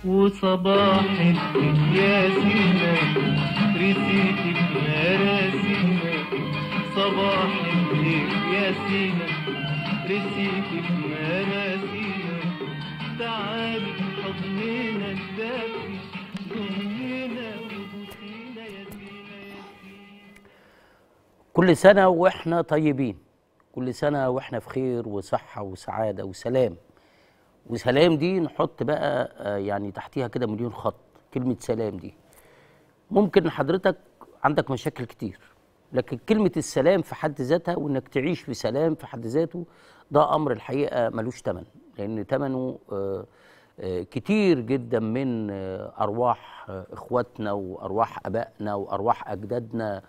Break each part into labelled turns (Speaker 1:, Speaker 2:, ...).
Speaker 1: وصباحك يا سينا رسيتك مراسينا صباحك يا سينا رسيتك مراسينا تعالي حضننا الدافي ضمينا وبوسينا يا سينا يا سينا
Speaker 2: كل سنة وإحنا طيبين كل سنة وإحنا في خير وصحة وسعادة وسلام وسلام دي نحط بقى آه، يعني تحتيها كده مليون خط كلمة سلام دي ممكن حضرتك عندك مشاكل كتير لكن كلمة السلام في حد ذاتها وإنك تعيش في سلام في حد ذاته ده أمر الحقيقة ملوش تمن لأن تمنه آه، آه، كتير جدا من آه، أرواح آه، إخواتنا وأرواح أبائنا وأرواح أجدادنا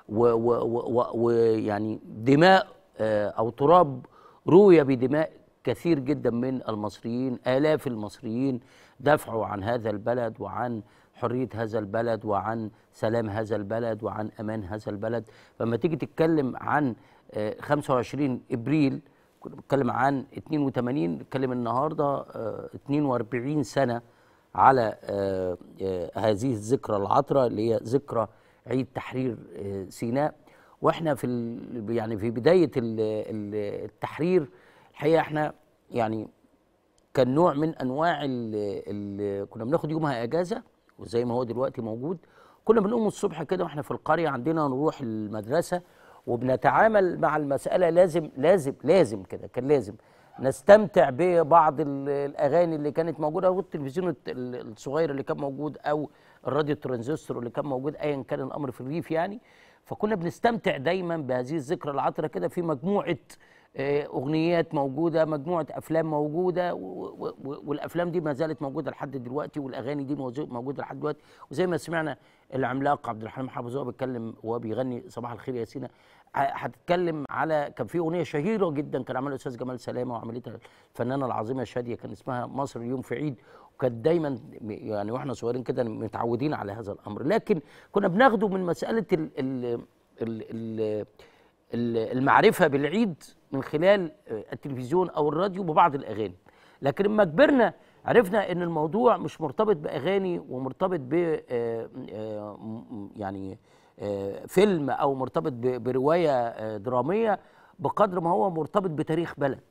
Speaker 2: ويعني دماء آه، أو تراب روي بدماء كثير جدا من المصريين آلاف المصريين دافعوا عن هذا البلد وعن حرية هذا البلد وعن سلام هذا البلد وعن أمان هذا البلد فلما تيجي تتكلم عن آه، 25 إبريل كنا بنتكلم عن 82 نتكلم النهارده آه، 42 سنة على آه، آه، هذه الذكرى العطرة اللي هي ذكرى عيد تحرير آه، سيناء واحنا في ال- يعني في بداية ال- ال- التحرير الحقيقة احنا يعني كان نوع من انواع ال ال كنا بناخد يومها اجازه وزي ما هو دلوقتي موجود كنا بنقوم الصبح كده واحنا في القريه عندنا نروح المدرسه وبنتعامل مع المساله لازم لازم لازم كده كان لازم نستمتع ببعض ال- الاغاني اللي كانت موجوده او التلفزيون الت- ال- الصغير اللي كان موجود او الراديو الترانزستور اللي كان موجود ايا كان الامر في الريف يعني فكنا بنستمتع دايما بهذه الذكرى العطره كده في مجموعه آه، اغنيات موجوده مجموعه افلام موجوده و- و- و- والافلام دي ما زالت موجوده لحد دلوقتي والاغاني دي موزو- موجوده لحد دلوقتي وزي ما سمعنا العملاق عبد الحليم حافظ وهو بيتكلم وهو بيغني صباح الخير يا سينا ه- هتتكلم على كان في اغنيه شهيره جدا كان عملها الاستاذ جمال سلامه وعملتها الفنانه العظيمه شاديه كان اسمها مصر اليوم في عيد وكانت دايما م- يعني واحنا صغيرين كده متعودين على هذا الامر لكن كنا بناخده من مساله ال ال ال ال ال- المعرفه بالعيد من خلال آه، التلفزيون او الراديو ببعض الاغاني لكن لما كبرنا عرفنا ان الموضوع مش مرتبط باغاني ومرتبط ب آه، آه، م- يعني آه، فيلم او مرتبط ب- بروايه آه، دراميه بقدر ما هو مرتبط بتاريخ بلد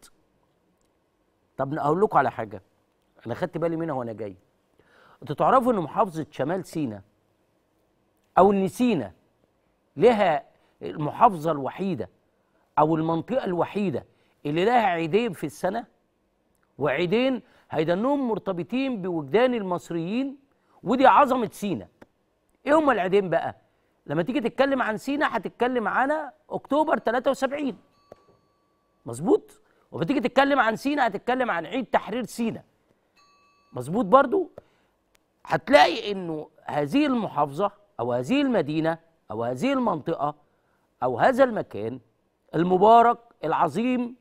Speaker 2: طب اقول لكم على حاجه انا خدت بالي منها وانا جاي انتوا تعرفوا ان محافظه شمال سيناء او ان سيناء لها المحافظة الوحيدة أو المنطقة الوحيدة اللي لها عيدين في السنة وعيدين هيدنهم مرتبطين بوجدان المصريين ودي عظمة سينا إيه هما العيدين بقى؟ لما تيجي تتكلم عن سينا هتتكلم عن أكتوبر 73 مظبوط؟ وما تيجي تتكلم عن سينا هتتكلم عن عيد تحرير سينا مظبوط برضو؟ هتلاقي انه هذه المحافظه او هذه المدينه او هذه المنطقه او هذا المكان المبارك العظيم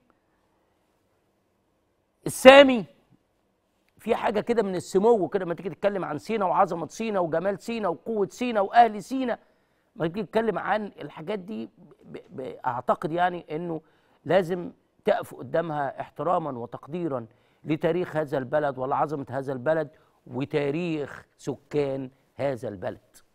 Speaker 2: السامي في حاجه كده من السمو كده لما تيجي تتكلم عن سينا وعظمه سينا وجمال سينا وقوه سينا واهل سينا ما تيجي تتكلم عن الحاجات دي ب... ب... اعتقد يعني انه لازم تقف قدامها احتراما وتقديرا لتاريخ هذا البلد ولعظمه هذا البلد وتاريخ سكان هذا البلد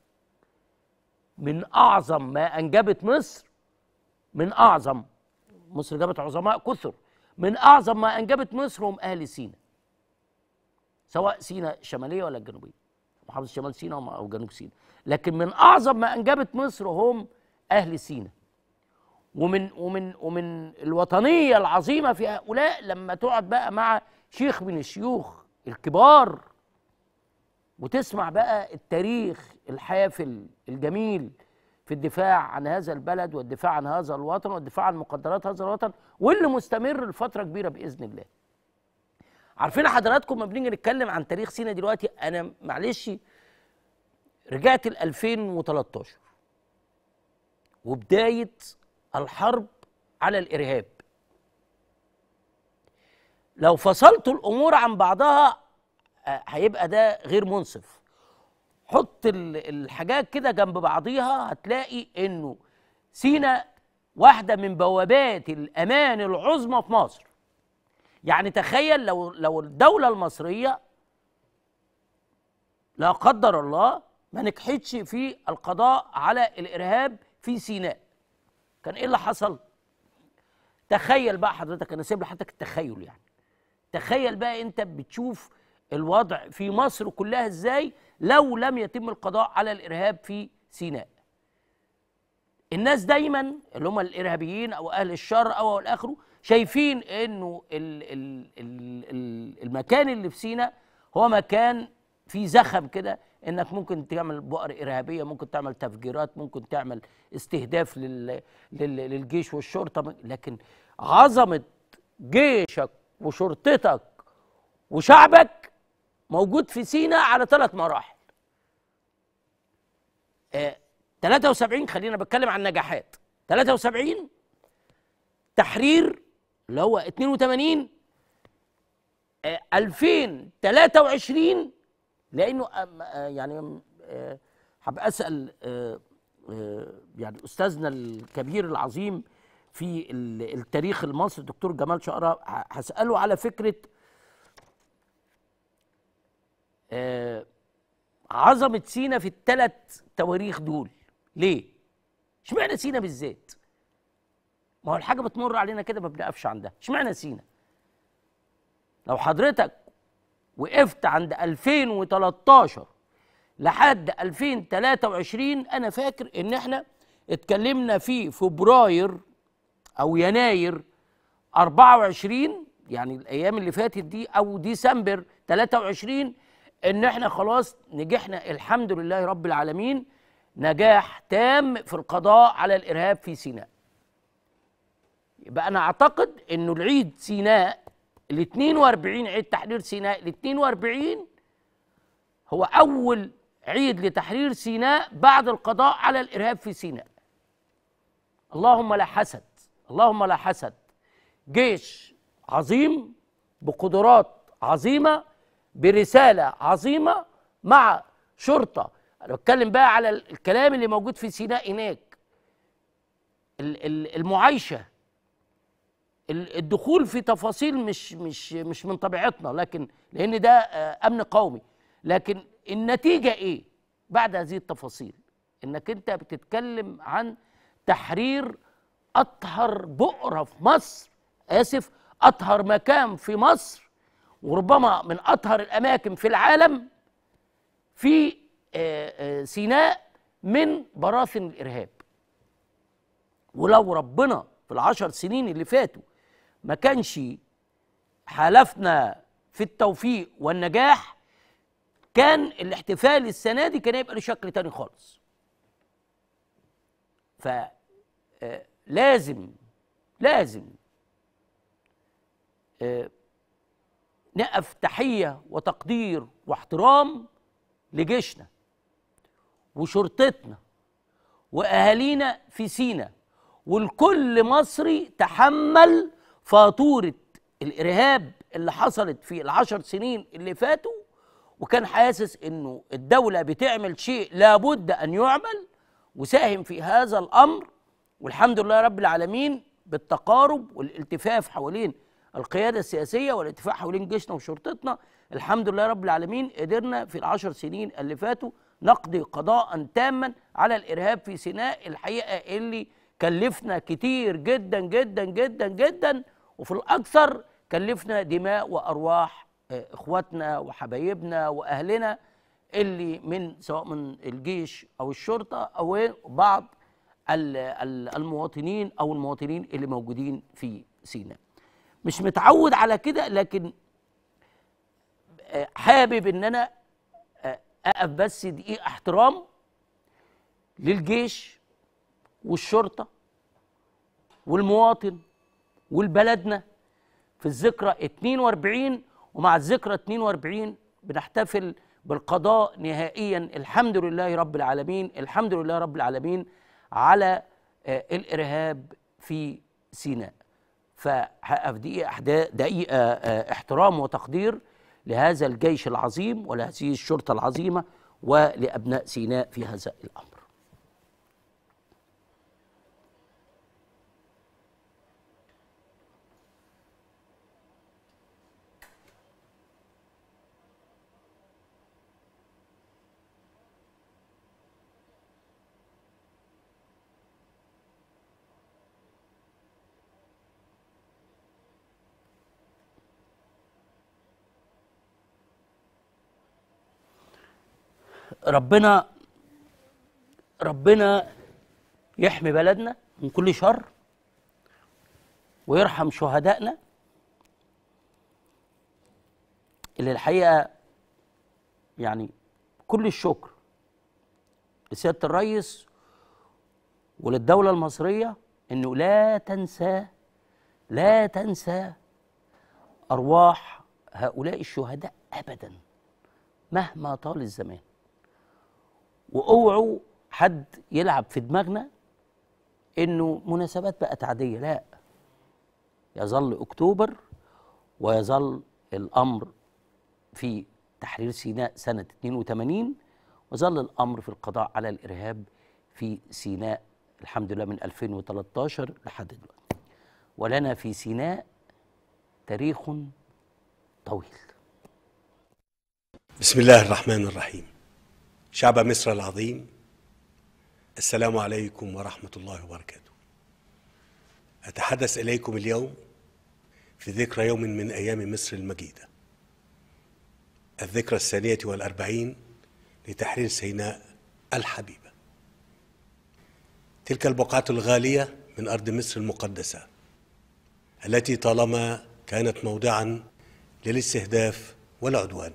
Speaker 2: من اعظم ما انجبت مصر من اعظم مصر جابت عظماء كثر من اعظم ما انجبت مصر هم اهل سينا سواء سينا الشماليه ولا الجنوبيه محافظه شمال سينا او جنوب سينا لكن من اعظم ما انجبت مصر هم اهل سينا ومن ومن ومن الوطنيه العظيمه في هؤلاء لما تقعد بقى مع شيخ من الشيوخ الكبار وتسمع بقى التاريخ الحافل الجميل في الدفاع عن هذا البلد والدفاع عن هذا الوطن والدفاع عن مقدرات هذا الوطن واللي مستمر لفتره كبيره باذن الله. عارفين حضراتكم لما بنيجي نتكلم عن تاريخ سينا دلوقتي انا معلش رجعت ل 2013 وبدايه الحرب على الارهاب. لو فصلت الامور عن بعضها آه، هيبقى ده غير منصف حط ال- الحاجات كده جنب بعضيها هتلاقي انه سينا واحده من بوابات الامان العظمى في مصر يعني تخيل لو لو الدوله المصريه لا قدر الله ما نجحتش في القضاء على الارهاب في سيناء كان ايه اللي حصل تخيل بقى حضرتك انا سيب لحضرتك التخيل يعني تخيل بقى انت بتشوف الوضع في مصر كلها ازاي لو لم يتم القضاء على الارهاب في سيناء الناس دايما اللي هم الارهابيين او اهل الشر او الى اخره شايفين انه ال ال ال ال المكان اللي في سيناء هو مكان فيه زخم كده انك ممكن تعمل بؤر ارهابيه ممكن تعمل تفجيرات ممكن تعمل استهداف لل لل للجيش والشرطه لكن عظمه جيشك وشرطتك وشعبك موجود في سيناء على ثلاث مراحل آه 73 خلينا بتكلم عن نجاحات 73 تحرير اللي هو 82 آه 2023 لانه آم، آه، يعني آه، هبقى اسال آه، آه، يعني استاذنا الكبير العظيم في ال- التاريخ المصري الدكتور جمال شقره ه- هساله على فكره آه، عظمه سينا في الثلاث تواريخ دول ليه؟ اشمعنى سينا بالذات؟ ما هو الحاجه بتمر علينا كده ما بنقفش عندها اشمعنى سينا؟ لو حضرتك وقفت عند 2013 لحد 2023 انا فاكر ان احنا اتكلمنا في فبراير او يناير 24 يعني الايام اللي فاتت دي او ديسمبر 23 ان احنا خلاص نجحنا الحمد لله رب العالمين نجاح تام في القضاء على الارهاب في سيناء يبقى انا اعتقد انه العيد سيناء ال 42 عيد تحرير سيناء ال 42 هو اول عيد لتحرير سيناء بعد القضاء على الارهاب في سيناء اللهم لا حسد اللهم لا حسد جيش عظيم بقدرات عظيمه برساله عظيمه مع شرطه انا بتكلم بقى على الكلام اللي موجود في سيناء هناك ال- ال- المعايشه ال- الدخول في تفاصيل مش مش مش من طبيعتنا لكن لان ده آه، امن قومي لكن النتيجه ايه بعد هذه التفاصيل انك انت بتتكلم عن تحرير اطهر بؤره في مصر اسف اطهر مكان في مصر وربما من اطهر الاماكن في العالم في آه، آه، سيناء من براثن الارهاب ولو ربنا في العشر سنين اللي فاتوا ما كانش حالفنا في التوفيق والنجاح كان الاحتفال السنه دي كان يبقى له شكل تاني خالص ف آه، لازم لازم آه، نقف تحيه وتقدير واحترام لجيشنا وشرطتنا واهالينا في سينا والكل مصري تحمل فاتوره الارهاب اللي حصلت في العشر سنين اللي فاتوا وكان حاسس انه الدوله بتعمل شيء لابد ان يعمل وساهم في هذا الامر والحمد لله رب العالمين بالتقارب والالتفاف حوالين القياده السياسيه والاتفاق حوالين جيشنا وشرطتنا الحمد لله رب العالمين قدرنا في العشر سنين اللي فاتوا نقضي قضاء تاما على الارهاب في سيناء الحقيقه اللي كلفنا كتير جدا جدا جدا جدا وفي الاكثر كلفنا دماء وارواح آه، اخواتنا وحبايبنا واهلنا اللي من سواء من الجيش او الشرطه او بعض ال- ال- المواطنين او المواطنين اللي موجودين في سيناء مش متعود على كده لكن آه، حابب ان انا آه، اقف بس دقيقه احترام للجيش والشرطه والمواطن والبلدنا في الذكرى 42 ومع الذكرى 42 بنحتفل بالقضاء نهائيا الحمد لله رب العالمين الحمد لله رب العالمين على آه، الارهاب في سيناء فهقف دقيقه أحدا- دقيقه آه، احترام وتقدير لهذا الجيش العظيم ولهذه الشرطه العظيمه ولابناء سيناء في هذا الامر ربنا ربنا يحمي بلدنا من كل شر ويرحم شهدائنا اللي الحقيقه يعني كل الشكر لسياده الرئيس وللدوله المصريه انه لا تنسى لا تنسى ارواح هؤلاء الشهداء ابدا مهما طال الزمان واوعوا حد يلعب في دماغنا انه مناسبات بقت عاديه لا يظل اكتوبر ويظل الامر في تحرير سيناء سنه 82 وظل الامر في القضاء على الارهاب في سيناء الحمد لله من 2013 لحد دلوقتي ولنا في سيناء تاريخ طويل
Speaker 3: بسم الله الرحمن الرحيم شعب مصر العظيم السلام عليكم ورحمة الله وبركاته أتحدث إليكم اليوم في ذكرى يوم من أيام مصر المجيدة الذكرى الثانية والأربعين لتحرير سيناء الحبيبة تلك البقعة الغالية من أرض مصر المقدسة التي طالما كانت موضعا للاستهداف والعدوان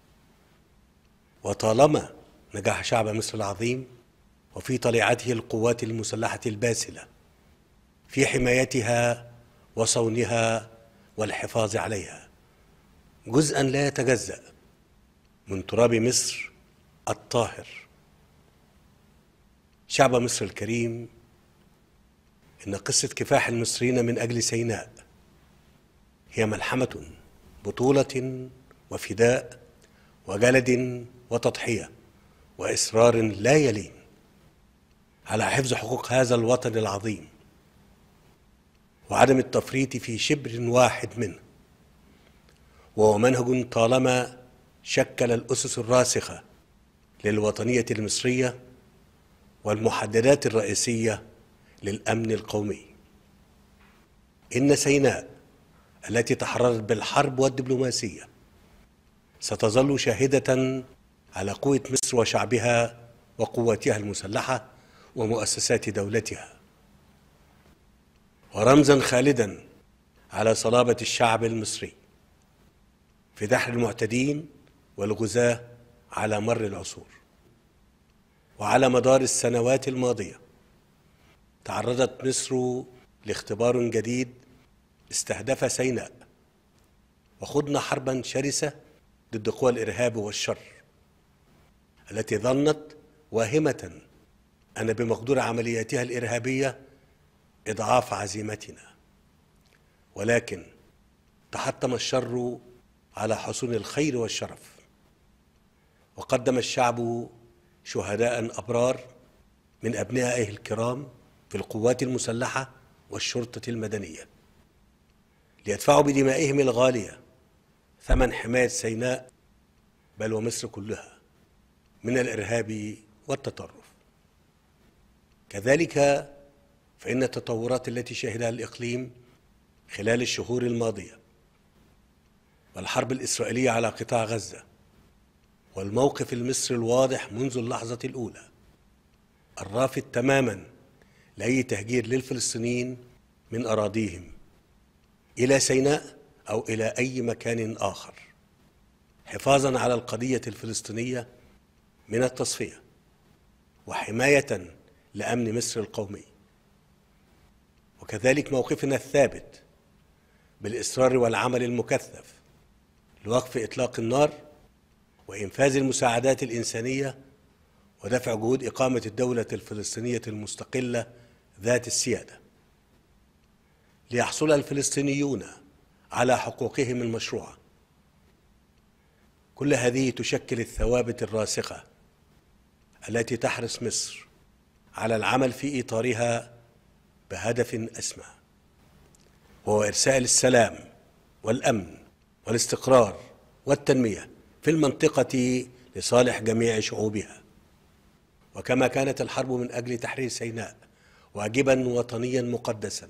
Speaker 3: وطالما نجح شعب مصر العظيم وفي طليعته القوات المسلحة الباسلة في حمايتها وصونها والحفاظ عليها جزءا لا يتجزأ من تراب مصر الطاهر شعب مصر الكريم إن قصة كفاح المصريين من أجل سيناء هي ملحمة بطولة وفداء وجلد وتضحية وإصرار لا يلين على حفظ حقوق هذا الوطن العظيم وعدم التفريط في شبر واحد منه وهو منهج طالما شكل الأسس الراسخة للوطنية المصرية والمحددات الرئيسية للأمن القومي إن سيناء التي تحررت بالحرب والدبلوماسية ستظل شاهدة على قوة مصر وشعبها وقواتها المسلحة ومؤسسات دولتها ورمزا خالدا على صلابة الشعب المصري في دحر المعتدين والغزاة على مر العصور وعلى مدار السنوات الماضية تعرضت مصر لاختبار جديد استهدف سيناء وخضنا حربا شرسة ضد قوى الإرهاب والشر التي ظنت واهمة أن بمقدور عملياتها الإرهابية إضعاف عزيمتنا ولكن تحطم الشر على حصون الخير والشرف وقدم الشعب شهداء أبرار من أبنائه الكرام في القوات المسلحة والشرطة المدنية ليدفعوا بدمائهم الغالية ثمن حماية سيناء بل ومصر كلها من الإرهاب والتطرف كذلك فإن التطورات التي شهدها الإقليم خلال الشهور الماضية والحرب الإسرائيلية على قطاع غزة والموقف المصري الواضح منذ اللحظة الأولى الرافض تماما لأي تهجير للفلسطينيين من أراضيهم إلى سيناء أو إلى أي مكان آخر حفاظا على القضية الفلسطينية من التصفية وحماية لأمن مصر القومي وكذلك موقفنا الثابت بالإصرار والعمل المكثف لوقف إطلاق النار وإنفاذ المساعدات الإنسانية ودفع جهود إقامة الدولة الفلسطينية المستقلة ذات السيادة ليحصل الفلسطينيون على حقوقهم المشروعة كل هذه تشكل الثوابت الراسخة التي تحرص مصر على العمل في إطارها بهدف أسمى وهو إرسال السلام والأمن والاستقرار والتنمية في المنطقة لصالح جميع شعوبها وكما كانت الحرب من أجل تحرير سيناء واجبا وطنيا مقدسا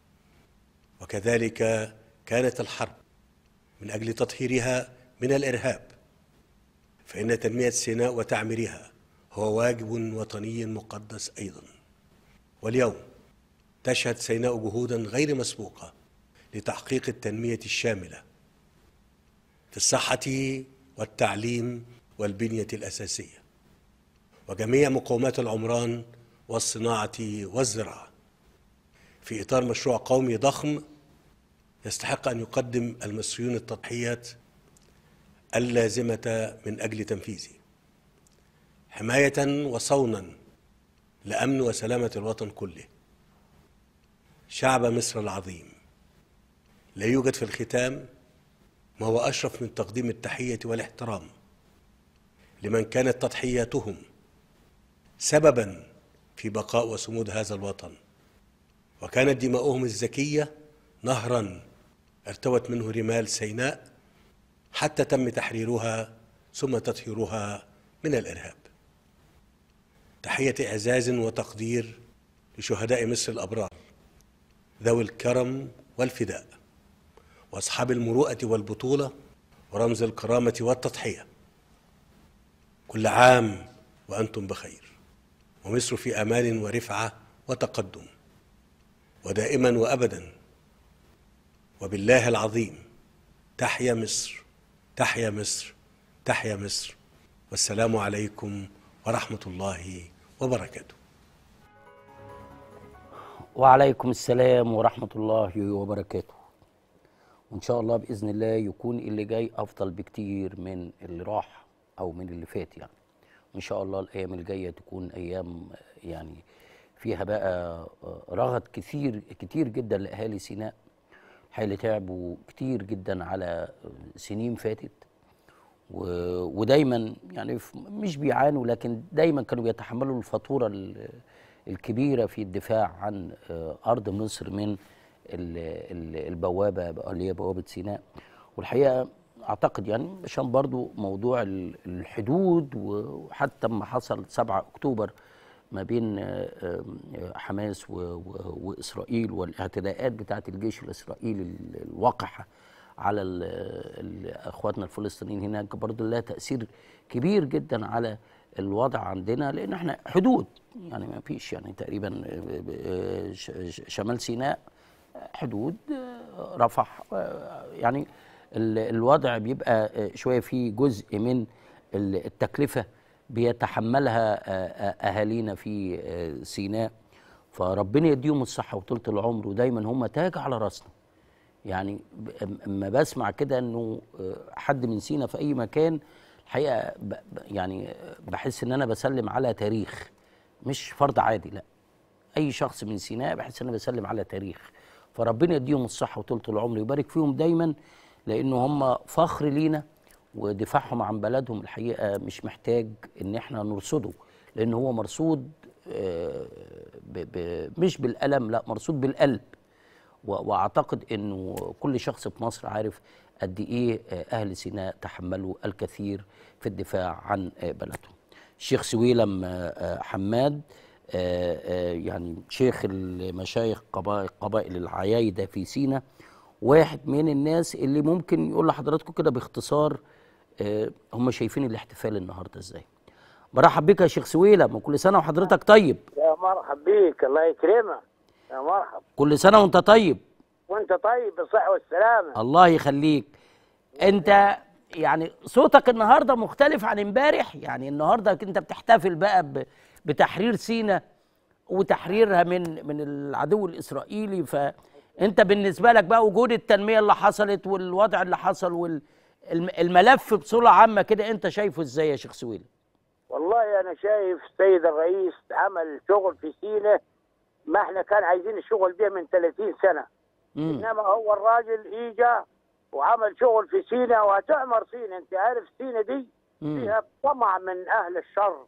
Speaker 3: وكذلك كانت الحرب من أجل تطهيرها من الإرهاب فإن تنمية سيناء وتعميرها هو واجب وطني مقدس أيضا واليوم تشهد سيناء جهودا غير مسبوقة لتحقيق التنمية الشاملة في الصحة والتعليم والبنية الأساسية وجميع مقومات العمران والصناعة والزراعة في إطار مشروع قومي ضخم يستحق أن يقدم المصريون التضحيات اللازمة من أجل تنفيذه حماية وصونا لأمن وسلامة الوطن كله شعب مصر العظيم لا يوجد في الختام ما هو أشرف من تقديم التحية والاحترام لمن كانت تضحياتهم سببا في بقاء وصمود هذا الوطن وكانت دماؤهم الزكية نهرا ارتوت منه رمال سيناء حتى تم تحريرها ثم تطهيرها من الإرهاب تحية إعزاز وتقدير لشهداء مصر الأبرار ذوي الكرم والفداء وأصحاب المروءة والبطولة ورمز الكرامة والتضحية كل عام وأنتم بخير ومصر في أمان ورفعة وتقدم ودائما وأبدا وبالله العظيم تحيا مصر تحيا مصر تحيا مصر والسلام عليكم ورحمة الله وبركاته
Speaker 2: وعليكم السلام ورحمة الله وبركاته وإن شاء الله بإذن الله يكون اللي جاي أفضل بكتير من اللي راح أو من اللي فات يعني وإن شاء الله الأيام الجاية تكون أيام يعني فيها بقى رغد كثير كتير جدا لأهالي سيناء الحقيقة تعبوا كتير جدا على سنين فاتت و... ودايما يعني ف- مش بيعانوا لكن دايما كانوا بيتحملوا الفاتوره ال- الكبيره في الدفاع عن آه، ارض مصر من ال- ال- البوابه اللي هي بوابه سيناء والحقيقه اعتقد يعني عشان برضو موضوع ال- الحدود وحتى لما حصل 7 اكتوبر ما بين آه، آه، حماس و- و- واسرائيل والاعتداءات بتاعت الجيش الاسرائيلي ال- الوقحه على ال- ال- اخواتنا الفلسطينيين هناك برضه لها تاثير كبير جدا على الوضع عندنا لان احنا حدود يعني ما فيش يعني تقريبا آه، ش- ش- شمال سيناء حدود آه، رفح آه، يعني ال- الوضع بيبقى آه، شويه فيه جزء من ال- التكلفه بيتحملها آه، آه، اهالينا في آه، سيناء فربنا يديهم الصحه وطولة العمر ودايما هم تاج على راسنا يعني ب- أم- اما بسمع كده انه آه، حد من سينا في اي مكان الحقيقه ب- ب- يعني آه، بحس ان انا بسلم على تاريخ مش فرد عادي لا اي شخص من سيناء بحس ان انا بسلم على تاريخ فربنا يديهم الصحه وطولة العمر يبارك فيهم دايما لان هم فخر لينا ودفاعهم عن بلدهم الحقيقه مش محتاج ان احنا نرصده لان هو مرصود آه، ب- ب- مش بالقلم لا مرصود بالقلب و- واعتقد انه كل شخص في مصر عارف قد ايه آه، اهل سيناء تحملوا الكثير في الدفاع عن آه، بلدهم. الشيخ سويلم آه، آه، حماد آه، آه، يعني شيخ المشايخ قبائل قبائل العيايده في سيناء واحد من الناس اللي ممكن يقول لحضراتكم كده باختصار آه، هم شايفين الاحتفال النهارده ازاي. برحب بك يا شيخ سويلم وكل سنه وحضرتك طيب
Speaker 4: يا مرحب بيك الله يكرمك يا مرحب
Speaker 2: كل سنه وانت طيب
Speaker 4: وانت طيب بالصحة والسلامة
Speaker 2: الله يخليك انت يعني صوتك النهارده مختلف عن امبارح يعني النهارده انت بتحتفل بقى ب- بتحرير سينا وتحريرها من من العدو الاسرائيلي فانت بالنسبه لك بقى وجود التنميه اللي حصلت والوضع اللي حصل والملف بصوره عامه كده انت شايفه ازاي يا شيخ سويل
Speaker 4: والله انا شايف السيد الرئيس عمل شغل في سينا ما احنا كان عايزين الشغل بيه من 30 سنة
Speaker 2: مم.
Speaker 4: انما هو الراجل اجا وعمل شغل في سينا وهتعمر سينا انت عارف سينا دي
Speaker 2: مم.
Speaker 4: فيها طمع من اهل الشر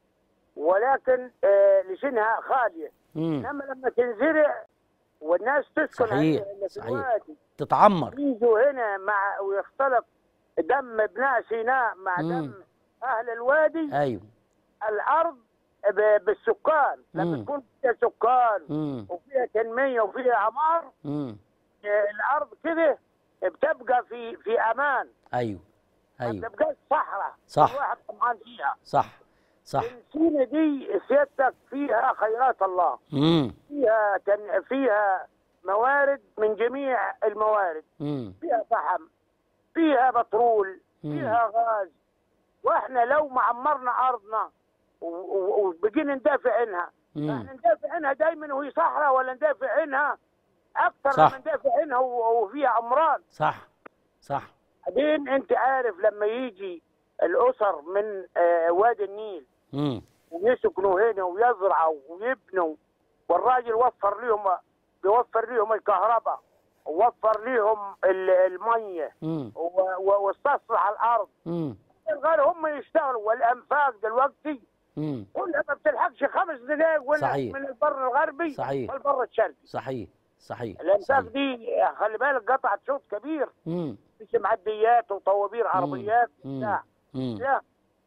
Speaker 4: ولكن آه لشنها خالية
Speaker 2: مم.
Speaker 4: انما لما تنزرع والناس تسكن
Speaker 2: صحيح،
Speaker 4: عليها اللي في
Speaker 2: صحيح.
Speaker 4: الوادي
Speaker 2: تتعمر
Speaker 4: يجوا هنا مع ويختلط دم ابناء سيناء مع
Speaker 2: مم.
Speaker 4: دم اهل الوادي
Speaker 2: ايوه
Speaker 4: الارض ب- بالسكان لما
Speaker 2: مم.
Speaker 4: تكون فيها سكان
Speaker 2: مم.
Speaker 4: وفيها تنميه وفيها عمار
Speaker 2: مم.
Speaker 4: آه، الارض كده بتبقى في في امان
Speaker 2: ايوه
Speaker 4: ما
Speaker 2: أيوة.
Speaker 4: تبقاش صحراء
Speaker 2: صح.
Speaker 4: الواحد طمعان فيها
Speaker 2: صح صح
Speaker 4: سينا دي سيادتك فيها خيرات الله
Speaker 2: امم
Speaker 4: فيها تن... فيها موارد من جميع الموارد
Speaker 2: امم
Speaker 4: فيها فحم فيها بترول
Speaker 2: مم.
Speaker 4: فيها غاز واحنا لو ما عمرنا ارضنا و- و- وبقينا ندافع عنها
Speaker 2: مم.
Speaker 4: احنا ندافع عنها دايما وهي صحراء ولا ندافع عنها اكثر
Speaker 2: صح.
Speaker 4: ما ندافع عنها و- وفيها عمران
Speaker 2: صح صح
Speaker 4: بعدين انت عارف لما يجي الاسر من آه، وادي النيل
Speaker 2: امم
Speaker 4: ويسكنوا هنا ويزرعوا ويبنوا والراجل وفر لهم بيوفر لهم الكهرباء ووفر لهم ال- الميه
Speaker 2: امم
Speaker 4: و- و- واستصلح الارض
Speaker 2: امم
Speaker 4: غير هم يشتغلوا والانفاق دلوقتي
Speaker 2: امم
Speaker 4: كلها ما بتلحقش خمس دقائق ولا
Speaker 2: صحيح.
Speaker 4: من البر الغربي
Speaker 2: صحيح.
Speaker 4: والبر الشرقي
Speaker 2: صحيح صحيح
Speaker 4: الانفاق
Speaker 2: صحيح.
Speaker 4: دي خلي بالك قطعت شوط كبير
Speaker 2: امم
Speaker 4: مش معديات وطوابير عربيات
Speaker 2: مم.
Speaker 4: لا
Speaker 2: امم
Speaker 4: لا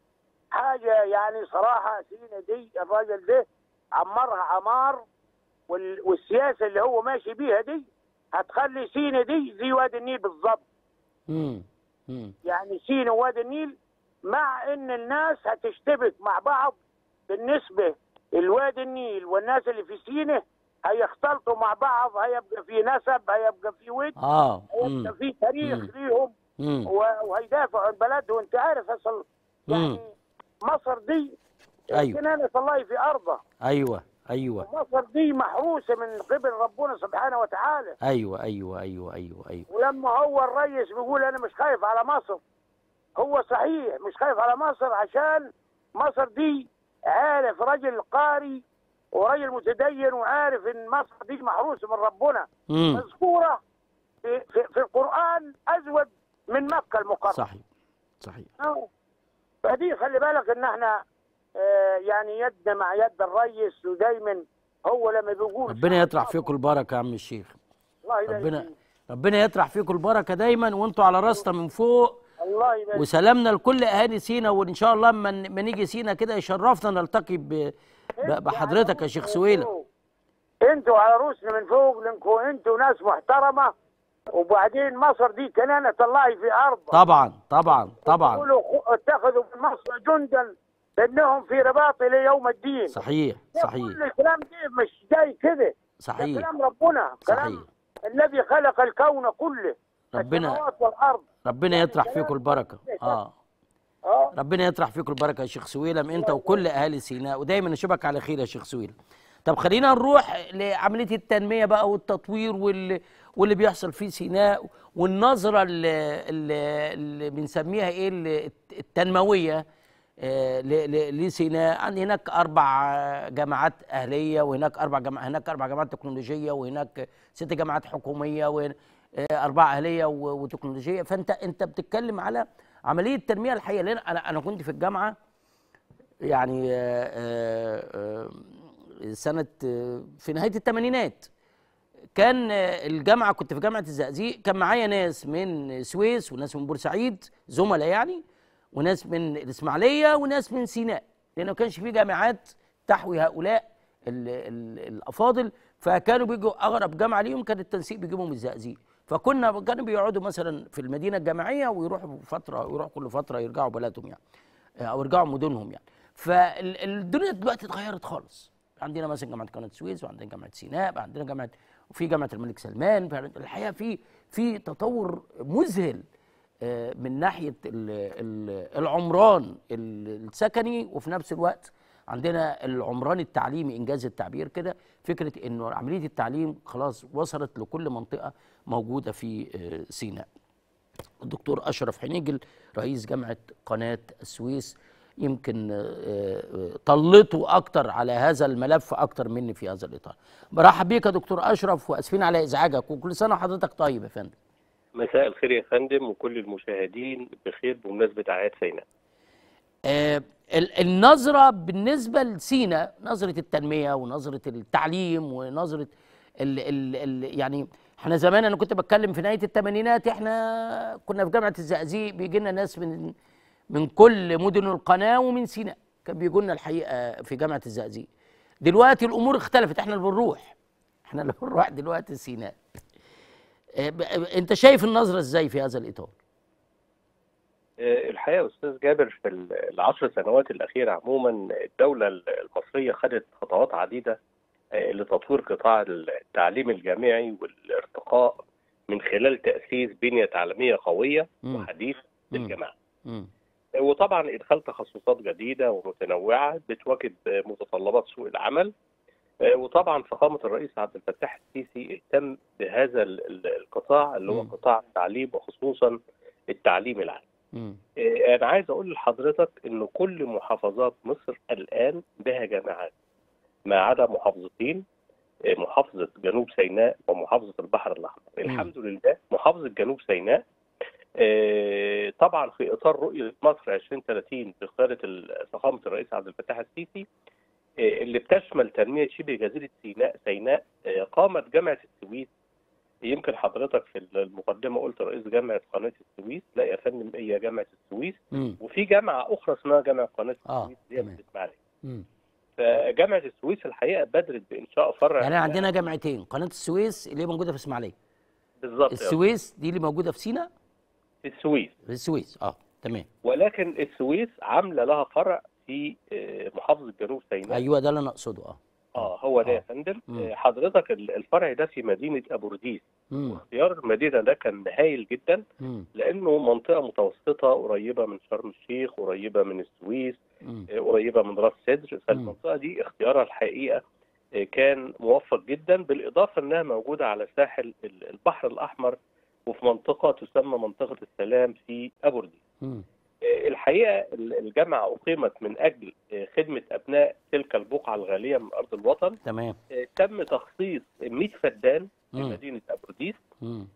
Speaker 4: حاجة يعني صراحة سينا دي الراجل ده عمرها عمار وال... والسياسة اللي هو ماشي بيها دي هتخلي سينا دي زي وادي النيل بالظبط
Speaker 2: امم امم
Speaker 4: يعني سينا ووادي النيل مع ان الناس هتشتبك مع بعض بالنسبة الوادي النيل والناس اللي في سينا هيختلطوا مع بعض هيبقى في نسب هيبقى في ود
Speaker 2: اه
Speaker 4: هيبقى
Speaker 2: امم
Speaker 4: في تاريخ
Speaker 2: مم.
Speaker 4: ليهم
Speaker 2: امم
Speaker 4: و- وهيدافعوا عن بلدهم انت عارف اصل يعني
Speaker 2: مم.
Speaker 4: مصر دي
Speaker 2: أيوة.
Speaker 4: كنانة الله في ارضه
Speaker 2: ايوه ايوه
Speaker 4: مصر دي محروسه من قبل ربنا سبحانه وتعالى
Speaker 2: ايوه ايوه ايوه ايوه ايوه
Speaker 4: ولما هو الرئيس بيقول انا مش خايف على مصر هو صحيح مش خايف على مصر عشان مصر دي عارف رجل قاري ورجل متدين وعارف ان مصر دي محروسه من ربنا
Speaker 2: امم
Speaker 4: مذكوره في, في, في القران ازود من مكه المكرمه
Speaker 2: صحيح صحيح
Speaker 4: آه. فدي خلي بالك ان احنا آه، يعني يدنا مع يد الريس ودايما هو لما بيقول
Speaker 2: ربنا يطرح فيكم البركه يا عم الشيخ
Speaker 4: الله يبارك
Speaker 2: ربنا
Speaker 4: فيك.
Speaker 2: ربنا يطرح فيكم البركه دايما وانتوا على راسنا من فوق
Speaker 4: الله يبارك
Speaker 2: وسلامنا لكل اهالي سينا وان شاء الله اما ما نيجي سينا كده يشرفنا نلتقي ب... ب... بحضرتك يا شيخ سويلة
Speaker 4: انتوا على روسنا من فوق لانكم انتوا ناس محترمه وبعدين مصر دي كنانة الله في ارض
Speaker 2: طبعا طبعا طبعا
Speaker 4: يقولوا خ- اتخذوا من مصر جندا انهم في رباط الى يوم الدين
Speaker 2: صحيح
Speaker 4: ده
Speaker 2: صحيح
Speaker 4: كل الكلام ده مش جاي كده ده
Speaker 2: صحيح
Speaker 4: كلام ربنا
Speaker 2: صحيح.
Speaker 4: كلام الذي خلق الكون كله
Speaker 2: ربنا
Speaker 4: السماوات والارض
Speaker 2: ربنا يطرح فيكم البركه اه
Speaker 4: اه
Speaker 2: ربنا يطرح فيكم البركه يا شيخ سويلم انت وكل اهالي سيناء ودايما نشوفك على خير يا شيخ سويلم طب خلينا نروح لعمليه التنميه بقى والتطوير وال... واللي بيحصل في سيناء والنظره اللي, اللي, اللي بنسميها ايه اللي التنمويه آه، ل- ل- لسيناء عندي هناك اربع آه، جامعات اهليه وهناك اربع جامعات هناك اربع جامعات تكنولوجيه وهناك ست جامعات حكوميه واربع اهليه و- وتكنولوجيه فانت انت بتتكلم على عمليه تنميه الحقيقه لان انا انا كنت في الجامعه يعني آه، آه، آه، سنه آه، في نهايه الثمانينات كان آه، الجامعه كنت في جامعه الزقازيق كان معايا ناس من سويس وناس من بورسعيد زملاء يعني وناس من الاسماعيليه وناس من سيناء لان ما كانش في جامعات تحوي هؤلاء ال ال الافاضل فكانوا بيجوا اغرب جامعه ليهم كان التنسيق بيجيبهم من الزقازيق فكنا كانوا بيقعدوا مثلا في المدينه الجامعيه ويروحوا فتره ويروحوا كل فتره يرجعوا بلدهم يعني او يرجعوا مدنهم يعني فالدنيا دلوقتي اتغيرت خالص عندنا مثلا جامعه قناه السويس وعندنا جامعه سيناء بقى عندنا جامعه وفي جامعه الملك سلمان الحقيقه في في تطور مذهل آه، من ناحيه ال- ال- العمران ال- السكني وفي نفس الوقت عندنا العمران التعليمي انجاز التعبير كده فكره انه عمليه التعليم خلاص وصلت لكل منطقه موجوده في آه، سيناء الدكتور اشرف حنيجل رئيس جامعه قناه السويس يمكن آه، آه، طلته اكتر على هذا الملف اكتر مني في هذا الاطار برحب بيك يا دكتور اشرف واسفين على ازعاجك وكل سنه وحضرتك طيب يا فندم
Speaker 5: مساء الخير يا فندم وكل المشاهدين بخير بمناسبة أعياد سيناء
Speaker 2: آه، ال- النظرة بالنسبة لسينا نظرة التنمية ونظرة التعليم ونظرة ال ال ال يعني احنا زمان انا كنت بتكلم في نهاية الثمانينات احنا كنا في جامعة الزقازيق بيجي لنا ناس من من كل مدن القناة ومن سيناء كان بيجوا لنا الحقيقة في جامعة الزقازيق دلوقتي الامور اختلفت احنا اللي بنروح احنا اللي بنروح دلوقتي سيناء آه، ب- انت شايف النظرة ازاي في هذا الاطار؟
Speaker 5: آه، الحقيقه يا استاذ جابر في ال- العشر سنوات الاخيره عموما الدوله المصريه خدت خطوات عديده آه، لتطوير قطاع التعليم الجامعي والارتقاء من خلال تاسيس بنيه تعليميه قويه
Speaker 2: مم.
Speaker 5: وحديثه
Speaker 2: مم.
Speaker 5: للجامعه
Speaker 2: مم.
Speaker 5: وطبعا ادخال تخصصات جديده ومتنوعه بتواكب متطلبات سوق العمل آه، وطبعا فخامه الرئيس عبد الفتاح السيسي اهتم بهذا ال- ال- القطاع اللي هو
Speaker 2: مم.
Speaker 5: قطاع التعليم وخصوصا التعليم العالي.
Speaker 2: مم.
Speaker 5: آه، انا عايز اقول لحضرتك ان كل محافظات مصر الان بها جامعات ما عدا محافظتين آه، محافظه جنوب سيناء ومحافظه البحر الاحمر. الحمد لله محافظه جنوب سيناء آه، طبعا في اطار رؤيه مصر 2030 بقياده ال- فخامه الرئيس عبد الفتاح السيسي آه، اللي بتشمل تنميه شبه جزيره سيناء سيناء آه، قامت جامعه السويس يمكن حضرتك في المقدمه قلت رئيس جامعه قناه السويس لا يا فندم هي جامعه السويس
Speaker 2: مم.
Speaker 5: وفي جامعه اخرى اسمها جامعه قناه
Speaker 2: آه،
Speaker 5: السويس دي في
Speaker 2: تمام.
Speaker 5: الاسماعيليه
Speaker 2: مم.
Speaker 5: فجامعه السويس الحقيقه بادرت بانشاء فرع
Speaker 2: يعني عندنا جامعتين قناه السويس اللي هي موجوده في اسماعيليه
Speaker 5: بالظبط يا
Speaker 2: السويس دي اللي موجوده في سيناء
Speaker 5: أستاذ. السويس
Speaker 2: في السويس اه تمام
Speaker 5: ولكن السويس عامله لها فرع في آه، محافظه جنوب سيناء
Speaker 2: ايوه ده اللي انا اقصده اه
Speaker 5: اه هو ده
Speaker 2: آه.
Speaker 5: يا فندم
Speaker 2: مم.
Speaker 5: آه، حضرتك ال- الفرع ده في مدينه ابو رديس
Speaker 2: مم.
Speaker 5: اختيار المدينه ده كان هايل جدا
Speaker 2: مم.
Speaker 5: لانه منطقه متوسطه قريبه من شرم الشيخ قريبه من السويس
Speaker 2: مم.
Speaker 5: آه، قريبه من راس سدر فالمنطقه دي اختيارها الحقيقه آه، كان موفق جدا بالاضافه انها موجوده على ساحل ال- البحر الاحمر وفي منطقه تسمى منطقه السلام في ابو رديس
Speaker 2: مم.
Speaker 5: آه، الحقيقه ال- الجامعه اقيمت من اجل آه، خدمه ابناء تلك البقعه الغاليه من ارض الوطن
Speaker 2: تمام
Speaker 5: آه، تم تخصيص 100 فدان في
Speaker 2: مم.
Speaker 5: مدينه ابو رديس
Speaker 2: مم.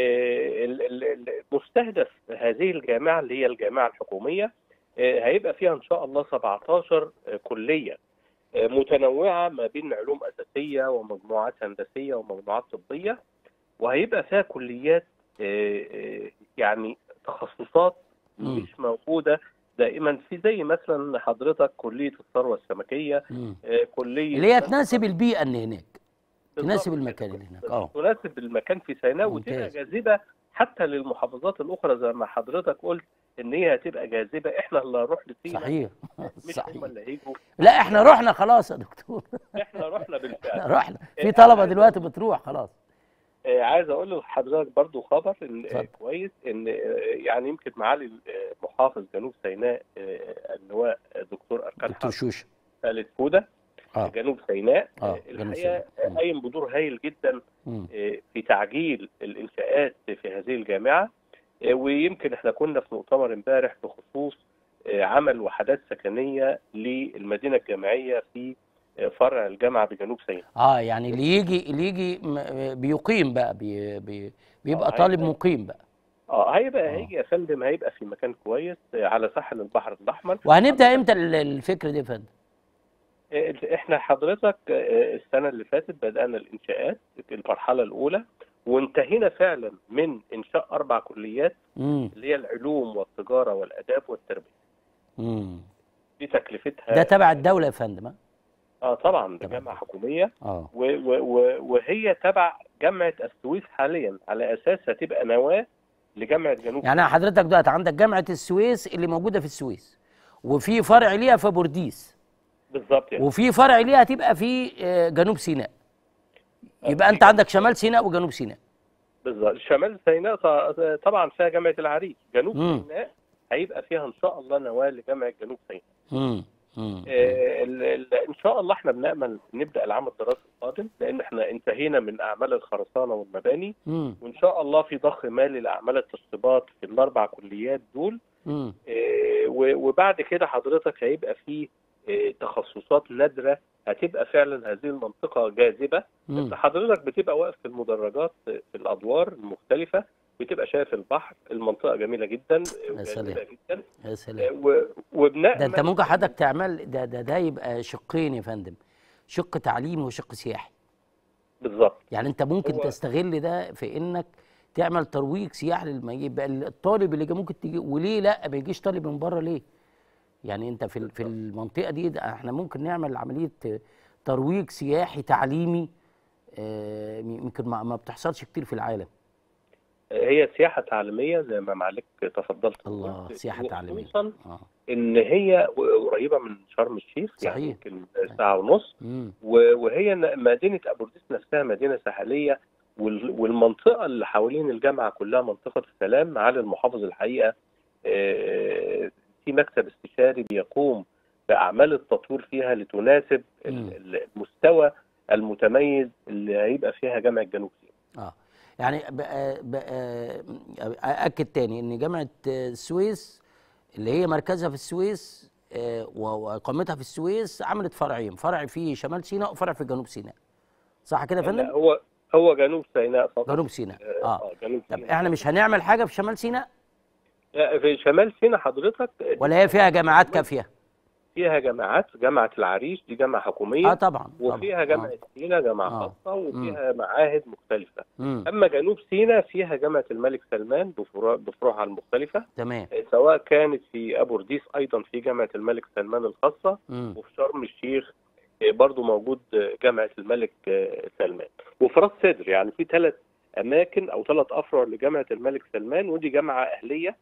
Speaker 5: آه، ال- ال- ال- مستهدف هذه الجامعه اللي هي الجامعه الحكوميه آه، هيبقى فيها ان شاء الله 17 آه، كليه آه، متنوعه ما بين علوم اساسيه ومجموعات هندسيه ومجموعات طبيه وهيبقى فيها كليات آه، آه، يعني تخصصات
Speaker 2: مم.
Speaker 5: مش موجوده دائما في زي مثلا حضرتك كليه الثروه السمكيه
Speaker 2: مم.
Speaker 5: آه، كليه
Speaker 2: اللي هي تناسب البيئه اللي هناك
Speaker 5: بالظبط
Speaker 2: تناسب
Speaker 5: كده.
Speaker 2: المكان اللي هناك اه
Speaker 5: تناسب المكان في سيناء وتبقى
Speaker 2: ممتاز.
Speaker 5: جاذبه حتى للمحافظات الاخرى زي ما حضرتك قلت ان هي هتبقى جاذبه احنا اللي هنروح لسينا
Speaker 2: صحيح
Speaker 5: مش هم
Speaker 2: صحيح
Speaker 5: اللي هيجوا
Speaker 2: لا احنا رحنا خلاص يا دكتور
Speaker 5: احنا رحنا بالفعل
Speaker 2: رحنا في طلبه دلوقتي بتروح خلاص
Speaker 5: آه، عايز اقول لحضرتك برضو خبر ان آه،
Speaker 2: اتفضل.
Speaker 5: كويس ان آه، يعني يمكن معالي آه، محافظ جنوب سيناء آه، اللواء دكتور اركان
Speaker 2: دكتور
Speaker 5: حرب
Speaker 2: شوشه
Speaker 5: خالد فوده
Speaker 2: اه
Speaker 5: جنوب سيناء
Speaker 2: آه،
Speaker 5: آه،
Speaker 2: جنوب
Speaker 5: الحقيقه
Speaker 2: سيناء.
Speaker 5: آه،
Speaker 2: مم.
Speaker 5: قايم بدور هايل جدا
Speaker 2: مم.
Speaker 5: في تعجيل الانشاءات في هذه الجامعه ويمكن احنا كنا في مؤتمر امبارح بخصوص عمل وحدات سكنيه للمدينه الجامعيه في فرع الجامعه بجنوب سيناء.
Speaker 2: اه يعني اللي يجي اللي يجي م- بيقيم بقى بي بي بيبقى
Speaker 5: آه،
Speaker 2: طالب
Speaker 5: هيبقى-
Speaker 2: مقيم بقى
Speaker 5: اه هيبقى
Speaker 2: آه.
Speaker 5: هيجي يا فندم هيبقى في مكان كويس على ساحل البحر الاحمر
Speaker 2: وهنبدا امتى ال- الفكره دي يا فندم
Speaker 5: احنا حضرتك السنه اللي فاتت بدانا الانشاءات المرحله الاولى وانتهينا فعلا من انشاء اربع كليات
Speaker 2: امم
Speaker 5: اللي هي العلوم والتجاره والاداب والتربيه.
Speaker 2: امم
Speaker 5: دي تكلفتها
Speaker 2: ده تبع الدوله يا فندم ها؟
Speaker 5: اه طبعا ده
Speaker 2: تبع
Speaker 5: جامعه حكوميه
Speaker 2: اه
Speaker 5: و و و وهي تبع جامعه السويس حاليا على اساس هتبقى نواه لجامعه جنوب
Speaker 2: يعني حضرتك دلوقتي عندك جامعه السويس اللي موجوده في السويس وفي فرع ليها في بورديس
Speaker 5: بالظبط يعني
Speaker 2: وفي فرع ليها هتبقى في آه، جنوب سيناء يبقى انت عندك شمال سيناء وجنوب سيناء
Speaker 5: بالظبط شمال سيناء ط- طبعا فيها جامعه العريش جنوب
Speaker 2: مم.
Speaker 5: سيناء هيبقى فيها ان شاء الله نواه لجامعه جنوب سيناء
Speaker 2: امم امم
Speaker 5: آه ال- ال- ان شاء الله احنا بنامل نبدا العام الدراسي القادم لان احنا انتهينا من اعمال الخرسانه والمباني
Speaker 2: امم
Speaker 5: وان شاء الله في ضخ مالي لاعمال التشطيبات في الاربع كليات دول
Speaker 2: امم
Speaker 5: آه، و- وبعد كده حضرتك هيبقى في آه، تخصصات نادره هتبقى فعلا هذه المنطقه جاذبه انت حضرتك بتبقى واقف في المدرجات في الادوار المختلفه بتبقى شايف البحر المنطقه جميله جدا
Speaker 2: يا سلام.
Speaker 5: وجميله جدا
Speaker 2: يا
Speaker 5: آه،
Speaker 2: سلام
Speaker 5: و- وبناء
Speaker 2: ده انت ممكن حضرتك تعمل ده ده ده يبقى شقين يا فندم شق تعليمي وشق سياحي
Speaker 5: بالظبط
Speaker 2: يعني انت ممكن
Speaker 5: هو-
Speaker 2: تستغل ده في انك تعمل ترويج سياحي للما يبقى الطالب اللي جاي ممكن تيجي وليه لا ما يجيش طالب من بره ليه؟ يعني انت في ال- في المنطقه دي ده احنا ممكن نعمل عمليه ترويج سياحي تعليمي آه، يمكن ما ما بتحصلش كتير في العالم
Speaker 5: هي سياحه تعليميه زي ما معاليك تفضلت
Speaker 2: الله
Speaker 5: وقلت،
Speaker 2: سياحه تعليميه
Speaker 5: وخصوصا
Speaker 2: اه
Speaker 5: ان هي قريبه من شرم الشيخ
Speaker 2: صحيح.
Speaker 5: يعني يمكن ساعه ونص
Speaker 2: مم.
Speaker 5: و- وهي ن- مدينه ابورديس نفسها مدينه ساحليه وال- والمنطقه اللي حوالين الجامعه كلها منطقه السلام معالي المحافظ الحقيقه آه، في مكتب استشاري بيقوم باعمال التطوير فيها لتناسب
Speaker 2: مم.
Speaker 5: ال- ال- المستوى المتميز اللي هيبقى فيها جامعه جنوب سيناء
Speaker 2: اه يعني بقى بقى اكد تاني ان جامعه السويس اللي هي مركزها في السويس آه، و- واقامتها في السويس عملت فرعين فرع في شمال سيناء وفرع في جنوب سيناء صح كده يا
Speaker 5: لا،
Speaker 2: فندم
Speaker 5: هو هو جنوب سيناء فقط
Speaker 2: جنوب سيناء اه
Speaker 5: جنوب
Speaker 2: طب
Speaker 5: سيناء
Speaker 2: احنا مش هنعمل حاجه في شمال سيناء
Speaker 5: لا، في شمال سيناء حضرتك
Speaker 2: ولا هي فيها جامعات كافيه
Speaker 5: فيها جامعات جامعة العريش دي جامعة حكومية
Speaker 2: اه طبعا
Speaker 5: وفيها
Speaker 2: طبعاً.
Speaker 5: جامعة سينا جامعة
Speaker 2: آه.
Speaker 5: خاصة وفيها معاهد مختلفة
Speaker 2: مم.
Speaker 5: أما جنوب سيناء فيها جامعة الملك سلمان بفروع- بفروعها المختلفة
Speaker 2: تمام
Speaker 5: سواء كانت في أبو رديس أيضا في جامعة الملك سلمان الخاصة
Speaker 2: مم.
Speaker 5: وفي شرم الشيخ آه، برضو موجود آه، جامعة الملك آه، سلمان وفي راس سدر يعني في ثلاث أماكن أو ثلاث أفرع لجامعة الملك سلمان ودي جامعة أهلية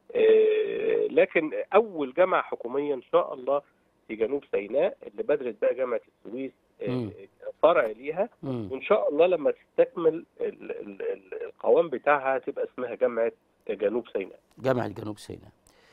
Speaker 5: آه، لكن أول جامعة حكومية إن شاء الله في جنوب سيناء اللي بدرت بقى جامعة السويس آه،
Speaker 2: مم.
Speaker 5: فرع ليها
Speaker 2: مم.
Speaker 5: وإن شاء الله لما تستكمل ال- ال- ال- القوام بتاعها تبقى اسمها جامعة جنوب سيناء
Speaker 2: جامعة جنوب سيناء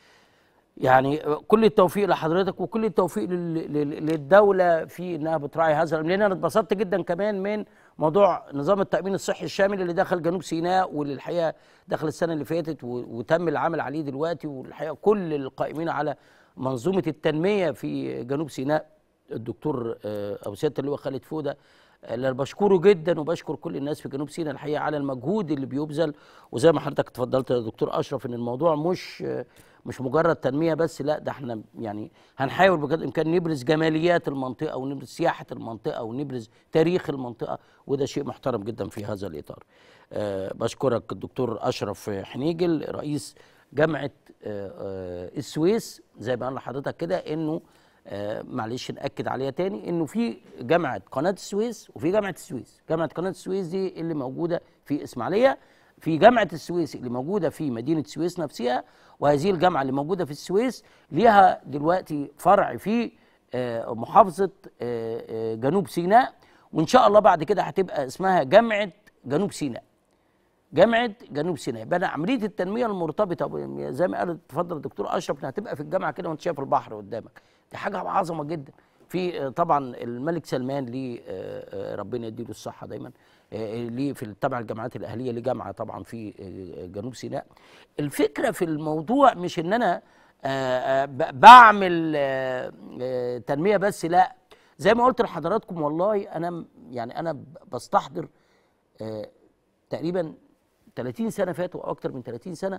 Speaker 2: يعني كل التوفيق لحضرتك وكل التوفيق لل- لل- للدولة في انها بتراعي هذا الأمر. لان انا اتبسطت جدا كمان من موضوع نظام التأمين الصحي الشامل اللي دخل جنوب سيناء واللي الحقيقة دخل السنة اللي فاتت و- وتم العمل عليه دلوقتي والحقيقة كل القائمين على منظومة التنمية في جنوب سيناء الدكتور آه، أبو سيادة اللواء خالد فودة اللي أنا بشكره جدا وبشكر كل الناس في جنوب سيناء الحقيقه على المجهود اللي بيبذل وزي ما حضرتك اتفضلت يا دكتور اشرف ان الموضوع مش مش مجرد تنميه بس لا ده احنا يعني هنحاول بقدر الامكان نبرز جماليات المنطقه ونبرز سياحه المنطقه ونبرز تاريخ المنطقه وده شيء محترم جدا في هذا الاطار. أه بشكرك الدكتور اشرف حنيجل رئيس جامعه أه أه السويس زي ما قال لحضرتك كده انه آه معلش ناكد عليها تاني انه في جامعه قناه السويس وفي جامعه السويس جامعه قناه السويس دي اللي موجوده في اسماعيليه في جامعه السويس اللي موجوده في مدينه السويس نفسها وهذه الجامعه اللي موجوده في السويس ليها دلوقتي فرع في آه محافظه آه آه جنوب سيناء وان شاء الله بعد كده هتبقى اسمها جامعه جنوب سيناء جامعه جنوب سيناء يبقى أنا عمليه التنميه المرتبطه ب- زي ما قال اتفضل الدكتور اشرف انها هتبقى في الجامعه كده وانت شايف البحر قدامك دي حاجه عظمه جدا في آه، طبعا الملك سلمان ليه آه، آه، ربنا يديله الصحه دايما آه، ليه في تبع الجامعات الاهليه ليه جامعه طبعا في آه، جنوب سيناء الفكره في الموضوع مش ان انا آه، آه، ب- بعمل آه، آه، تنميه بس لا زي ما قلت لحضراتكم والله انا م- يعني انا ب- بستحضر آه، تقريبا 30 سنه فاتوا او اكتر من 30 سنه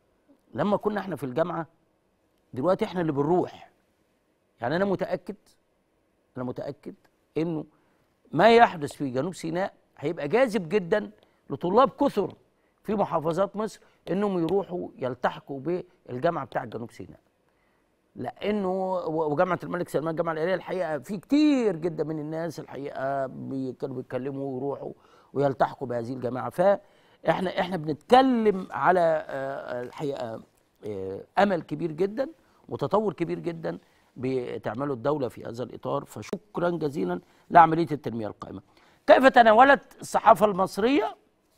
Speaker 2: لما كنا احنا في الجامعه دلوقتي احنا اللي بنروح يعني انا متاكد انا متاكد انه ما يحدث في جنوب سيناء هيبقى جاذب جدا لطلاب كثر في محافظات مصر انهم يروحوا يلتحقوا بالجامعه بتاعه جنوب سيناء لانه و- وجامعه الملك سلمان الجامعه الاهليه الحقيقه في كتير جدا من الناس الحقيقه بي- كانوا بيتكلموا ويروحوا ويلتحقوا بهذه الجامعه فاحنا احنا بنتكلم على آه، الحقيقه آه، امل كبير جدا وتطور كبير جدا بتعمله الدوله في هذا الاطار فشكرا جزيلا لعمليه التنميه القائمه. كيف تناولت الصحافه المصريه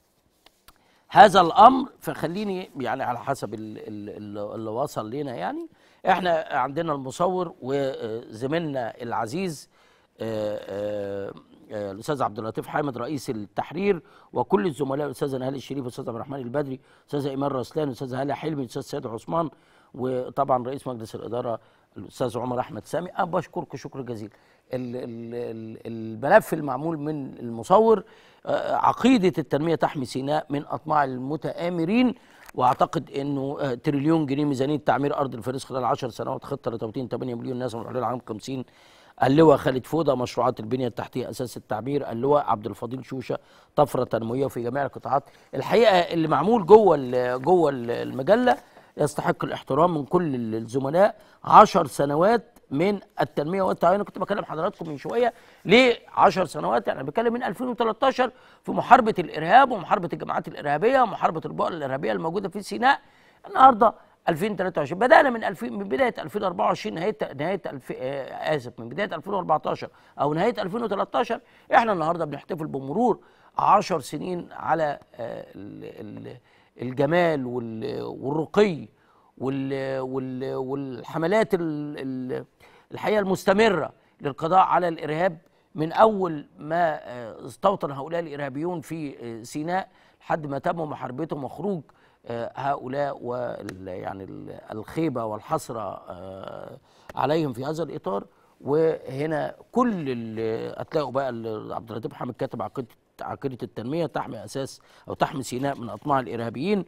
Speaker 2: هذا الامر فخليني يعني على حسب ال- ال- ال- اللي وصل لنا يعني احنا عندنا المصور وزميلنا العزيز آه، آه، آه، الاستاذ عبد اللطيف حامد رئيس التحرير وكل الزملاء الاستاذ نهال الشريف الاستاذ عبد الرحمن البدري الاستاذ ايمان رسلان الاستاذ هاله حلمي الاستاذ سيد عثمان وطبعا رئيس مجلس الاداره الاستاذ عمر احمد سامي انا بشكركم شكر جزيل ال- ال- ال- الملف المعمول من المصور آه، عقيده التنميه تحمي سيناء من اطماع المتآمرين واعتقد انه آه، تريليون جنيه ميزانيه تعمير ارض الفارس خلال 10 سنوات خطه لتوطين 8 مليون ناس من حلول العام 50 اللواء خالد فوده مشروعات البنيه التحتيه اساس التعبير اللواء عبد الفضيل شوشه طفره تنمويه في جميع القطاعات الحقيقه اللي معمول جوه ال- جوه ال- المجله يستحق الاحترام من كل الزملاء عشر سنوات من التنميه والتعاون انا كنت بكلم حضراتكم من شويه ليه 10 سنوات يعني بتكلم من 2013 في محاربه الارهاب ومحاربه الجماعات الارهابيه ومحاربه البؤر الارهابيه الموجوده في سيناء النهارده 2023 بدانا من 2000 من بدايه 2024 نهايه نهايه الف... آه اسف من بدايه 2014 او نهايه 2013 احنا النهارده بنحتفل بمرور 10 سنين على آه ال... ال... الجمال وال... والرقي وال... وال... والحملات ال... ال... الحقيقه المستمره للقضاء على الارهاب من اول ما آه، استوطن هؤلاء الارهابيون في آه، سيناء لحد ما تم محاربتهم وخروج آه، هؤلاء وال يعني ال- الخيبه والحسره آه، عليهم في هذا الاطار وهنا كل ال- هتلاقوا بقى ال- عبد اللطيف حامد كاتب عقيده عقيده التنميه تحمي اساس او تحمي سيناء من اطماع الارهابيين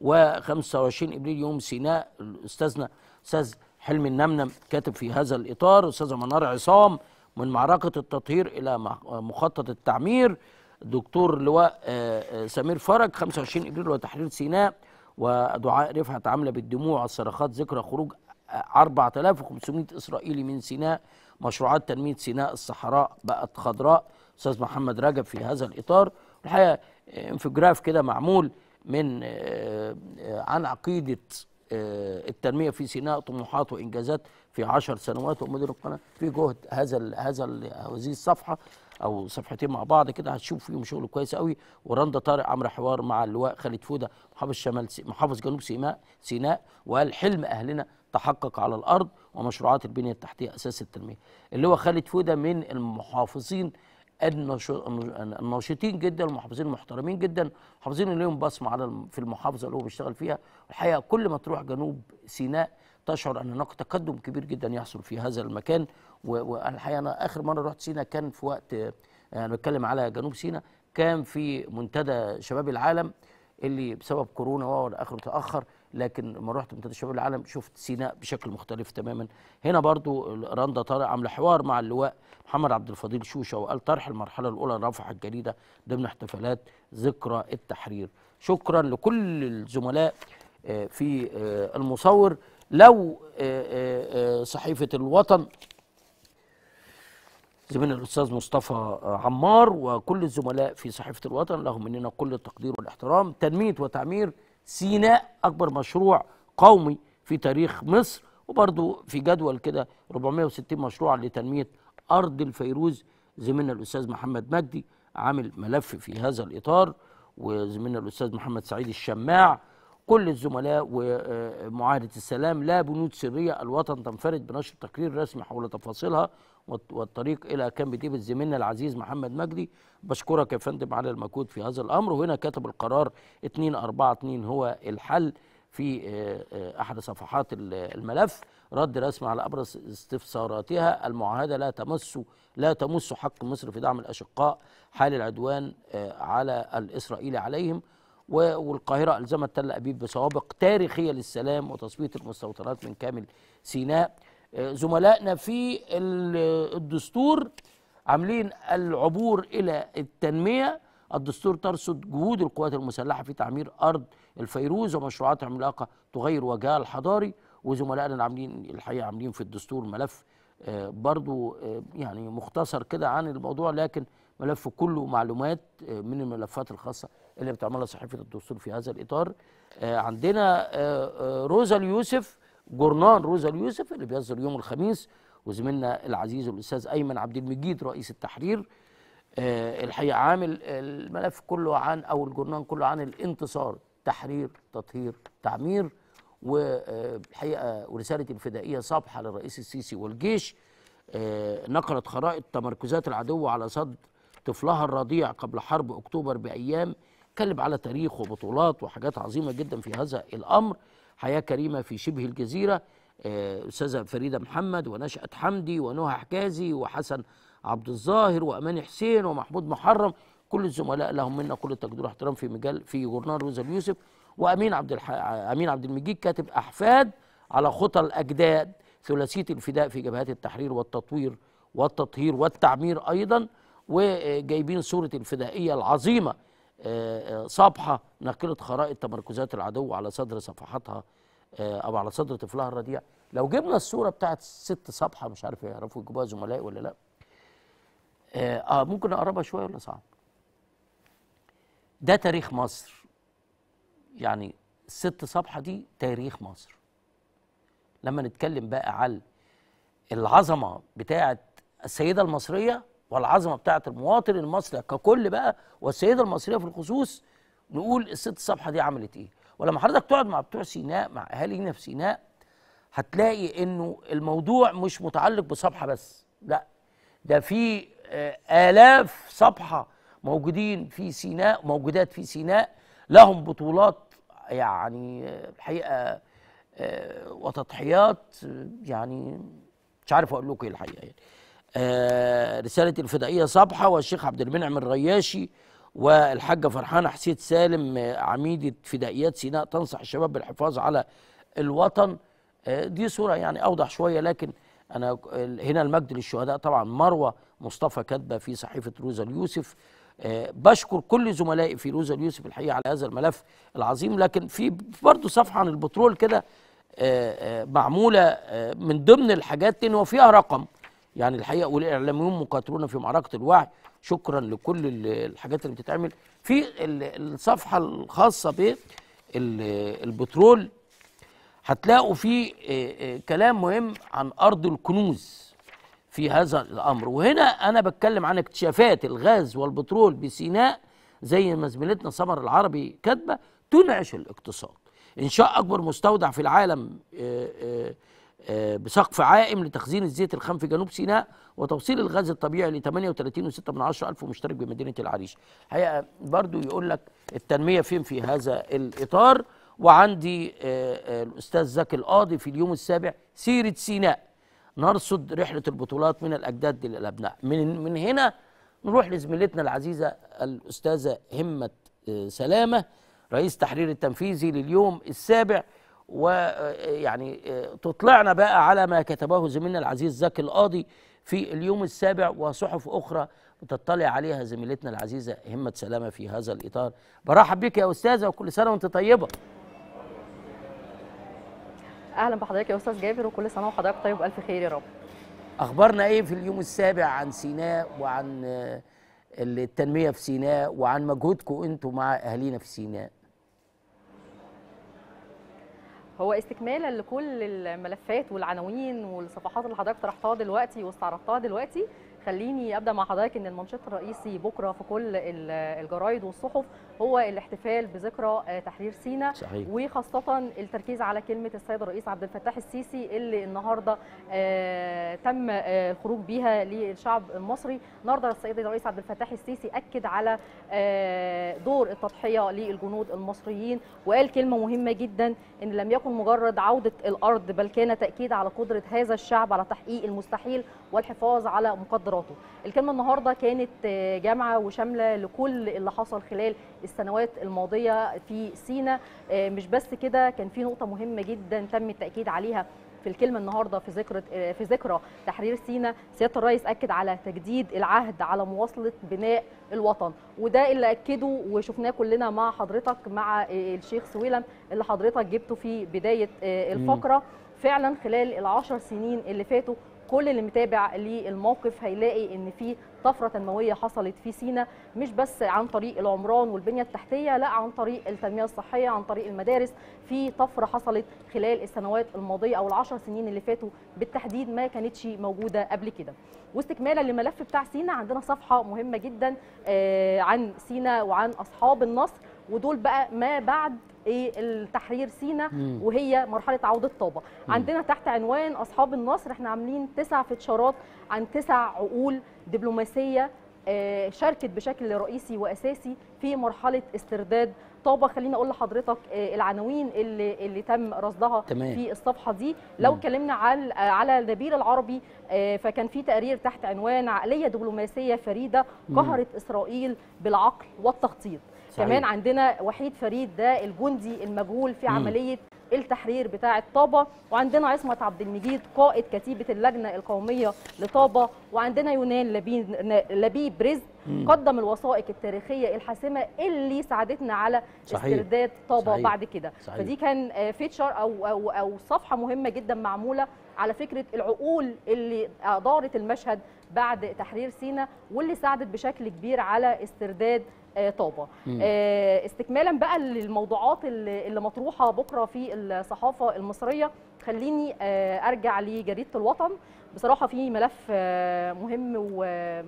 Speaker 2: و25 ابريل يوم سيناء استاذنا استاذ حلمي النمنم كاتب في هذا الاطار استاذه منار عصام من معركه التطهير الى مع- مخطط التعمير دكتور لواء آه، آه، سمير فرج 25 ابريل وتحرير سيناء ودعاء رفعت عامله بالدموع والصرخات ذكرى خروج آه، 4500 اسرائيلي من سيناء مشروعات تنميه سيناء الصحراء بقت خضراء استاذ محمد رجب في هذا الاطار الحقيقه آه، انفجراف كده معمول من آه، آه، عن عقيده آه، التنميه في سيناء طموحات وانجازات في عشر سنوات ومدير القناه في جهد هذا ال هذا ال هذه الصفحه او صفحتين مع بعض كده هتشوف فيهم شغل كويس قوي ورندا طارق عمرو حوار مع اللواء خالد فوده محافظ شمال سي- محافظ جنوب سيناء سيناء وقال حلم اهلنا تحقق على الارض ومشروعات البنيه التحتيه اساس التنميه اللي هو خالد فوده من المحافظين النش- الناشطين جدا المحافظين المحترمين جدا المحافظين اللي لهم بصمه على الم- في المحافظه اللي هو بيشتغل فيها الحقيقه كل ما تروح جنوب سيناء تشعر ان هناك تقدم كبير جدا يحصل في هذا المكان و- والحقيقه انا اخر مره رحت سيناء كان في وقت آه، انا بتكلم على جنوب سيناء كان في منتدى شباب العالم اللي بسبب كورونا وهو اخره تاخر لكن لما رحت منتدى شباب العالم شفت سيناء بشكل مختلف تماما هنا برضو رندا طارق عامله حوار مع اللواء محمد عبد الفضيل شوشه وقال طرح المرحله الاولى لرفع الجريده ضمن احتفالات ذكرى التحرير شكرا لكل الزملاء آه، في آه، المصور لو آه، آه، آه، صحيفه الوطن زميلنا الاستاذ مصطفى عمار وكل الزملاء في صحيفه الوطن لهم مننا كل التقدير والاحترام تنميه وتعمير سيناء اكبر مشروع قومي في تاريخ مصر وبرضو في جدول كده 460 مشروع لتنميه ارض الفيروز زميلنا الاستاذ محمد مجدي عامل ملف في هذا الاطار وزميلنا الاستاذ محمد سعيد الشماع كل الزملاء ومعاهدة السلام لا بنود سرية الوطن تنفرد بنشر تقرير رسمي حول تفاصيلها والط- والطريق إلى كامب ديفيد زميلنا العزيز محمد مجدي بشكرك يا فندم على المجهود في هذا الأمر وهنا كتب القرار 242 هو الحل في آه، آه، أحد صفحات ال- الملف رد رسمي على أبرز استفساراتها المعاهدة لا تمس لا تمس حق مصر في دعم الأشقاء حال العدوان آه، على الإسرائيلي عليهم و- والقاهرة ألزمت تل أبيب بسوابق تاريخية للسلام وتصفية المستوطنات من كامل سيناء آه، زملائنا في ال- الدستور عاملين العبور إلى التنمية الدستور ترصد جهود القوات المسلحة في تعمير أرض الفيروز ومشروعات عملاقة تغير وجهها الحضاري وزملائنا اللي عاملين الحقيقة عاملين في الدستور ملف آه، برضو آه، يعني مختصر كده عن الموضوع لكن ملف كله معلومات آه، من الملفات الخاصة اللي بتعملها صحيفة الدستور في هذا الإطار آه، عندنا آه، آه، روزا اليوسف جورنال روزا اليوسف اللي بيصدر يوم الخميس وزميلنا العزيز الأستاذ أيمن عبد المجيد رئيس التحرير آه، الحقيقة عامل الملف كله عن أو الجورنال كله عن الانتصار تحرير تطهير تعمير والحقيقة ورسالة الفدائية صبحة للرئيس السيسي والجيش آه، نقلت خرائط تمركزات العدو على صد طفلها الرضيع قبل حرب أكتوبر بأيام اتكلم على تاريخ وبطولات وحاجات عظيمة جدا في هذا الأمر حياة كريمة في شبه الجزيرة آه، أستاذة فريدة محمد ونشأت حمدي ونهى حجازي وحسن عبد الظاهر وأماني حسين ومحمود محرم كل الزملاء لهم منا كل التقدير واحترام في مجال في جورنال روزا اليوسف وامين عبد الح... امين عبد المجيد كاتب احفاد على خطى الاجداد ثلاثيه الفداء في جبهات التحرير والتطوير والتطهير والتعمير ايضا وجايبين صوره الفدائيه العظيمه آه، آه، صفحه نقلت خرائط تمركزات العدو على صدر صفحاتها آه، او على صدر طفلها الرضيع لو جبنا الصوره بتاعت ست صفحه مش عارف يعرفوا يجيبوها زملائي ولا لا اه آه، ممكن اقربها شويه ولا صعب ده تاريخ مصر يعني الست صفحه دي تاريخ مصر لما نتكلم بقى على العظمه بتاعه السيده المصريه والعظمه بتاعه المواطن المصري ككل بقى والسيده المصريه في الخصوص نقول الست صفحه دي عملت ايه ولما حضرتك تقعد مع بتوع سيناء مع اهالينا في سيناء هتلاقي انه الموضوع مش متعلق بصفحه بس لا ده في آه، آلاف صفحة موجودين في سيناء موجودات في سيناء لهم بطولات يعني آه، الحقيقة آه، وتضحيات آه، يعني مش عارف أقول لكم إيه الحقيقة يعني آه، رسالة الفدائية صبحة والشيخ عبد المنعم الرياشي والحاجة فرحانة حسين سالم آه، عميدة فدائيات سيناء تنصح الشباب بالحفاظ على الوطن آه، دي صورة يعني أوضح شوية لكن أنا هنا المجد للشهداء طبعا مروة مصطفى كاتبة في صحيفة روزا اليوسف آه، بشكر كل زملائي في روزا اليوسف الحقيقة على هذا الملف العظيم لكن في برضه صفحة عن البترول كده آه، آه، معمولة آه، من ضمن الحاجات إن هو فيها رقم يعني الحقيقة والإعلاميون مقاتلون في معركة الوعي شكرا لكل ال- الحاجات اللي بتتعمل في ال- الصفحة الخاصة بالبترول هتلاقوا فيه آه، آه، كلام مهم عن أرض الكنوز في هذا الأمر وهنا أنا بتكلم عن اكتشافات الغاز والبترول بسيناء زي ما زميلتنا سمر العربي كاتبة تنعش الاقتصاد إنشاء أكبر مستودع في العالم آه، آه، آه، بسقف عائم لتخزين الزيت الخام في جنوب سيناء وتوصيل الغاز الطبيعي ل 38.6 من عشرة ألف مشترك بمدينة العريش حقيقة برضو يقول لك التنمية فين في هذا الإطار وعندي آه، آه، الأستاذ زكي القاضي في اليوم السابع سيرة سيناء نرصد رحلة البطولات من الأجداد للأبناء من من هنا نروح لزميلتنا العزيزة الأستاذة همة آه، سلامة رئيس تحرير التنفيذي لليوم السابع ويعني تطلعنا بقى على ما كتبه زميلنا العزيز زكي القاضي في اليوم السابع وصحف أخرى بتطلع عليها زميلتنا العزيزة همة سلامة في هذا الإطار برحب بك يا أستاذة وكل سنة وأنت طيبة
Speaker 6: اهلا بحضرتك يا استاذ جابر وكل سنه وحضرتك طيب والف خير يا رب
Speaker 2: أخبارنا إيه في اليوم السابع عن سيناء وعن آه، التنمية في سيناء وعن مجهودكم أنتم مع أهالينا في سيناء
Speaker 6: هو استكمالا لكل الملفات والعناوين والصفحات اللي حضرتك طرحتها دلوقتي واستعرضتها دلوقتي خليني ابدا مع حضرتك ان المنشط الرئيسي بكره في كل ال- الجرايد والصحف هو الاحتفال بذكرى آه، تحرير سيناء
Speaker 2: صحيح.
Speaker 6: وخاصه التركيز على كلمه السيد الرئيس عبد الفتاح السيسي اللي النهارده آه، تم آه، الخروج بيها للشعب المصري النهارده السيد الرئيس عبد الفتاح السيسي اكد على آه، دور التضحيه للجنود المصريين وقال كلمه مهمه جدا ان لم يكن مجرد عوده الارض بل كان تاكيد على قدره هذا الشعب على تحقيق المستحيل والحفاظ على مقدراته الكلمه النهارده كانت آه، جامعه وشامله لكل اللي حصل خلال السنوات الماضيه في سينا آه، مش بس كده كان في نقطه مهمه جدا تم التاكيد عليها في الكلمه النهارده في ذكرى في ذكرى تحرير سينا سياده الرئيس اكد على تجديد العهد على مواصله بناء الوطن وده اللي اكده وشفناه كلنا مع حضرتك مع الشيخ سويلم اللي حضرتك جبته في بدايه الفقره فعلا خلال العشر سنين اللي فاتوا كل اللي متابع للموقف هيلاقي ان في طفره تنمويه حصلت في سينا مش بس عن طريق العمران والبنيه التحتيه لا عن طريق التنميه الصحيه عن طريق المدارس في طفره حصلت خلال السنوات الماضيه او العشر سنين اللي فاتوا بالتحديد ما كانتش موجوده قبل كده واستكمالا للملف بتاع سينا عندنا صفحه مهمه جدا آه، عن سينا وعن اصحاب النصر ودول بقى ما بعد ايه التحرير سينا
Speaker 2: مم.
Speaker 6: وهي مرحله عوده طابه عندنا تحت عنوان اصحاب النصر احنا عاملين تسع فتشارات عن تسع عقول دبلوماسيه آه، شاركت بشكل رئيسي واساسي في مرحله استرداد طابه خليني اقول لحضرتك آه، العناوين اللي اللي تم رصدها
Speaker 2: تمام.
Speaker 6: في الصفحه دي لو
Speaker 2: مم.
Speaker 6: اتكلمنا على على النبيل العربي آه، فكان في تقرير تحت عنوان عقليه دبلوماسيه فريده
Speaker 2: مم.
Speaker 6: قهرت اسرائيل بالعقل والتخطيط
Speaker 2: صحيح.
Speaker 6: كمان عندنا وحيد فريد ده الجندي المجهول في
Speaker 2: مم.
Speaker 6: عمليه التحرير بتاعه طابه وعندنا عصمت عبد المجيد قائد كتيبه اللجنه القوميه لطابه وعندنا يونان لبيب لبيب رزق قدم الوثائق التاريخيه الحاسمه اللي ساعدتنا على
Speaker 2: صحيح.
Speaker 6: استرداد طابه
Speaker 2: صحيح.
Speaker 6: بعد كده
Speaker 2: صحيح.
Speaker 6: فدي كان آه، فيتشر او او او صفحه مهمه جدا معموله على فكره العقول اللي ادارت المشهد بعد تحرير سيناء واللي ساعدت بشكل كبير على استرداد آه، طابه آه، استكمالا بقى للموضوعات اللي اللي مطروحه بكره في الصحافه المصريه خليني آه، ارجع لجريده الوطن بصراحه في ملف آه، مهم و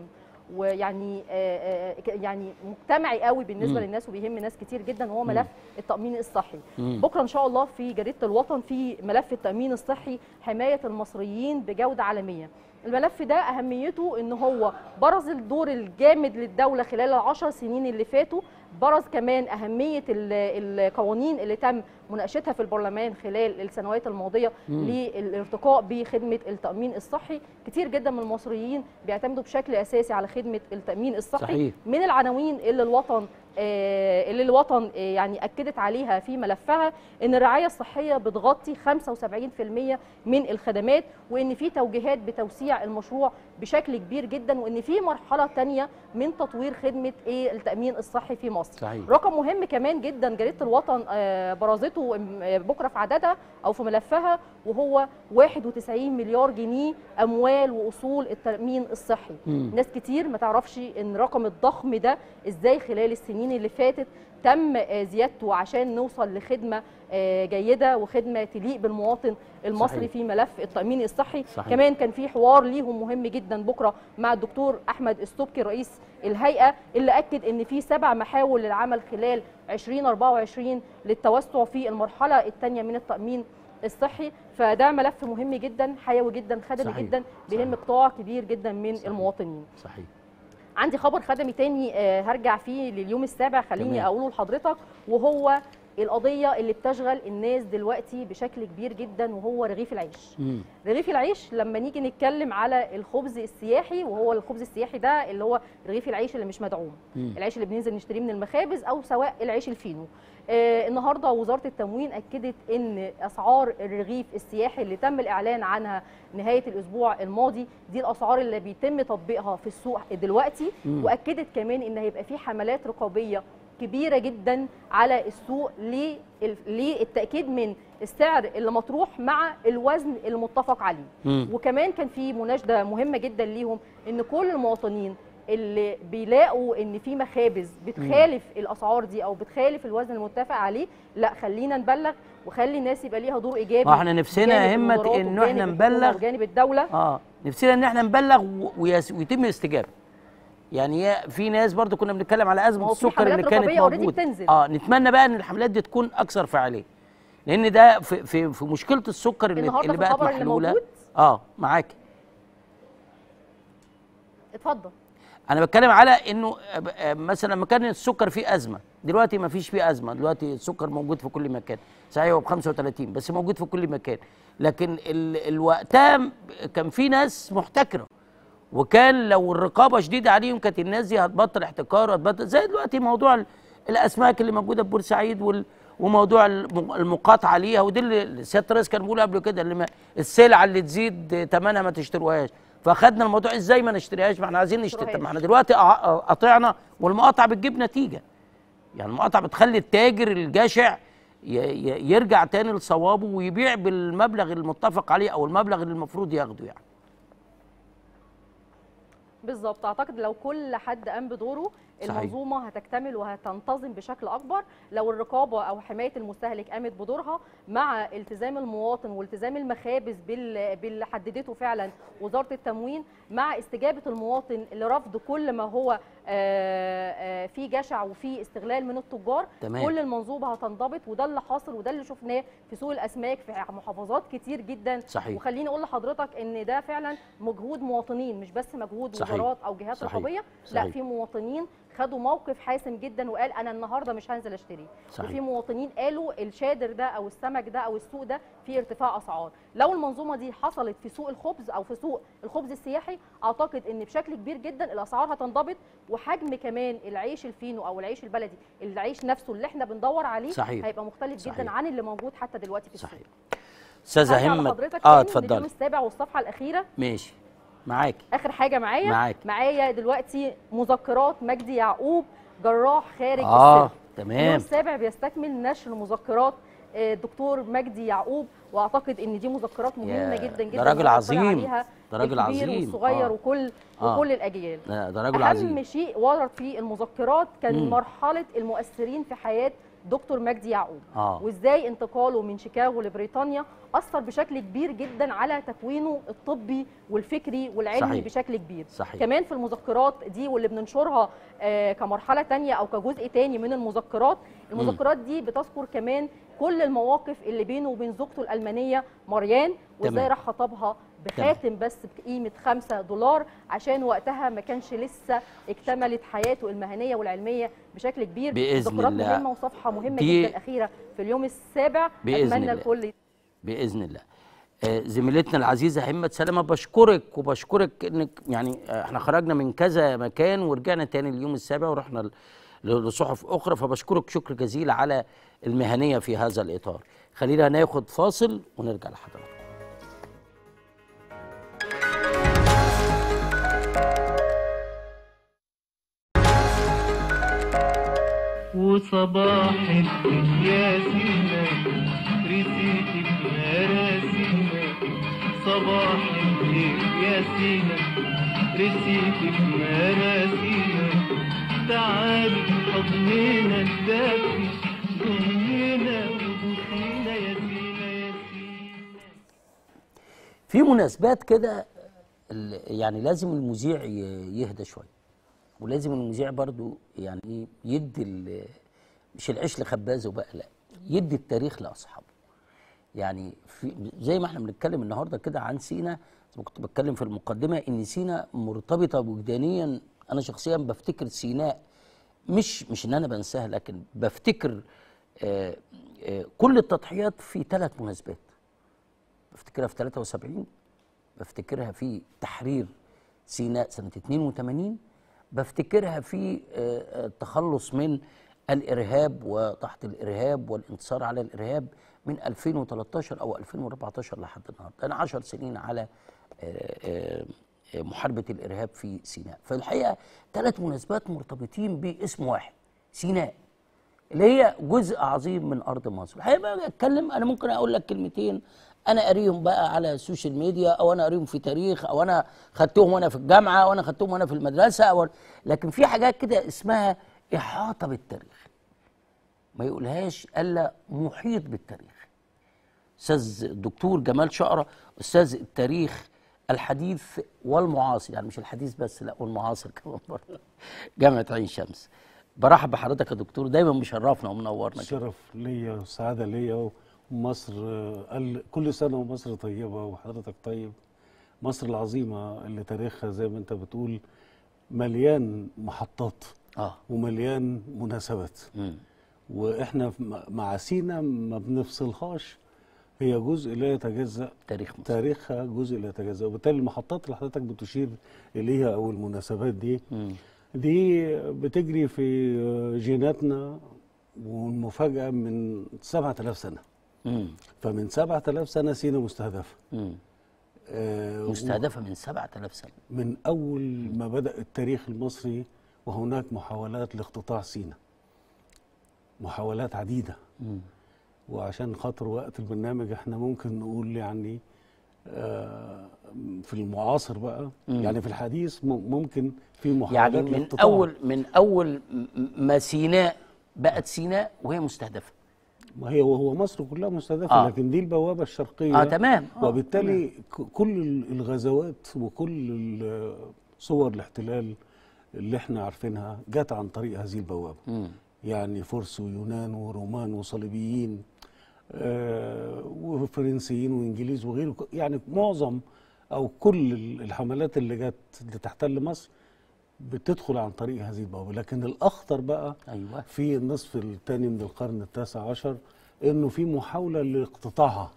Speaker 6: ويعني آه، آه، ك- يعني مجتمعي قوي بالنسبه
Speaker 2: مم.
Speaker 6: للناس وبيهم ناس كتير جدا وهو ملف التامين الصحي
Speaker 2: مم.
Speaker 6: بكره ان شاء الله في جريده الوطن في ملف التامين الصحي حمايه المصريين بجوده عالميه الملف ده اهميته ان هو برز الدور الجامد للدوله خلال العشر سنين اللي فاتوا برز كمان اهميه ال- القوانين اللي تم مناقشتها في البرلمان خلال السنوات الماضيه للارتقاء بخدمه التامين الصحي كتير جدا من المصريين بيعتمدوا بشكل اساسي على خدمه التامين الصحي
Speaker 2: صحيح.
Speaker 6: من العناوين اللي الوطن آه، اللي الوطن آه، يعني اكدت عليها في ملفها ان الرعايه الصحيه بتغطي 75% من الخدمات وان في توجيهات بتوسيع المشروع بشكل كبير جدا وان في مرحله تانية من تطوير خدمه ايه التامين الصحي في مصر
Speaker 2: صحيح.
Speaker 6: رقم مهم كمان جدا جريده الوطن آه، برزته ام- آه، بكره في عددها او في ملفها وهو 91 مليار جنيه اموال واصول التامين الصحي
Speaker 2: مم.
Speaker 6: ناس كتير ما تعرفش ان الرقم الضخم ده ازاي خلال السنين اللي فاتت تم آه، زيادته عشان نوصل لخدمه آه، جيده وخدمه تليق بالمواطن المصري
Speaker 2: صحيح.
Speaker 6: في ملف التامين الصحي
Speaker 2: صحيح.
Speaker 6: كمان كان في حوار ليهم مهم جدا بكره مع الدكتور احمد السبكي رئيس الهيئه اللي اكد ان في سبع محاور للعمل خلال 2024 للتوسع في المرحله الثانيه من التامين الصحي فده ملف مهم جدا حيوي جدا خدمي
Speaker 2: صحيح.
Speaker 6: جدا بيهم
Speaker 2: صحيح.
Speaker 6: قطاع كبير جدا من
Speaker 2: صحيح.
Speaker 6: المواطنين
Speaker 2: صحيح
Speaker 6: عندي خبر خدمي تاني آه، هرجع فيه لليوم السابع خليني
Speaker 2: تمام.
Speaker 6: اقوله لحضرتك وهو القضيه اللي بتشغل الناس دلوقتي بشكل كبير جدا وهو رغيف العيش
Speaker 2: مم.
Speaker 6: رغيف العيش لما نيجي نتكلم على الخبز السياحي وهو الخبز السياحي ده اللي هو رغيف العيش اللي مش مدعوم
Speaker 2: مم.
Speaker 6: العيش اللي بننزل نشتريه من المخابز او سواء العيش الفينو آه النهارده وزاره التموين اكدت ان اسعار الرغيف السياحي اللي تم الاعلان عنها نهايه الاسبوع الماضي دي الاسعار اللي بيتم تطبيقها في السوق دلوقتي
Speaker 2: مم.
Speaker 6: واكدت كمان ان هيبقى في حملات رقابيه كبيره جدا على السوق لل- للتاكيد من السعر اللي مطروح مع الوزن المتفق عليه
Speaker 2: مم.
Speaker 6: وكمان كان في مناشده مهمه جدا ليهم ان كل المواطنين اللي بيلاقوا ان في مخابز بتخالف الاسعار دي او بتخالف الوزن المتفق عليه لا خلينا نبلغ وخلي الناس يبقى ليها دور ايجابي
Speaker 2: ما احنا نفسنا
Speaker 6: بجانب
Speaker 2: يا همت
Speaker 6: الوزارات
Speaker 2: إنه إحنا
Speaker 6: وبجانب الحكومة
Speaker 2: نبلغ.
Speaker 6: وبجانب الدوله
Speaker 2: اه نفسنا ان احنا نبلغ و- ويس- ويتم الاستجابه يعني هي في ناس برضو كنا بنتكلم على
Speaker 6: ما
Speaker 2: ازمه
Speaker 6: هو في
Speaker 2: السكر اللي
Speaker 6: حملات
Speaker 2: كانت
Speaker 6: رقابية already
Speaker 2: موجوده
Speaker 6: بتنزل.
Speaker 2: اه نتمنى بقى ان الحملات دي تكون اكثر فعاليه لان ده في في, في مشكله السكر اللي,
Speaker 6: النهاردة
Speaker 2: اللي
Speaker 6: في
Speaker 2: بقت
Speaker 6: الخبر اللي
Speaker 2: محلوله
Speaker 6: موجود؟
Speaker 2: اه معاك
Speaker 6: اتفضل
Speaker 2: انا بتكلم على انه آه، آه، مثلا لما كان السكر فيه ازمه دلوقتي ما فيش فيه ازمه دلوقتي السكر موجود في كل مكان صحيح هو ب 35 بس موجود في كل مكان لكن ال- الوقتها كان في ناس محتكره وكان لو الرقابه شديده عليهم كانت الناس دي هتبطل احتكار وهتبطل زي دلوقتي موضوع ال- الاسماك اللي موجوده في بورسعيد وال وموضوع الم- المقاطعه ليها ودي اللي سياده الرئيس كان بيقول قبل كده اللي ما السلعه اللي تزيد ثمنها ما تشتروهاش فاخدنا الموضوع ازاي ما نشتريهاش ما احنا عايزين نشتري طب ما احنا دلوقتي قع- قطعنا والمقاطعه بتجيب نتيجه يعني المقاطعه بتخلي التاجر الجشع ي- ي- يرجع تاني لصوابه ويبيع بالمبلغ المتفق عليه او المبلغ اللي المفروض ياخده يعني
Speaker 6: بالظبط اعتقد لو كل حد قام بدوره
Speaker 2: صحيح.
Speaker 6: المنظومه هتكتمل وهتنتظم بشكل اكبر لو الرقابه او حمايه المستهلك قامت بدورها مع التزام المواطن والتزام المخابز بال- باللي حددته فعلا وزاره التموين مع استجابه المواطن لرفض كل ما هو آه، آه، فيه جشع وفيه استغلال من التجار
Speaker 2: تمام.
Speaker 6: كل المنظومه هتنضبط وده اللي حاصل وده اللي شفناه في سوق الاسماك في محافظات كتير جدا
Speaker 2: صحيح.
Speaker 6: وخليني اقول لحضرتك ان ده فعلا مجهود مواطنين مش بس مجهود
Speaker 2: صحيح.
Speaker 6: وزارات او جهات
Speaker 2: صحيح.
Speaker 6: رقابيه
Speaker 2: صحيح.
Speaker 6: لا في مواطنين خدوا موقف حاسم جدا وقال انا النهارده مش هنزل اشتري
Speaker 2: صحيح.
Speaker 6: وفي مواطنين قالوا الشادر ده او السمك ده او السوق ده فيه ارتفاع اسعار لو المنظومه دي حصلت في سوق الخبز او في سوق الخبز السياحي اعتقد ان بشكل كبير جدا الاسعار هتنضبط وحجم كمان العيش الفينو او العيش البلدي العيش نفسه اللي احنا بندور عليه
Speaker 2: صحيح.
Speaker 6: هيبقى مختلف
Speaker 2: صحيح.
Speaker 6: جدا عن اللي موجود حتى دلوقتي في السوق
Speaker 2: صحيح استاذه
Speaker 6: هرجع
Speaker 2: همت
Speaker 6: لحضرتك
Speaker 2: اه
Speaker 6: تاني لليوم
Speaker 2: اتفضلي
Speaker 6: السابع والصفحه الاخيره
Speaker 2: ماشي معاكي
Speaker 6: اخر حاجه معايا
Speaker 2: معاكي.
Speaker 6: معايا دلوقتي مذكرات مجدي يعقوب جراح خارج
Speaker 2: اه
Speaker 6: السجن اليوم
Speaker 2: تمام
Speaker 6: السابع بيستكمل نشر مذكرات آه، الدكتور مجدي يعقوب واعتقد ان دي مذكرات مهمه
Speaker 2: يا،
Speaker 6: جدا
Speaker 2: ده
Speaker 6: جدا
Speaker 2: راجل
Speaker 6: يطلع
Speaker 2: عظيم.
Speaker 6: عليها
Speaker 2: ده راجل
Speaker 6: الكبير
Speaker 2: عظيم.
Speaker 6: والصغير
Speaker 2: آه.
Speaker 6: وكل
Speaker 2: آه.
Speaker 6: وكل الاجيال
Speaker 2: ده ده راجل
Speaker 6: اهم
Speaker 2: عظيم
Speaker 6: شيء ورد في المذكرات كان
Speaker 2: مم.
Speaker 6: مرحله المؤثرين في حياه دكتور مجدي يعقوب
Speaker 2: اه
Speaker 6: وازاي انتقاله من شيكاغو لبريطانيا اثر بشكل كبير جدا على تكوينه الطبي والفكري والعلمي
Speaker 2: صحيح.
Speaker 6: بشكل كبير
Speaker 2: صحيح
Speaker 6: كمان في المذكرات دي واللي بننشرها آه، كمرحله تانية او كجزء تاني من المذكرات المذكرات دي بتذكر كمان كل المواقف اللي بينه وبين زوجته الالمانيه مريان وازاي
Speaker 2: تمام.
Speaker 6: راح خطبها بخاتم بس بقيمه 5 دولار عشان وقتها ما كانش لسه اكتملت حياته المهنيه والعلميه بشكل كبير
Speaker 2: بإذن
Speaker 6: مذكرات
Speaker 2: الله.
Speaker 6: مهمه وصفحه مهمه
Speaker 2: دي-
Speaker 6: جدا اخيره في اليوم السابع
Speaker 2: بإذن
Speaker 6: اتمنى
Speaker 2: الله.
Speaker 6: الكل
Speaker 2: باذن الله آه، زميلتنا العزيزه همت سلامه بشكرك وبشكرك انك يعني آه، احنا خرجنا من كذا مكان ورجعنا تاني اليوم السابع ورحنا ل- لصحف اخرى فبشكرك شكر جزيل على المهنيه في هذا الاطار خلينا ناخد فاصل ونرجع لحضراتكم
Speaker 1: وصباح الخير يا سينا رسيتك مراسينا صباح الخير يا سينا رسيتك مراسينا تعالي حضنينا الدافي ضمينا وبوسينا يا سينا يا سينا
Speaker 2: في مناسبات كده ال- يعني لازم المذيع ي- يهدى شويه ولازم المذيع برضو يعني ايه يدي ال- مش العيش لخبازه بقى لا يدي التاريخ لاصحابه يعني في زي ما احنا بنتكلم النهارده كده عن سينا زي ما كنت بتكلم في المقدمه ان سينا مرتبطه وجدانيا انا شخصيا بفتكر سيناء مش مش ان انا بنساها لكن بفتكر آه آه كل التضحيات في ثلاث مناسبات بفتكرها في 73 بفتكرها في تحرير سيناء سنة 82 بفتكرها في آه، آه، التخلص من الإرهاب وتحت الإرهاب والانتصار على الإرهاب من 2013 أو 2014 لحد النهاردة أنا 10 سنين على آه، آه، آه، محاربة الإرهاب في سيناء فالحقيقة ثلاث مناسبات مرتبطين باسم واحد سيناء اللي هي جزء عظيم من ارض مصر الحقيقه بقى اتكلم انا ممكن اقول لك كلمتين انا قاريهم بقى على السوشيال ميديا او انا قاريهم في تاريخ او انا خدتهم وانا في الجامعه او انا خدتهم وانا في المدرسه او لكن في حاجات كده اسمها احاطه بالتاريخ ما يقولهاش الا محيط بالتاريخ استاذ الدكتور جمال شقره استاذ التاريخ الحديث والمعاصر يعني مش الحديث بس لا والمعاصر كمان برضه جامعه عين شمس برحب بحضرتك يا دكتور دايما مشرفنا ومنورنا كده
Speaker 7: شرف ليا وسعاده ليا ومصر آه، قال كل سنه ومصر طيبه وحضرتك طيب مصر العظيمه اللي تاريخها زي ما انت بتقول مليان محطات
Speaker 2: اه
Speaker 7: ومليان مناسبات
Speaker 2: مم.
Speaker 7: واحنا في- مع- مع سينا ما بنفصلهاش هي جزء لا يتجزأ
Speaker 2: تاريخ مصر
Speaker 7: تاريخها جزء لا يتجزأ وبالتالي المحطات اللي حضرتك بتشير اليها او المناسبات دي
Speaker 2: مم.
Speaker 7: دي بتجري في جيناتنا والمفاجأة من 7000 سنة
Speaker 2: مم.
Speaker 7: فمن 7000 سنة سينا مستهدفة
Speaker 2: مم.
Speaker 7: آه،
Speaker 2: مستهدفه من 7000 سنه
Speaker 7: من أول ما بدأ التاريخ المصري وهناك محاولات لاقتطاع سينا محاولات عديدة
Speaker 2: مم.
Speaker 7: وعشان خاطر وقت البرنامج احنا ممكن نقول يعني آه، في المعاصر بقى
Speaker 2: مم.
Speaker 7: يعني في الحديث م- ممكن في محاولات
Speaker 2: يعني من
Speaker 7: لاقتطاع.
Speaker 2: اول من اول م- ما سيناء بقت سيناء وهي مستهدفه
Speaker 7: ما هي وهو مصر كلها مستهدفه
Speaker 2: آه.
Speaker 7: آه. لكن دي البوابه الشرقيه
Speaker 2: اه تمام آه
Speaker 7: وبالتالي ك- كل الغزوات وكل ال- صور الاحتلال اللي احنا عارفينها جت عن طريق هذه البوابه
Speaker 2: مم.
Speaker 7: يعني فرس ويونان ورومان وصليبيين آه وفرنسيين وانجليز وغيره ك- يعني معظم او كل ال- الحملات اللي جت لتحتل مصر بتدخل عن طريق هذه البوابه لكن الاخطر بقى
Speaker 2: ايوه
Speaker 7: في النصف الثاني من القرن التاسع عشر انه في محاوله لاقتطاعها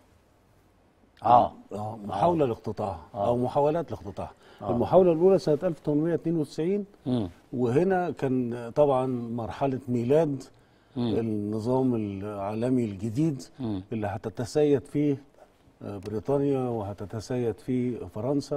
Speaker 2: اه
Speaker 7: اه محاوله لاقتطاعها
Speaker 2: آه.
Speaker 7: او محاولات لاقتطاعها
Speaker 2: آه.
Speaker 7: المحاوله الاولى سنه 1892
Speaker 2: مم.
Speaker 7: وهنا كان طبعا مرحله ميلاد
Speaker 2: مم.
Speaker 7: النظام العالمي الجديد
Speaker 2: مم.
Speaker 7: اللي هتتسيد فيه آه، بريطانيا وهتتسيد فيه فرنسا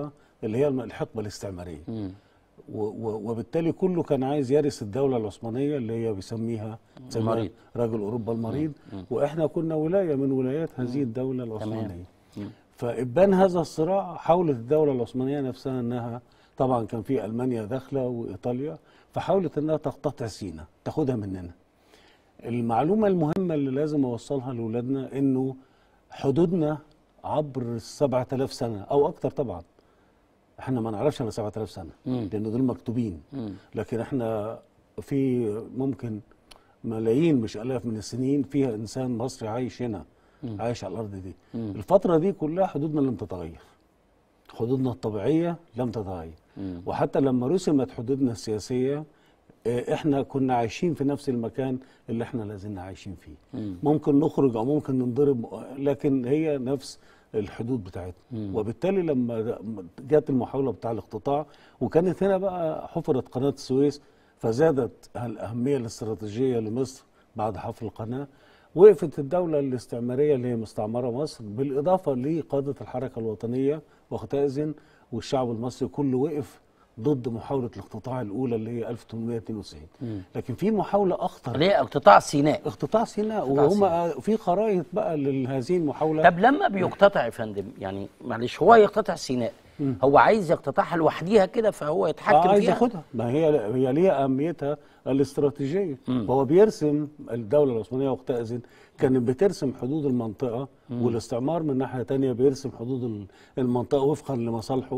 Speaker 7: اللي هي الحقبه الاستعماريه و- و- وبالتالي كله كان عايز يرث الدوله العثمانيه اللي هي بيسميها بيسميها
Speaker 2: المريض.
Speaker 7: رجل اوروبا المريض واحنا كنا ولايه من ولايات هذه الدوله العثمانيه فابان هذا الصراع حاولت الدوله العثمانيه نفسها انها طبعا كان في المانيا داخله وايطاليا فحاولت انها تقتطع سينا تاخدها مننا المعلومه المهمه اللي لازم اوصلها لاولادنا انه حدودنا عبر ال 7000 سنه او اكتر طبعا احنا ما نعرفش الا 7000 سنه لان دول مكتوبين لكن احنا في ممكن ملايين مش الاف من السنين فيها انسان مصري عايش هنا عايش على الارض دي الفتره دي كلها حدودنا لم تتغير حدودنا الطبيعيه لم تتغير وحتى لما رسمت حدودنا السياسيه آه، احنا كنا عايشين في نفس المكان اللي احنا لازلنا عايشين فيه ممكن نخرج او ممكن ننضرب لكن هي نفس الحدود بتاعتنا وبالتالي لما جت المحاوله بتاع الاقتطاع وكانت هنا بقى حفرت قناه السويس فزادت الاهميه الاستراتيجيه لمصر بعد حفر القناه وقفت الدوله الاستعماريه اللي هي مستعمره مصر بالاضافه لقاده الحركه الوطنيه وقتئذ والشعب المصري كله وقف ضد محاوله الاقتطاع الاولى اللي هي 1892 لكن في محاوله اخطر
Speaker 2: اللي هي اقتطاع سيناء
Speaker 7: اقتطاع سيناء
Speaker 2: اقتطاع
Speaker 7: وهم في خرائط بقى لهذه المحاوله
Speaker 2: طب لما بيقتطع يا فندم يعني معلش هو يقتطع سيناء هو عايز يقتطعها لوحديها كده فهو يتحكم
Speaker 7: آه عايز
Speaker 2: فيها
Speaker 7: ياخدها ما هي هي ليها اهميتها الاستراتيجيه فهو بيرسم الدوله العثمانيه وقتئذ كانت بترسم حدود المنطقه والاستعمار من ناحيه تانية بيرسم حدود ال- المنطقه وفقا لمصالحه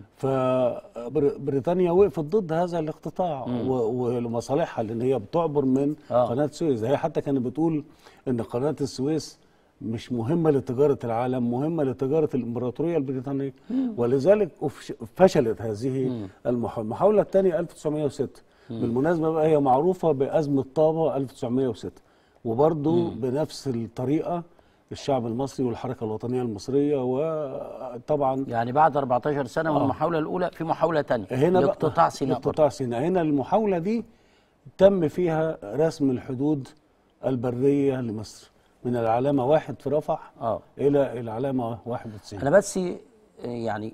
Speaker 7: فبريطانيا وقفت ضد هذا الاقتطاع و- ولمصالحها لان هي بتعبر من
Speaker 2: آه.
Speaker 7: قناه السويس هي حتى كانت بتقول ان قناه السويس مش مهمة لتجارة العالم مهمة لتجارة الإمبراطورية البريطانية ولذلك أفش- فشلت هذه المحاولة المحاولة الثانية 1906 بالمناسبة بقى هي معروفة بأزمة طابة 1906 وبرضه بنفس الطريقة الشعب المصري والحركة الوطنية المصرية وطبعا
Speaker 2: يعني بعد 14 سنه من
Speaker 7: آه.
Speaker 2: المحاوله الاولى في محاوله ثانيه
Speaker 7: هنا بقى
Speaker 2: لاقتطاع سيناء برضه.
Speaker 7: اقتطاع سيناء هنا المحاولة دي تم فيها رسم الحدود البرية لمصر من العلامة واحد في رفح
Speaker 2: اه
Speaker 7: إلى العلامة 91
Speaker 2: انا بس آه، يعني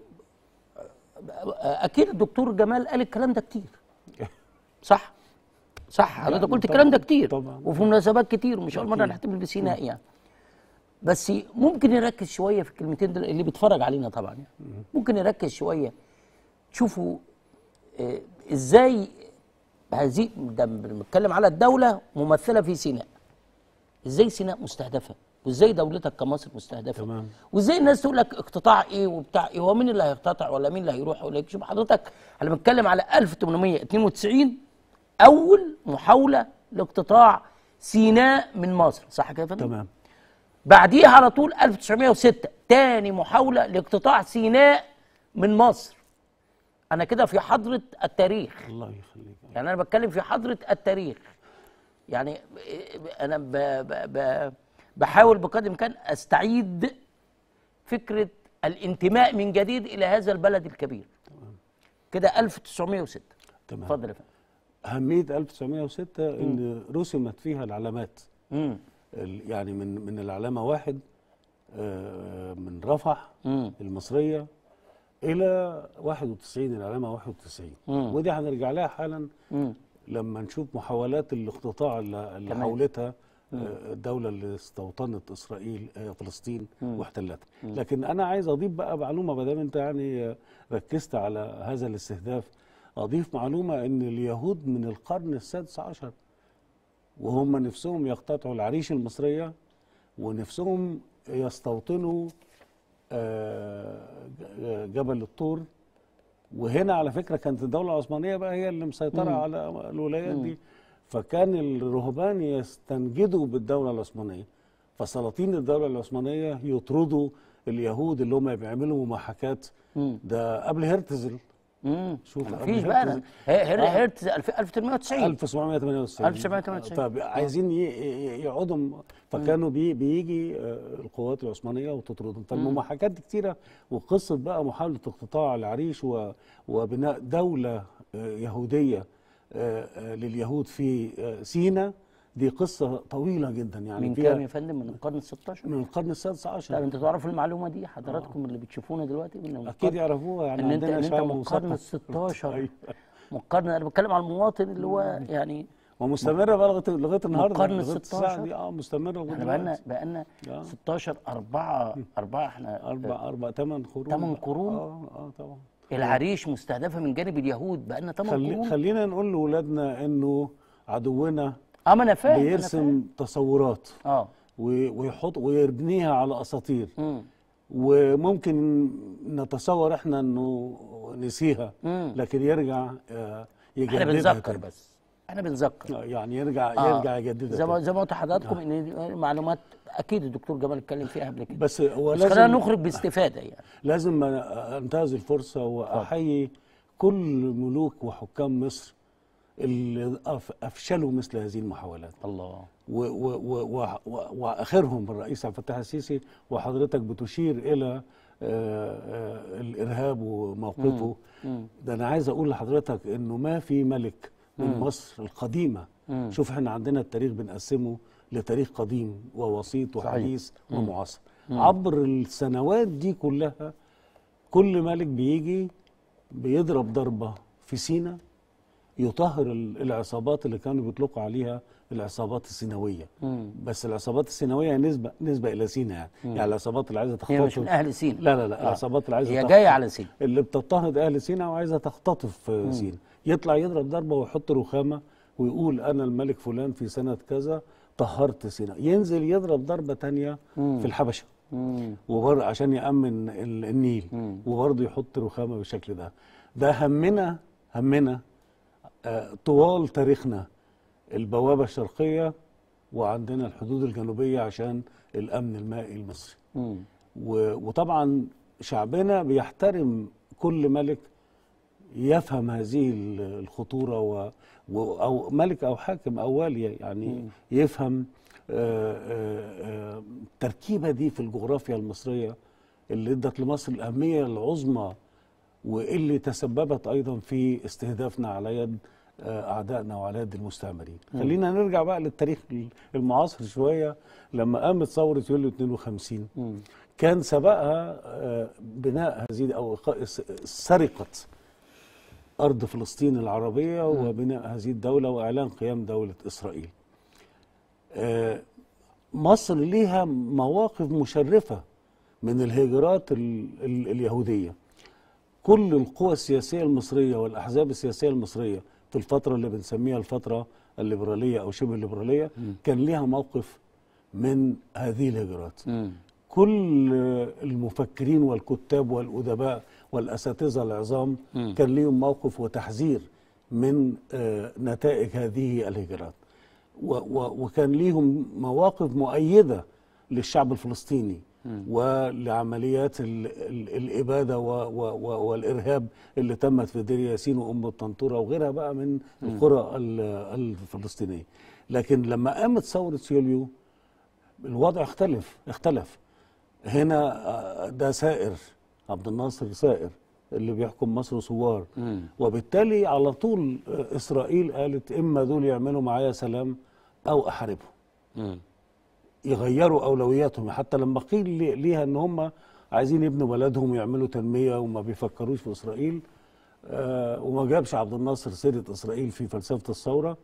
Speaker 2: آه، اكيد الدكتور جمال قال الكلام ده كتير صح صح حضرتك
Speaker 7: يعني
Speaker 2: قلت الكلام ده
Speaker 7: طبعاً،
Speaker 2: كتير
Speaker 7: طبعاً.
Speaker 2: وفي مناسبات كتير ومش اول مره نحتفل بسيناء يعني بس ممكن يركز شويه في الكلمتين دول اللي بيتفرج علينا طبعا يعني ممكن يركز شويه تشوفوا آه، ازاي هذه ده بنتكلم على الدوله ممثله في سيناء ازاي سيناء مستهدفه وازاي دولتك كمصر مستهدفه
Speaker 7: تمام.
Speaker 2: وازاي الناس تقول لك اقتطاع ايه وبتاع ايه هو مين اللي هيقتطع ولا مين اللي هيروح ولا إيه؟ شوف حضرتك احنا بنتكلم على 1892 اول محاوله لاقتطاع سيناء من مصر صح كده يا فندم؟
Speaker 7: تمام
Speaker 2: بعديها على طول 1906 تاني محاولة لاقتطاع سيناء من مصر أنا كده في حضرة التاريخ
Speaker 7: الله يخليك
Speaker 2: يعني أنا بتكلم في حضرة التاريخ يعني أنا ب ب ب بحاول بقدر الإمكان أستعيد فكرة الانتماء من جديد إلى هذا البلد الكبير كده 1906
Speaker 7: تمام
Speaker 2: اتفضل يا فندم
Speaker 7: أهمية 1906 إن رسمت فيها العلامات
Speaker 2: مم.
Speaker 7: ال- يعني من من العلامة واحد آه، من رفح
Speaker 2: مم.
Speaker 7: المصرية إلى 91 العلامة 91
Speaker 2: مم.
Speaker 7: ودي هنرجع لها حالا
Speaker 2: مم.
Speaker 7: لما نشوف محاولات الاقتطاع اللي اللي
Speaker 2: تمام.
Speaker 7: حاولتها آه، الدولة اللي استوطنت إسرائيل آه، فلسطين واحتلتها لكن أنا عايز أضيف بقى معلومة ما دام أنت يعني آه، ركزت على هذا الاستهداف أضيف معلومة إن اليهود من القرن السادس عشر وهم نفسهم يقتطعوا العريش المصرية ونفسهم يستوطنوا آه، ج- جبل الطور وهنا على فكره كانت الدوله العثمانيه بقى هي اللي مسيطره على الولايات دي فكان الرهبان يستنجدوا بالدوله العثمانيه فسلاطين الدوله العثمانيه يطردوا اليهود اللي هم بيعملوا محاكات
Speaker 2: مم.
Speaker 7: ده قبل هرتزل
Speaker 2: مم.
Speaker 7: شوف
Speaker 2: مفيش
Speaker 7: قبل
Speaker 2: بقى
Speaker 7: هرتزل.
Speaker 2: هير
Speaker 7: آه.
Speaker 2: هيرتز 1890
Speaker 7: 1798
Speaker 2: 1798.
Speaker 7: فعايزين ي- ي- يقعدوا فكانوا بي بيجي آه، القوات العثمانيه وتطردهم فالمماحكات دي كتيره وقصه بقى محاوله اقتطاع العريش و- وبناء دوله آه، يهوديه آه، آه، لليهود في آه، سينا دي قصه طويله جدا يعني
Speaker 2: من
Speaker 7: فيها
Speaker 2: كام يا فندم من القرن ال 16
Speaker 7: من القرن السادس
Speaker 2: لا
Speaker 7: عشر
Speaker 2: انتوا تعرفوا المعلومه دي حضراتكم اللي بتشوفونا دلوقتي من
Speaker 7: اكيد
Speaker 2: القرن-
Speaker 7: يعرفوها يعني
Speaker 2: ان انت
Speaker 7: عندنا
Speaker 2: ان انت
Speaker 7: شعب
Speaker 2: من القرن ال
Speaker 7: مثقف
Speaker 2: 16
Speaker 7: أيوة.
Speaker 2: من القرن انا بتكلم على المواطن اللي هو يعني
Speaker 7: ومستمره بقى لغايه لغايه النهارده
Speaker 2: القرن
Speaker 7: لغاية الساعة
Speaker 2: 16
Speaker 7: دي اه مستمره لغايه
Speaker 2: احنا بقالنا
Speaker 7: دلوقتي.
Speaker 2: بقالنا
Speaker 7: آه.
Speaker 2: 16 4 4 احنا
Speaker 7: اربع اربع ثمان قرون
Speaker 2: تمن قرون؟
Speaker 7: اه اه طبعا
Speaker 2: العريش مستهدفه من جانب اليهود بقالنا 8
Speaker 7: خلي
Speaker 2: قرون
Speaker 7: خلينا نقول لاولادنا انه عدونا
Speaker 2: اه ما انا فاهم أنا
Speaker 7: بيرسم
Speaker 2: فاهم.
Speaker 7: تصورات
Speaker 2: اه
Speaker 7: و- ويحط ويبنيها على اساطير
Speaker 2: مم.
Speaker 7: وممكن نتصور احنا انه نسيها
Speaker 2: مم.
Speaker 7: لكن يرجع آه،
Speaker 2: احنا
Speaker 7: يجددها
Speaker 2: بنذكر
Speaker 7: تاني.
Speaker 2: بس احنا بنذكر
Speaker 7: آه، يعني يرجع
Speaker 2: آه.
Speaker 7: يرجع يجددها
Speaker 2: زي ما
Speaker 7: تاني.
Speaker 2: زي ما قلت لحضراتكم ان دي معلومات اكيد الدكتور جمال اتكلم فيها قبل كده
Speaker 7: بس هو
Speaker 2: بس خلينا
Speaker 7: لازم
Speaker 2: نخرج باستفاده يعني
Speaker 7: لازم انتهز الفرصه واحيي كل ملوك وحكام مصر اللي أف- افشلوا مثل هذه المحاولات
Speaker 2: الله
Speaker 7: و و و و و واخرهم الرئيس عبد الفتاح السيسي وحضرتك بتشير الى آه، آه، الارهاب وموقفه ده انا عايز اقول لحضرتك انه ما في ملك من مصر القديمه شوف احنا عندنا التاريخ بنقسمه لتاريخ قديم ووسيط وحديث ومعاصر عبر السنوات دي كلها كل ملك بيجي بيضرب ضربه في سينا يطهر ال- العصابات اللي كانوا بيطلقوا عليها العصابات السيناويه بس العصابات السيناويه نسبه نسبه الى سينا يعني يعني العصابات اللي عايزه
Speaker 2: هي مش من
Speaker 7: تختطف
Speaker 2: اهل سينا
Speaker 7: لا لا لا
Speaker 2: آه.
Speaker 7: العصابات اللي عايزه
Speaker 2: هي
Speaker 7: تخطف-
Speaker 2: جايه على سينا
Speaker 7: اللي بتضطهد اهل سينا وعايزه تختطف آه، سينا يطلع يضرب ضربه ويحط رخامه ويقول انا الملك فلان في سنه كذا طهرت سينا ينزل يضرب ضربه تانية في الحبشه
Speaker 2: مم.
Speaker 7: وبر عشان يأمن ال- النيل وبرضه يحط رخامة بالشكل ده ده همنا همنا آه، طوال تاريخنا البوابة الشرقية وعندنا الحدود الجنوبية عشان الأمن المائي المصري
Speaker 2: مم.
Speaker 7: و- وطبعا شعبنا بيحترم كل ملك يفهم هذه ال- الخطورة و و- أو ملك أو حاكم أو والي يعني يفهم آه، آه، آه، التركيبة دي في الجغرافيا المصرية اللي ادت لمصر الأهمية العظمى واللي تسببت أيضا في استهدافنا على يد آه، أعدائنا وعلى يد المستعمرين خلينا نرجع بقى للتاريخ المعاصر شوية لما قامت ثورة يوليو 52 كان سبقها آه، بناء هذه أو إق- س- سرقة أرض فلسطين العربية وبناء هذه الدولة وإعلان قيام دولة إسرائيل آه، مصر ليها مواقف مشرفة من الهجرات ال ال اليهودية كل القوى السياسية المصرية والأحزاب السياسية المصرية في الفترة اللي بنسميها الفترة الليبرالية أو شبه الليبرالية كان ليها موقف من هذه الهجرات
Speaker 2: مم.
Speaker 7: كل المفكرين والكتاب والأدباء والأساتذة العظام كان ليهم موقف وتحذير من آه، نتائج هذه الهجرات و- و- وكان ليهم مواقف مؤيدة للشعب الفلسطيني ولعمليات ال- ال- الإبادة و- و- و- والإرهاب اللي تمت في دير ياسين وأم الطنطورة وغيرها بقى من القرى ال- الفلسطينية لكن لما قامت ثورة يوليو الوضع اختلف اختلف هنا آه، ده سائر عبد الناصر سائر اللي بيحكم مصر ثوار وبالتالي على طول آه، اسرائيل قالت اما دول يعملوا معايا سلام او احاربهم
Speaker 2: مم.
Speaker 7: يغيروا اولوياتهم حتى لما قيل لي- ليها ان هم عايزين يبنوا بلدهم ويعملوا تنميه وما بيفكروش في اسرائيل آه وما جابش عبد الناصر سيره اسرائيل في فلسفه الثوره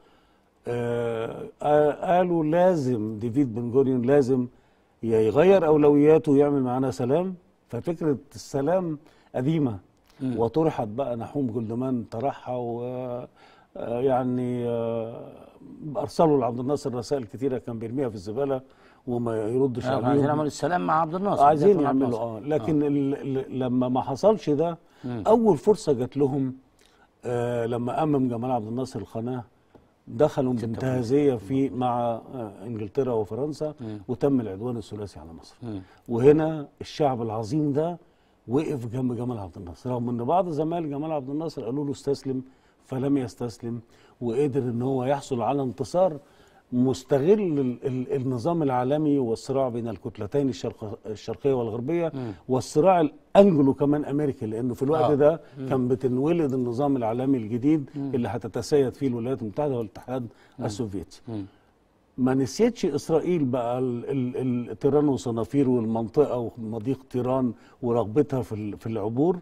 Speaker 7: آه آه، قالوا لازم ديفيد بن جوريون لازم يا يغير اولوياته ويعمل معانا سلام ففكره السلام قديمه وطرحت بقى نحوم جولدمان طرحها و آه، يعني آه، ارسلوا لعبد الناصر رسائل كتيره كان بيرميها في الزباله وما يردش
Speaker 2: آه، عايزين
Speaker 7: عليهم
Speaker 2: يعملوا السلام مع عبد الناصر
Speaker 7: عايزين
Speaker 2: يدافعوا عن
Speaker 7: يعملوا
Speaker 2: الناصر.
Speaker 7: اه لكن ال- ال- لما ما حصلش ده اول فرصه جات لهم آه لما امم جمال عبد الناصر القناه دخلوا بانتهازيه في مع آه انجلترا وفرنسا وتم العدوان الثلاثي على مصر وهنا الشعب العظيم ده وقف جنب جمال عبد الناصر رغم ان بعض زمايل جمال عبد الناصر قالوا له استسلم فلم يستسلم وقدر ان هو يحصل على انتصار مستغل ال- ال- النظام العالمي والصراع بين الكتلتين الشرق الشرقيه والغربيه والصراع الانجلو كمان امريكي لانه في الوقت
Speaker 2: آه.
Speaker 7: ده كان بتنولد النظام العالمي الجديد اللي هتتسيد فيه الولايات المتحده والاتحاد السوفيتي ما نسيتش اسرائيل بقى ال- ال- التيران وصنافير والمنطقه ومضيق تيران ورغبتها في ال- في العبور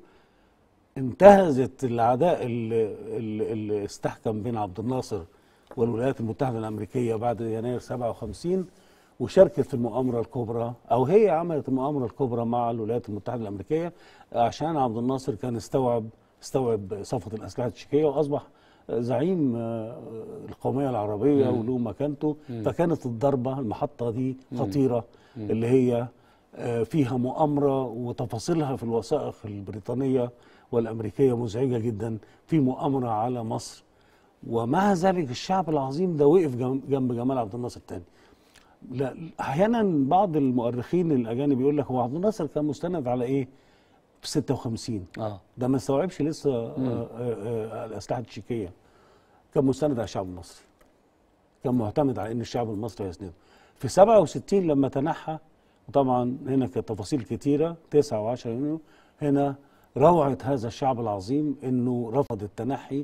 Speaker 7: انتهزت العداء اللي, اللي اللي استحكم بين عبد الناصر والولايات المتحده الامريكيه بعد يناير 57 وشاركت في المؤامره الكبرى او هي عملت المؤامره الكبرى مع الولايات المتحده الامريكيه عشان عبد الناصر كان استوعب استوعب صفقه الاسلحه التشيكيه واصبح زعيم آه، القوميه العربيه وله مكانته فكانت الضربه المحطه دي خطيره اللي هي آه، فيها مؤامره وتفاصيلها في الوثائق البريطانيه والامريكيه مزعجه جدا في مؤامره على مصر ومع ذلك الشعب العظيم ده وقف جم- جنب جمال عبد الناصر الثاني لا احيانا بعض المؤرخين الاجانب يقول لك هو عبد الناصر كان مستند على ايه في 56
Speaker 2: اه
Speaker 7: ده ما استوعبش لسه آه، آه، آه، الاسلحه التشيكيه كان مستند على الشعب المصري كان معتمد على ان الشعب المصري يسنده في 67 لما تنحى وطبعا هنا كانت تفاصيل كتيره 9 و10 يونيو هنا روعه هذا الشعب العظيم انه رفض التنحي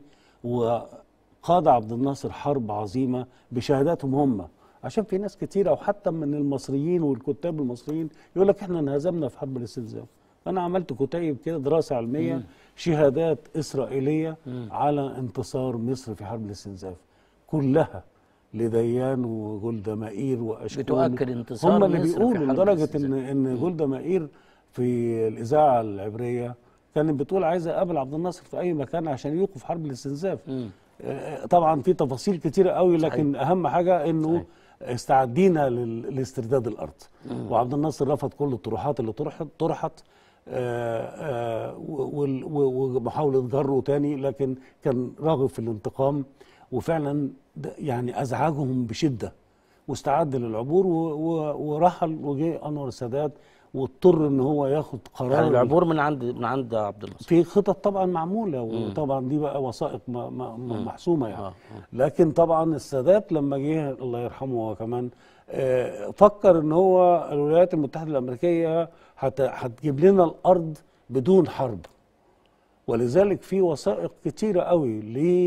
Speaker 7: وقاد عبد الناصر حرب عظيمه بشهاداتهم هم عشان في ناس كتيره وحتى من المصريين والكتاب المصريين يقول لك احنا انهزمنا في حرب الاستنزاف انا عملت كتيب كده دراسه علميه شهادات اسرائيليه على انتصار مصر في حرب الاستنزاف كلها لديان وجولدا مائير واشكال
Speaker 2: بتؤكد انتصار
Speaker 7: هم اللي
Speaker 2: مصر في
Speaker 7: بيقولوا
Speaker 2: حرب
Speaker 7: لدرجه
Speaker 2: الاستنزاف.
Speaker 7: ان ان جولدا مائير في الاذاعه العبريه كانت بتقول عايزه اقابل عبد الناصر في اي مكان عشان يوقف حرب الاستنزاف
Speaker 2: مم.
Speaker 7: آه، طبعا في تفاصيل كتيره قوي لكن اهم حاجه انه
Speaker 2: صحيح.
Speaker 7: استعدينا لل- لاسترداد الارض وعبد الناصر رفض كل الطروحات اللي طرحت طرحت آه، آه، وال- و- ومحاوله جره تاني لكن كان راغب في الانتقام وفعلا ده يعني ازعجهم بشده واستعد للعبور و- و- ورحل وجه انور السادات واضطر ان هو ياخد قرار
Speaker 2: يعني العبور من عند من عند عبد الناصر
Speaker 7: في خطط طبعا معموله وطبعا دي بقى وثائق م- م- محسومه يعني
Speaker 2: آه، آه.
Speaker 7: لكن طبعا السادات لما جه الله يرحمه هو كمان آه، فكر ان هو الولايات المتحده الامريكيه هت- هتجيب لنا الارض بدون حرب ولذلك في وثائق كتيره قوي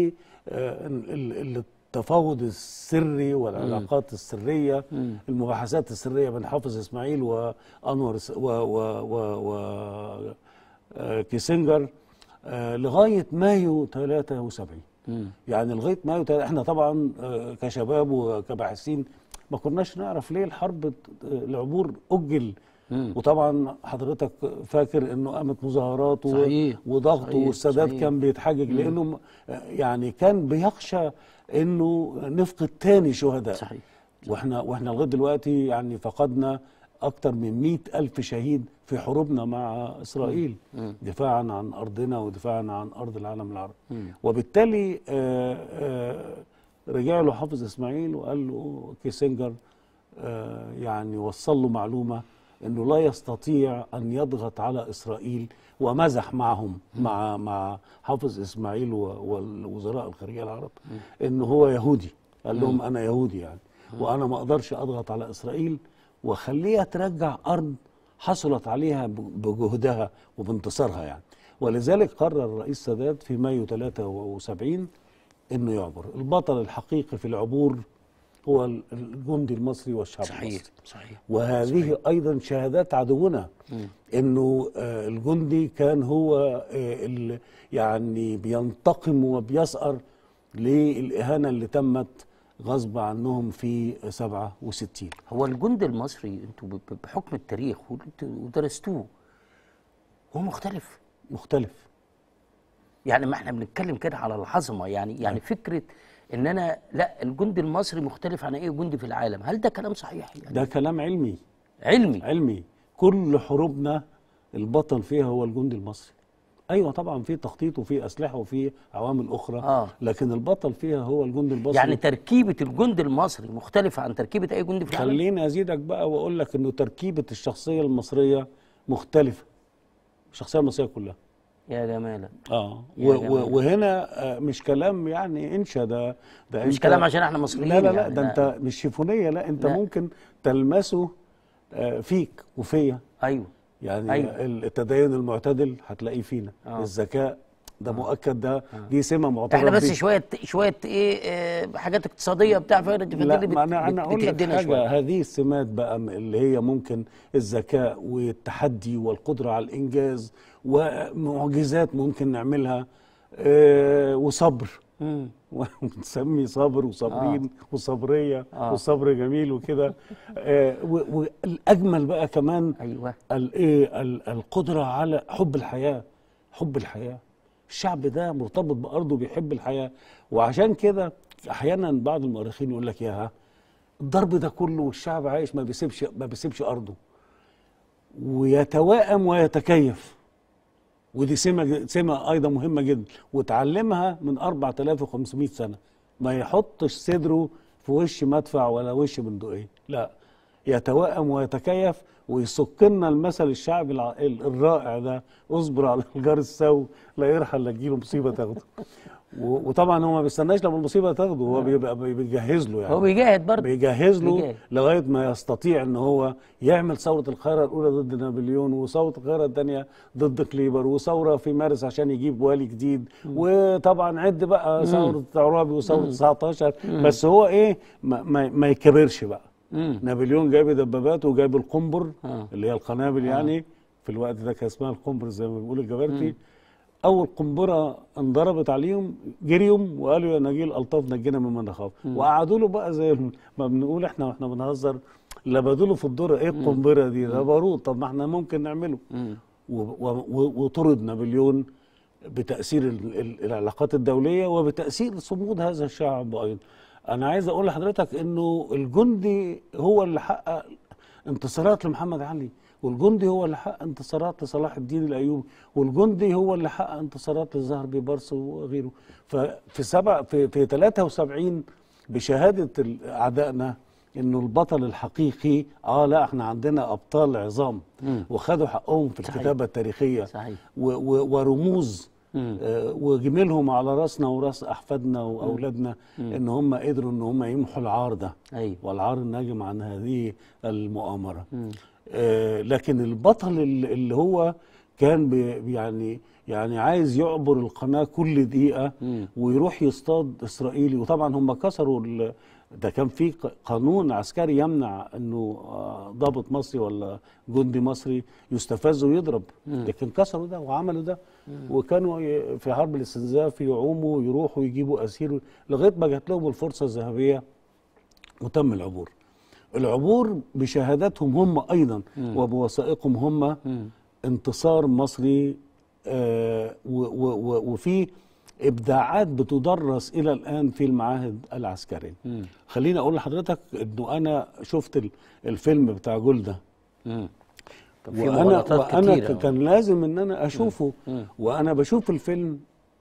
Speaker 7: للتفاوض السري والعلاقات السريه المباحثات السريه بين حافظ اسماعيل وانور س- و و و و آه، كيسنجر آه، لغايه مايو 73 يعني لغايه مايو تل- احنا طبعا آه، كشباب وكباحثين ما كناش نعرف ليه الحرب آه، العبور اجل وطبعا حضرتك فاكر انه قامت مظاهرات و-
Speaker 2: صحيح،
Speaker 7: وضغط
Speaker 2: صحيح،
Speaker 7: والسادات
Speaker 2: صحيح.
Speaker 7: كان بيتحجج لانه م- آه، يعني كان بيخشى انه نفقد تاني شهداء
Speaker 2: صحيح
Speaker 7: واحنا واحنا لغايه دلوقتي يعني فقدنا اكتر من مئة ألف شهيد في حروبنا مع إسرائيل دفاعا عن أرضنا ودفاعا عن أرض العالم العربي وبالتالي آه، آه، رجع له حافظ إسماعيل وقال له كيسنجر آه، يعني وصل له معلومة أنه لا يستطيع أن يضغط على إسرائيل ومزح معهم مع مع حافظ إسماعيل و- والوزراء الخارجية العرب أنه هو يهودي قال لهم أنا يهودي يعني وأنا ما أقدرش أضغط على إسرائيل وخليها ترجع أرض حصلت عليها ب- بجهدها وبانتصارها يعني ولذلك قرر الرئيس سادات في مايو 73 انه يعبر البطل الحقيقي في العبور هو ال- الجندي المصري والشعب
Speaker 2: صحيح
Speaker 7: المصري
Speaker 2: صحيح
Speaker 7: وهذه صحيح. ايضا شهادات عدونا انه آه، الجندي كان هو آه، ال- يعني بينتقم وبيسأر للإهانة اللي تمت غصب عنهم في 67
Speaker 2: هو الجند المصري انتوا ب- ب- بحكم التاريخ وانتوا- ودرستوه هو مختلف
Speaker 7: مختلف
Speaker 2: يعني ما احنا بنتكلم كده على العظمه يعني يعني فكره ان انا لا الجندي المصري مختلف عن اي جندي في العالم هل ده كلام صحيح يعني
Speaker 7: ده كلام علمي
Speaker 2: علمي
Speaker 7: علمي كل حروبنا البطل فيها هو الجندي المصري ايوه طبعا في تخطيط وفي اسلحه وفي عوامل اخرى
Speaker 2: آه.
Speaker 7: لكن البطل فيها هو الجندي المصري
Speaker 2: يعني تركيبه الجندي المصري مختلفه عن تركيبه اي جندي في العالم
Speaker 7: خليني ازيدك بقى واقول لك انه تركيبه الشخصيه المصريه مختلفه الشخصيه المصريه كلها
Speaker 2: يا جمالك
Speaker 7: اه
Speaker 2: يا
Speaker 7: و
Speaker 2: جمال.
Speaker 7: و وهنا آه، مش كلام يعني انشا ده ده
Speaker 2: مش
Speaker 7: أنت-
Speaker 2: كلام عشان احنا مصريين
Speaker 7: لا لا لا
Speaker 2: يعني
Speaker 7: ده انت مش شيفونيه لا انت
Speaker 2: لا.
Speaker 7: ممكن تلمسه آه، فيك وفيا
Speaker 2: ايوه
Speaker 7: يعني
Speaker 2: أيوة.
Speaker 7: أيوة. التدين المعتدل هتلاقيه فينا
Speaker 2: آه.
Speaker 7: آه. الذكاء ده مؤكد ده دي سمه معترف
Speaker 2: احنا بس
Speaker 7: بيها.
Speaker 2: شويه شويه ايه آه، حاجات اقتصاديه بتاع فدي
Speaker 7: لا
Speaker 2: اللي
Speaker 7: ما انا انا
Speaker 2: بت-
Speaker 7: اقول لك
Speaker 2: بتهدنا
Speaker 7: حاجه
Speaker 2: شويه
Speaker 7: هذه السمات بقى م- اللي هي ممكن الذكاء والتحدي والقدره على الانجاز ومعجزات ممكن نعملها آه وصبر ونسمي صبر وصابرين آه. وصبريه
Speaker 2: آه.
Speaker 7: آه. وصبر جميل وكده آه و- والاجمل بقى كمان
Speaker 2: ايوه
Speaker 7: الايه ال- القدره على حب الحياه حب الحياه الشعب ده مرتبط بارضه بيحب الحياه وعشان كده احيانا بعض المؤرخين يقول لك يا الضرب ده كله والشعب عايش ما بيسيبش ما بيسيبش ارضه ويتوائم ويتكيف ودي سمه سمه ايضا مهمه جدا وتعلمها من 4500 سنه ما يحطش صدره في وش مدفع ولا وش بندقيه لا يتوائم ويتكيف ويسك لنا المثل الشعبي الع- ال- الرائع ده اصبر على الجار السو لا يرحل لا تجيله مصيبه تاخده و- وطبعا هو ما بيستناش لما المصيبه تاخده هو بيبقى بيجهز له يعني
Speaker 2: هو بيجاهد برضه
Speaker 7: بيجهز له
Speaker 2: بيجاهد.
Speaker 7: لغايه ما يستطيع ان هو يعمل ثوره القاهره الاولى ضد نابليون وثوره القاهره الثانيه ضد كليبر وثوره في مارس عشان يجيب والي جديد وطبعا عد بقى ثوره عرابي وثوره 19 بس هو ايه ما, ما, ما يكبرش بقى
Speaker 2: مم.
Speaker 7: نابليون جايب دبابات وجايب القنبر
Speaker 2: آه.
Speaker 7: اللي هي القنابل يعني في الوقت ده كان اسمها القنبر زي ما بيقول الجبرتي اول قنبره انضربت عليهم جريهم وقالوا يا نجيل الطاف نجينا مما نخاف وقعدوا له بقى زي ما بنقول احنا واحنا بنهزر لبدوا له في الدور ايه القنبره دي ده بارود طب ما احنا ممكن نعمله
Speaker 2: مم.
Speaker 7: و- و- و- وطرد نابليون بتاثير ال- ال- العلاقات الدوليه وبتاثير صمود هذا الشعب ايضا انا عايز اقول لحضرتك انه الجندي هو اللي حقق انتصارات لمحمد علي والجندي هو اللي حقق انتصارات لصلاح الدين الايوبي والجندي هو اللي حقق انتصارات للزهر بيبرس وغيره ففي سبع في في 73 بشهاده ال- اعدائنا انه البطل الحقيقي اه لا احنا عندنا ابطال عظام
Speaker 2: مم.
Speaker 7: وخدوا حقهم في
Speaker 2: صحيح.
Speaker 7: الكتابه التاريخيه
Speaker 2: صحيح
Speaker 7: و و ورموز
Speaker 2: مم.
Speaker 7: آه، وجميلهم على راسنا وراس احفادنا واولادنا ان هم قدروا ان هم يمحوا العار ده
Speaker 2: ايوه
Speaker 7: والعار الناجم عن هذه المؤامره
Speaker 2: مم.
Speaker 7: آه، لكن البطل اللي اللي هو كان بي يعني يعني عايز يعبر القناه كل دقيقه
Speaker 2: مم.
Speaker 7: ويروح يصطاد اسرائيلي وطبعا هم كسروا ال- ده كان في ق- قانون عسكري يمنع انه آه، ضابط مصري ولا جندي مصري يستفز ويضرب لكن كسروا ده وعملوا ده وكانوا ي- في حرب الاستنزاف يعوموا ويروحوا يجيبوا اسير لغايه ما جات لهم الفرصه الذهبيه وتم العبور العبور بشهاداتهم هم ايضا وبوثائقهم هم
Speaker 2: مم.
Speaker 7: انتصار مصري آه، و- و- و- وفي ابداعات بتدرس الى الان في المعاهد العسكريه
Speaker 2: مم.
Speaker 7: خليني اقول لحضرتك انه انا شفت ال- الفيلم بتاع جولدا
Speaker 2: مم. طب في
Speaker 7: وانا
Speaker 2: مغالطات
Speaker 7: وانا
Speaker 2: كتيرة.
Speaker 7: ك- كان لازم ان انا اشوفه
Speaker 2: مم.
Speaker 7: وانا بشوف الفيلم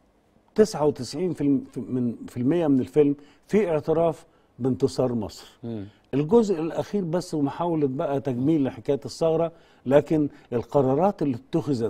Speaker 7: 99 في الم- في- من في المية من الفيلم في اعتراف بانتصار مصر
Speaker 2: مم.
Speaker 7: الجزء الاخير بس ومحاوله بقى تجميل لحكايه الثغره لكن القرارات اللي اتخذت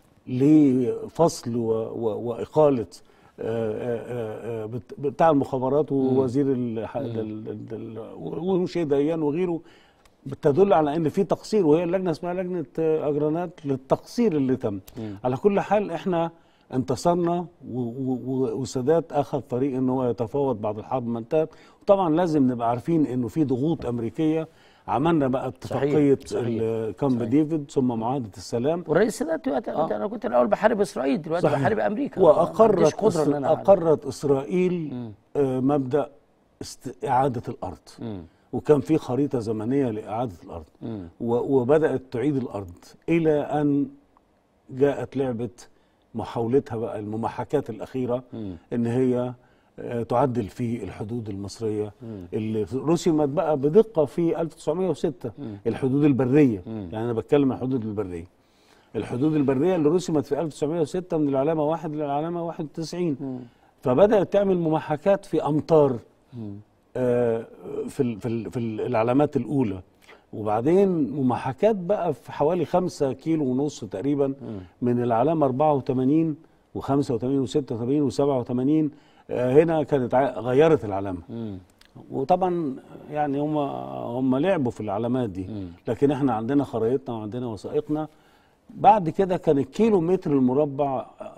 Speaker 7: لفصل و و واقاله آه، آه، آه، بت- بتاع المخابرات ووزير الح- ال- ال- ال- ومشي ديان وغيره بتدل على ان في تقصير وهي اللجنه اسمها لجنه آه، اجرانات للتقصير اللي تم على كل حال احنا انتصرنا و- و- و- والسادات اخذ طريق ان هو يتفاوض بعد الحرب ما انتهت وطبعا لازم نبقى عارفين انه في ضغوط امريكيه عملنا بقى اتفاقيه
Speaker 2: صحيح.
Speaker 7: ال- كامب ديفيد ثم معاهده السلام
Speaker 2: والرئيس السادات وقت-
Speaker 7: آه.
Speaker 2: انا كنت الاول بحارب اسرائيل دلوقتي
Speaker 7: صحيح.
Speaker 2: بحارب امريكا ما عنديش
Speaker 7: واقرت
Speaker 2: قدره ان انا
Speaker 7: اقرت اسرائيل آه، مبدا است- اعاده الارض
Speaker 2: مم.
Speaker 7: وكان في خريطه زمنيه لاعاده الارض
Speaker 2: مم.
Speaker 7: و- وبدات تعيد الارض الى ان جاءت لعبه محاولتها بقى المماحكات الاخيره
Speaker 2: مم.
Speaker 7: ان هي آه، تعدل في الحدود المصريه اللي رسمت بقى بدقه في 1906 الحدود البريه يعني انا بتكلم عن الحدود البريه الحدود البريه اللي رسمت في 1906 من العلامه واحد للعلامه 91 فبدات تعمل مماحكات في امتار آه، في ال- في ال- في ال- العلامات الاولى وبعدين مماحكات بقى في حوالي خمسة كيلو ونص تقريبا من العلامة 84 و85 و86 و87 هنا كانت ع- غيرت العلامة
Speaker 2: مم.
Speaker 7: وطبعا يعني هم هم لعبوا في العلامات دي لكن احنا عندنا خرائطنا وعندنا وثائقنا بعد كده كان الكيلو متر المربع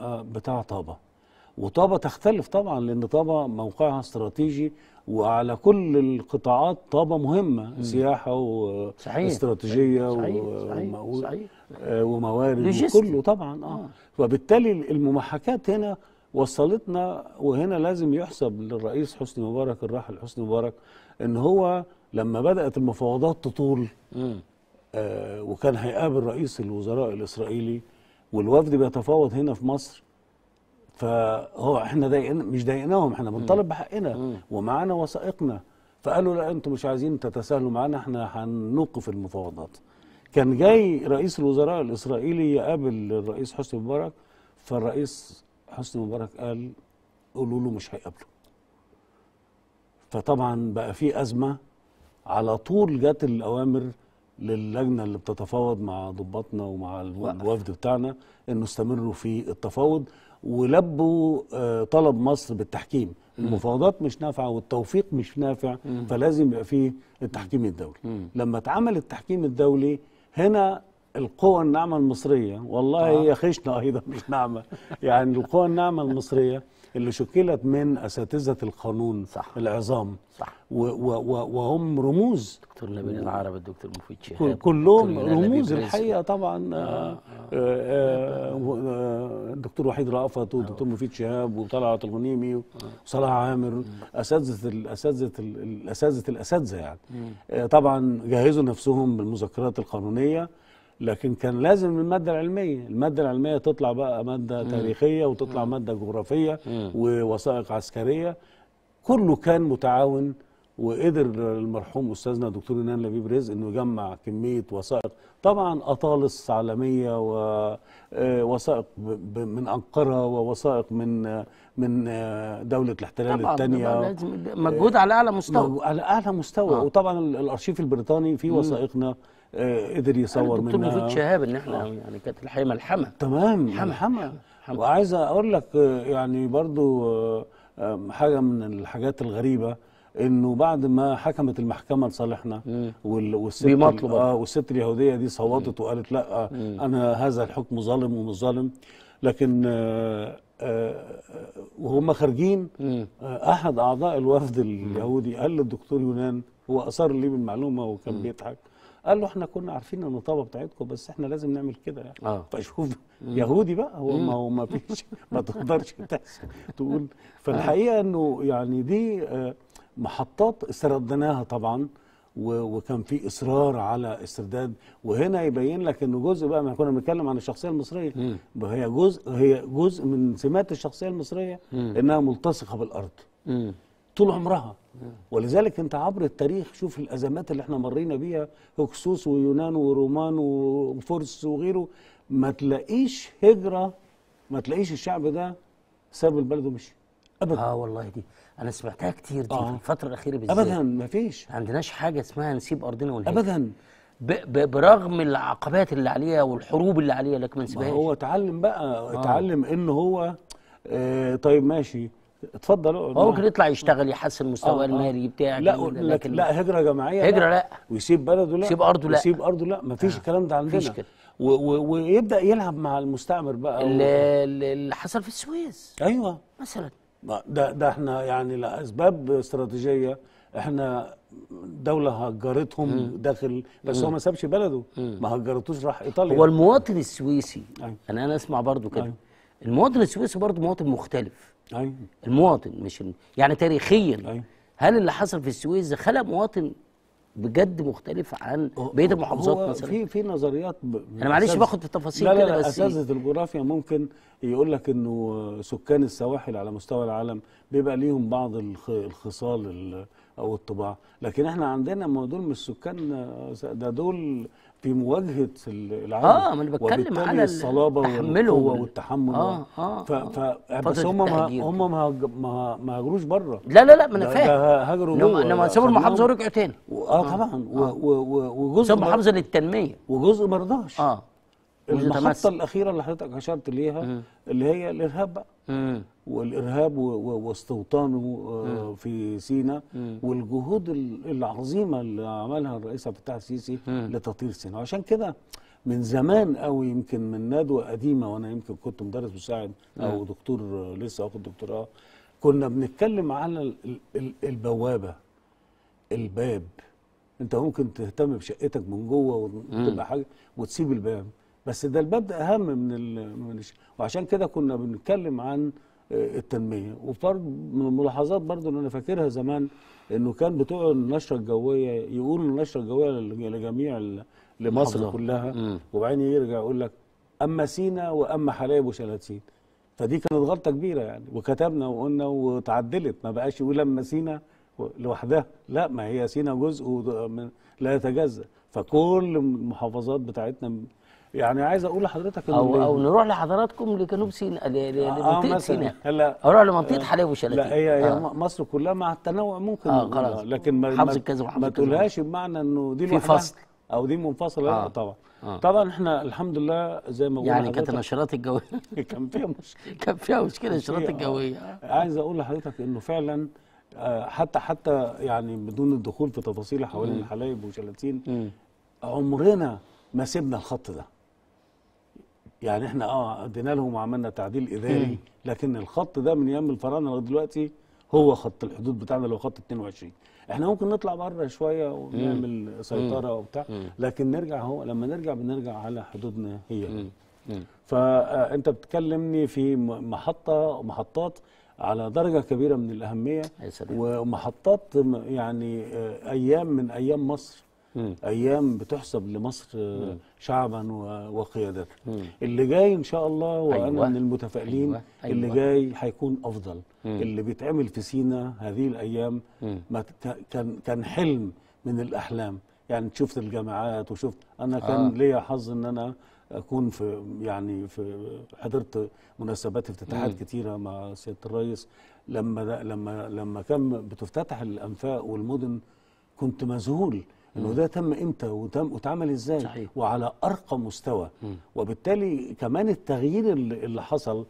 Speaker 7: آه، بتاع طابة وطابة تختلف طبعا لأن طابة موقعها استراتيجي وعلى كل القطاعات طابة مهمة سياحة
Speaker 2: صحيح.
Speaker 7: واستراتيجية
Speaker 2: صحيح،
Speaker 7: و-
Speaker 2: صحيح،
Speaker 7: و-
Speaker 2: صحيح.
Speaker 7: آه، وموارد
Speaker 2: لوجيستيك.
Speaker 7: وكله طبعا اه وبالتالي المماحكات هنا وصلتنا وهنا لازم يحسب للرئيس حسني مبارك الراحل حسني مبارك ان هو لما بدات المفاوضات تطول آه وكان هيقابل رئيس الوزراء الاسرائيلي والوفد بيتفاوض هنا في مصر فهو احنا ضايقنا مش ضايقناهم احنا بنطالب بحقنا ومعانا وثائقنا فقالوا لا انتم مش عايزين تتساهلوا معانا احنا هنوقف المفاوضات كان جاي رئيس الوزراء الاسرائيلي يقابل الرئيس حسني مبارك فالرئيس حسني مبارك قال قولوا له مش هيقابله فطبعا بقى في ازمه على طول جت الاوامر للجنه اللي بتتفاوض مع ضباطنا ومع الو- الوفد بتاعنا انه استمروا في التفاوض ولبوا آه، طلب مصر بالتحكيم المفاوضات مش نافعه والتوفيق مش نافع فلازم يبقى فيه التحكيم الدولي لما اتعمل التحكيم الدولي هنا القوى الناعمه المصريه والله هي خشنه ايضا مش ناعمه يعني القوى الناعمه المصريه اللي شكلت من اساتذه القانون
Speaker 2: صح.
Speaker 7: العظام
Speaker 2: صح
Speaker 7: و و و وهم رموز
Speaker 2: دكتور نبيل العرب الدكتور مفيد
Speaker 7: كل-
Speaker 2: شهاب
Speaker 7: كلهم
Speaker 2: دكتور يونان لبيب
Speaker 7: رموز
Speaker 2: رزق.
Speaker 7: الحقيقه طبعا آه آه آه آه الدكتور وحيد رأفت والدكتور مفيد شهاب وطلعت الغنيمي وصلاح عامر اساتذه الاساتذه ال- الاساتذه الاساتذه يعني آه طبعا جهزوا نفسهم بالمذكرات القانونيه لكن كان لازم الماده العلميه الماده العلميه تطلع بقى ماده تاريخيه وتطلع ماده جغرافيه ووثائق عسكريه كله كان متعاون وقدر المرحوم استاذنا دكتور يونان لبيب رزق انه يجمع كميه وثائق طبعا اطالس عالميه ووثائق من انقره ووثائق من آه، من آه، دوله الاحتلال
Speaker 2: طبعا
Speaker 7: الثانيه
Speaker 2: طبعاً لازم مجهود على اعلى مستوى
Speaker 7: مو- على اعلى مستوى
Speaker 2: آه.
Speaker 7: وطبعا ال- الارشيف البريطاني فيه وثائقنا آه، قدر يصور
Speaker 2: الدكتور
Speaker 7: منها
Speaker 2: مفيد شهاب ان احنا يعني كانت الحقيقه ملحمه
Speaker 7: تمام
Speaker 2: حما.
Speaker 7: ملحمة
Speaker 2: حما.
Speaker 7: وعايز اقول لك آه، يعني برضو آه، آه، حاجه من الحاجات الغريبه انه بعد ما حكمت المحكمه لصالحنا وال- والست
Speaker 2: بيماطلوا برضه.
Speaker 7: اه والست اليهوديه دي صوتت وقالت لا آه، انا هذا الحكم ظالم ومش ظالم لكن آه، آه، وهم خارجين آه، احد اعضاء الوفد اليهودي قال للدكتور يونان هو اصر لي بالمعلومه وكان بيضحك قال له احنا كنا عارفين النطابه بتاعتكم بس احنا لازم نعمل كده يعني
Speaker 2: آه.
Speaker 7: فشوف يهودي بقى هو ما هو ما فيش ما تقدرش تحس- تقول فالحقيقه انه يعني دي آه، محطات استردناها طبعا و- وكان في اصرار على استرداد وهنا يبين لك انه جزء بقى ما كنا بنتكلم عن الشخصيه المصريه هي جزء هي جزء من سمات الشخصيه المصريه انها ملتصقه بالارض
Speaker 2: مم.
Speaker 7: طول عمرها ولذلك انت عبر التاريخ شوف الازمات اللي احنا مرينا بيها هكسوس ويونان ورومان وفرس وغيره ما تلاقيش هجره ما تلاقيش الشعب ده ساب البلد ومشي ابدا
Speaker 2: اه والله دي انا سمعتها كتير دي
Speaker 7: آه.
Speaker 2: في الفتره الاخيره بالذات
Speaker 7: ابدا ما فيش
Speaker 2: ما عندناش حاجه اسمها نسيب ارضنا والهجره
Speaker 7: ابدا
Speaker 2: ب ب برغم العقبات اللي عليها والحروب اللي عليها لكن ما
Speaker 7: ما
Speaker 2: نسيبهاش
Speaker 7: هو اتعلم بقى اتعلم ان هو آه طيب ماشي اتفضل اقعد
Speaker 2: هو ممكن
Speaker 7: معانا.
Speaker 2: يطلع يشتغل يحسن مستواه
Speaker 7: آه، آه.
Speaker 2: المالي بتاعه
Speaker 7: لا
Speaker 2: كده،
Speaker 7: لكن لا هجره جماعيه
Speaker 2: هجرة لا.
Speaker 7: ويسيب بلده لا
Speaker 2: يسيب أرضه لا.
Speaker 7: يسيب ارضه لا مفيش الكلام ده عندنا
Speaker 2: مفيش كده.
Speaker 7: و و ويبدا يلعب مع المستعمر بقى
Speaker 2: اللي,
Speaker 7: و...
Speaker 2: اللي حصل في السويس
Speaker 7: ايوه
Speaker 2: مثلا
Speaker 7: ما ده ده احنا يعني لاسباب استراتيجيه احنا دوله هجرتهم داخل بس هو ما سابش بلده ما هجرتوش راح ايطاليا
Speaker 2: هو المواطن السويسي
Speaker 7: أيوة.
Speaker 2: انا انا اسمع برضو كده
Speaker 7: أيوة.
Speaker 2: المواطن السويسي برضو مواطن مختلف
Speaker 7: ايوه
Speaker 2: المواطن مش ال- يعني تاريخيا
Speaker 7: أيوة.
Speaker 2: هل اللي حصل في السويس ده خلق مواطن بجد مختلف عن بقيه المحافظات
Speaker 7: هو
Speaker 2: مثلا
Speaker 7: في في نظريات ب...
Speaker 2: أنا معلش
Speaker 7: أساتذة-
Speaker 2: باخد في التفاصيل
Speaker 7: لا لا
Speaker 2: كده
Speaker 7: لا
Speaker 2: بس
Speaker 7: اساتذه الجغرافيا ممكن يقول لك انه سكان السواحل على مستوى العالم بيبقى ليهم بعض الخ- الخصال ال- او الطباع لكن احنا عندنا ما دول مش سكان آه، ده دول في مواجهه ال- العالم
Speaker 2: آه، ما أنا بتكلم
Speaker 7: وبالتالي
Speaker 2: على ال-
Speaker 7: الصلابه
Speaker 2: تحملهم
Speaker 7: والقوه
Speaker 2: ال-
Speaker 7: والتحمل
Speaker 2: آه، آه،
Speaker 7: ف... ف... بس
Speaker 2: فترة
Speaker 7: هم ما
Speaker 2: التهجير.
Speaker 7: هم ما هج- ما ما هاجروش بره
Speaker 2: لا لا لا ما انا
Speaker 7: ده-
Speaker 2: فاهم
Speaker 7: ده هاجروا
Speaker 2: انما
Speaker 7: جوه
Speaker 2: انما سابوا المحافظه
Speaker 7: خدناهم.
Speaker 2: ورجعوا تاني
Speaker 7: اه طبعا و... و... و... وجزء
Speaker 2: سابوا
Speaker 7: ما-
Speaker 2: المحافظه للتنميه
Speaker 7: وجزء ما رضاش
Speaker 2: اه جزء
Speaker 7: المحطة
Speaker 2: تمسك.
Speaker 7: الأخيرة اللي حضرتك أشرت ليها اللي هي الإرهاب بقى
Speaker 2: مم.
Speaker 7: والإرهاب و- و- واستوطانه آه، في سيناء والجهود ال- العظيمة اللي عملها الرئيس عبد الفتاح السيسي لتطهير سيناء وعشان كده من زمان قوي يمكن من ندوه قديمه وانا يمكن كنت مدرس مساعد او دكتور آه، لسه واخد دكتوراه كنا بنتكلم على ال- ال- ال- البوابه الباب انت ممكن تهتم بشقتك من جوه وتبقى حاجه وتسيب الباب بس ده الباب ده اهم من ال... من الش... وعشان كده كنا بنتكلم عن آه، التنميه وفرض من الملاحظات برضو اللي انا فاكرها زمان انه كان بتوع النشره الجويه يقولوا النشره الجويه لل- لجميع ال... لمصر
Speaker 2: محافظات.
Speaker 7: كلها
Speaker 2: مم.
Speaker 7: وبعدين يرجع يقول لك اما سينا واما حلايب وشلاتين فدي كانت غلطه كبيره يعني وكتبنا وقلنا وتعدلت ما بقاش يقول اما سينا و- لوحدها لا ما هي سينا جزء وده من- لا يتجزا فكل المحافظات بتاعتنا م- يعني عايز اقول لحضرتك إن
Speaker 2: او
Speaker 7: ال-
Speaker 2: او نروح لحضراتكم لجنوب سيناء ل- ل-
Speaker 7: آه،
Speaker 2: لمنطقه
Speaker 7: مثلاً.
Speaker 2: سيناء
Speaker 7: هلا
Speaker 2: اروح لمنطقه حلايب وشلاتين
Speaker 7: لا هي هي
Speaker 2: آه.
Speaker 7: م- مصر كلها مع التنوع ممكن
Speaker 2: آه،
Speaker 7: نقول،
Speaker 2: خلاص.
Speaker 7: لكن ما
Speaker 2: محافظة
Speaker 7: ما,
Speaker 2: كذا ومحافظة
Speaker 7: ما
Speaker 2: كذا.
Speaker 7: تقولهاش بمعنى انه دي
Speaker 2: في
Speaker 7: لوحدها
Speaker 2: فصل.
Speaker 7: او دي منفصله
Speaker 2: آه.
Speaker 7: لا طبعا
Speaker 2: آه.
Speaker 7: طبعا احنا الحمد لله زي ما بقول
Speaker 2: يعني كانت
Speaker 7: لحضرتك
Speaker 2: النشرات الجويه
Speaker 7: كان فيها مشكله
Speaker 2: كان فيها مشكله النشرات
Speaker 7: فيها، آه.
Speaker 2: الجويه
Speaker 7: عايز اقول لحضرتك انه فعلا آه، حتى حتى يعني بدون الدخول في تفاصيل حوالين الحلايب وشلاتين
Speaker 2: مم.
Speaker 7: عمرنا ما سيبنا الخط ده يعني احنا اه ادينا لهم وعملنا تعديل اداري لكن الخط ده من ايام الفراعنه لغايه دلوقتي هو خط الحدود بتاعنا اللي هو خط 22 احنا ممكن نطلع بره شويه ونعمل سيطره وبتاع لكن نرجع هو لما نرجع بنرجع على حدودنا هي
Speaker 2: مم.
Speaker 7: فانت بتكلمني في م- محطه محطات على درجه كبيره من الاهميه
Speaker 2: يا سلام.
Speaker 7: ومحطات م- يعني آه، ايام من ايام مصر
Speaker 2: مم.
Speaker 7: ايام بتحسب لمصر آه، شعبا و- وقيادة
Speaker 2: مم.
Speaker 7: اللي جاي ان شاء الله وانا
Speaker 2: أيوة.
Speaker 7: من المتفائلين
Speaker 2: أيوة. أيوة.
Speaker 7: اللي جاي هيكون افضل
Speaker 2: مم.
Speaker 7: اللي بيتعمل في سينا هذه الايام
Speaker 2: مم.
Speaker 7: ما ت- كان كان حلم من الاحلام يعني شفت الجامعات وشفت انا كان
Speaker 2: آه.
Speaker 7: ليا حظ ان انا اكون في يعني في حضرت مناسبات افتتاحات
Speaker 2: مم.
Speaker 7: كتيره مع سياده الرئيس لما ده لما لما كان بتفتتح الانفاق والمدن كنت مذهول انه ده تم امتى وتم واتعمل ازاي
Speaker 2: صحيح.
Speaker 7: وعلى ارقى مستوى
Speaker 2: مم.
Speaker 7: وبالتالي كمان التغيير اللي اللي حصل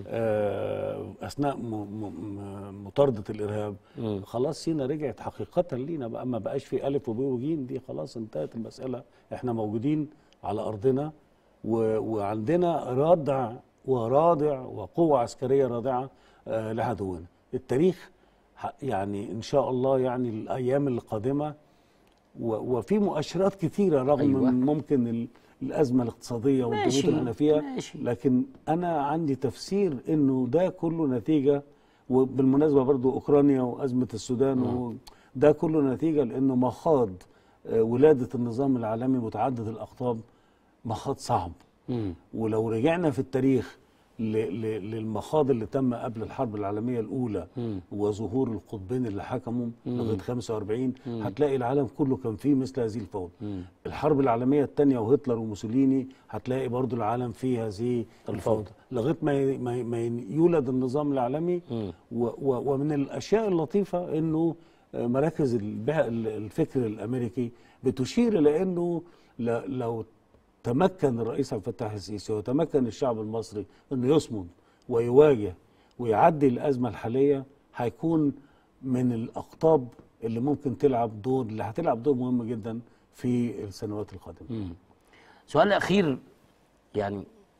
Speaker 7: آه اثناء م- م- م- مطارده الارهاب
Speaker 2: مم.
Speaker 7: خلاص سينا رجعت حقيقه لينا بقى ما بقاش في الف وب وجيم دي خلاص انتهت المساله احنا موجودين على ارضنا و- وعندنا رادع ورادع وقوه عسكريه رادعه آه لعدونا التاريخ ح- يعني ان شاء الله يعني الايام القادمه و- وفي مؤشرات كثيره رغم
Speaker 2: أيوة.
Speaker 7: أيوة. من ممكن ال- الازمه الاقتصاديه والضغوط
Speaker 2: ماشي،
Speaker 7: اللي احنا فيها
Speaker 2: ماشي.
Speaker 7: لكن انا عندي تفسير انه ده كله نتيجه وبالمناسبه برضو اوكرانيا وازمه السودان و- ده كله نتيجه لانه مخاض آه، ولاده النظام العالمي متعدد الاقطاب مخاض صعب
Speaker 2: مم.
Speaker 7: ولو رجعنا في التاريخ ل- ل- للمخاض اللي تم قبل الحرب العالمية الأولى
Speaker 2: مم.
Speaker 7: وظهور القطبين اللي حكموا
Speaker 2: مم.
Speaker 7: لغاية 45
Speaker 2: مم.
Speaker 7: هتلاقي العالم كله كان فيه مثل هذه الفوضى
Speaker 2: مم.
Speaker 7: الحرب العالمية الثانية وهتلر وموسوليني هتلاقي برضو العالم فيه هذه الفوضى لغاية ما ي- ما ي- ما ي- يولد النظام العالمي
Speaker 2: مم.
Speaker 7: و و ومن الأشياء اللطيفة إنه آه، مراكز البع- الفكر الأمريكي بتشير إلى إنه ل- لو تمكن الرئيس عبد الفتاح السيسي وتمكن الشعب المصري انه يصمد ويواجه ويعدي الازمه الحاليه هيكون من الاقطاب اللي ممكن تلعب دور اللي هتلعب دور مهم جدا في السنوات القادمه.
Speaker 2: مم. سؤال اخير يعني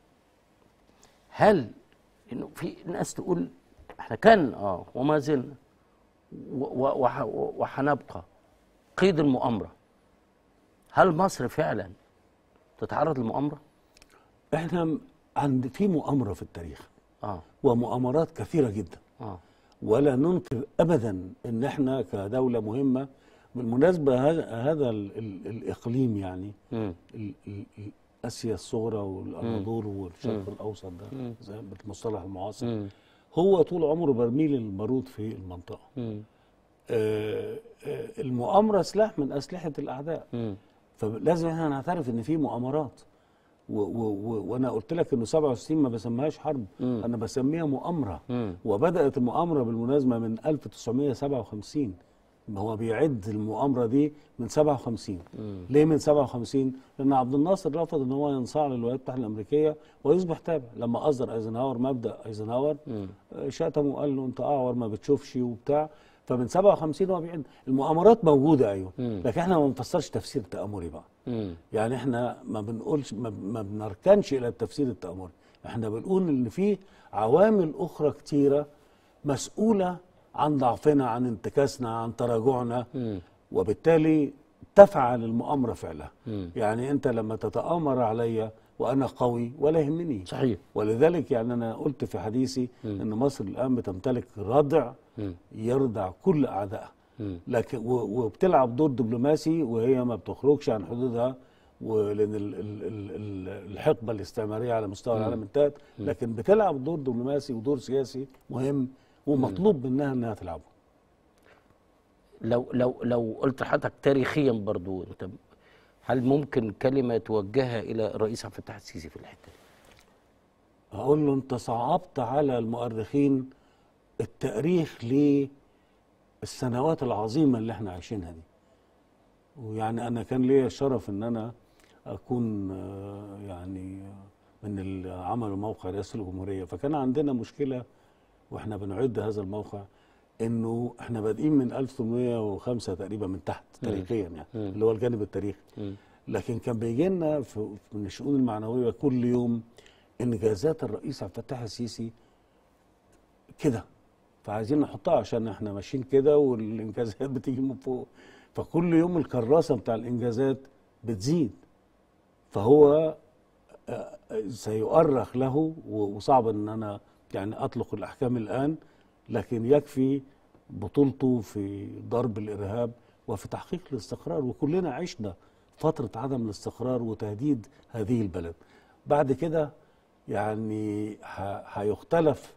Speaker 2: هل انه في ناس تقول احنا كان اه وما زلنا و- و- وح- وحنبقى قيد المؤامره هل مصر فعلا تتعرض للمؤامره؟
Speaker 7: احنا عند في مؤامره في التاريخ
Speaker 2: اه
Speaker 7: ومؤامرات كثيره جدا
Speaker 2: اه
Speaker 7: ولا ننكر ابدا ان احنا كدوله مهمه بالمناسبه هذا هذا ال- ال- الاقليم يعني
Speaker 2: مم.
Speaker 7: ال- ال- ال- اسيا الصغرى والاناضول والشرق الاوسط ده زي بالمصطلح المعاصر
Speaker 2: مم.
Speaker 7: هو طول عمره برميل البارود في المنطقه
Speaker 2: مم.
Speaker 7: آه، آه، المؤامره سلاح من اسلحه الاعداء
Speaker 2: مم.
Speaker 7: فلازم احنا نعترف ان في مؤامرات و و و وانا قلت لك انه 67 ما بسميهاش حرب
Speaker 2: مم.
Speaker 7: انا بسميها مؤامره
Speaker 2: مم.
Speaker 7: وبدات المؤامره بالمناسبه من 1957 ما هو بيعد المؤامره دي من 57 ليه من 57 لان عبد الناصر رفض ان هو ينصاع للولايات المتحده الامريكيه ويصبح تابع لما اصدر ايزنهاور مبدا ايزنهاور
Speaker 2: مم.
Speaker 7: آه، شتمه وقال له انت اعور ما بتشوفش وبتاع فمن 57 هو بيعد المؤامرات موجوده ايوه لكن احنا ما بنفسرش تفسير تامري بقى
Speaker 2: مم.
Speaker 7: يعني احنا ما بنقولش ما, ما بنركنش الى التفسير التامري احنا بنقول ان في عوامل اخرى كتيره مسؤوله عن ضعفنا عن انتكاسنا عن تراجعنا وبالتالي تفعل المؤامره فعلها يعني انت لما تتامر علي وانا قوي ولا يهمني
Speaker 2: صحيح
Speaker 7: ولذلك يعني انا قلت في حديثي ان مصر الان بتمتلك ردع يردع كل اعدائها لكن و- وبتلعب دور دبلوماسي وهي ما بتخرجش عن حدودها ولان ال- ال- ال- ال- الحقبه الاستعماريه على مستوى العالم انتهت لكن بتلعب دور دبلوماسي ودور سياسي مهم ومطلوب منها انها تلعبه
Speaker 2: لو لو لو قلت لحضرتك تاريخيا برضو انت هل ممكن كلمه توجهها الى الرئيس عبد الفتاح السيسي في الحته دي؟
Speaker 7: اقول له انت صعبت على المؤرخين التاريخ للسنوات العظيمه اللي احنا عايشينها دي ويعني انا كان ليا الشرف ان انا اكون آه، يعني من اللي عملوا موقع رئاسه الجمهوريه فكان عندنا مشكله واحنا بنعد هذا الموقع انه احنا بادئين من 1805 تقريبا من تحت تاريخيا يعني اللي هو الجانب التاريخي لكن كان بيجي لنا في من الشؤون المعنويه كل يوم انجازات الرئيس عبد الفتاح السيسي كده فعايزين نحطها عشان احنا ماشيين كده والانجازات بتيجي من فوق فكل يوم الكراسه بتاع الانجازات بتزيد فهو آه، سيؤرخ له و- وصعب ان انا يعني اطلق الاحكام الان لكن يكفي بطولته في ضرب الارهاب وفي تحقيق الاستقرار وكلنا عشنا فتره عدم الاستقرار وتهديد هذه البلد بعد كده يعني ه- هيختلف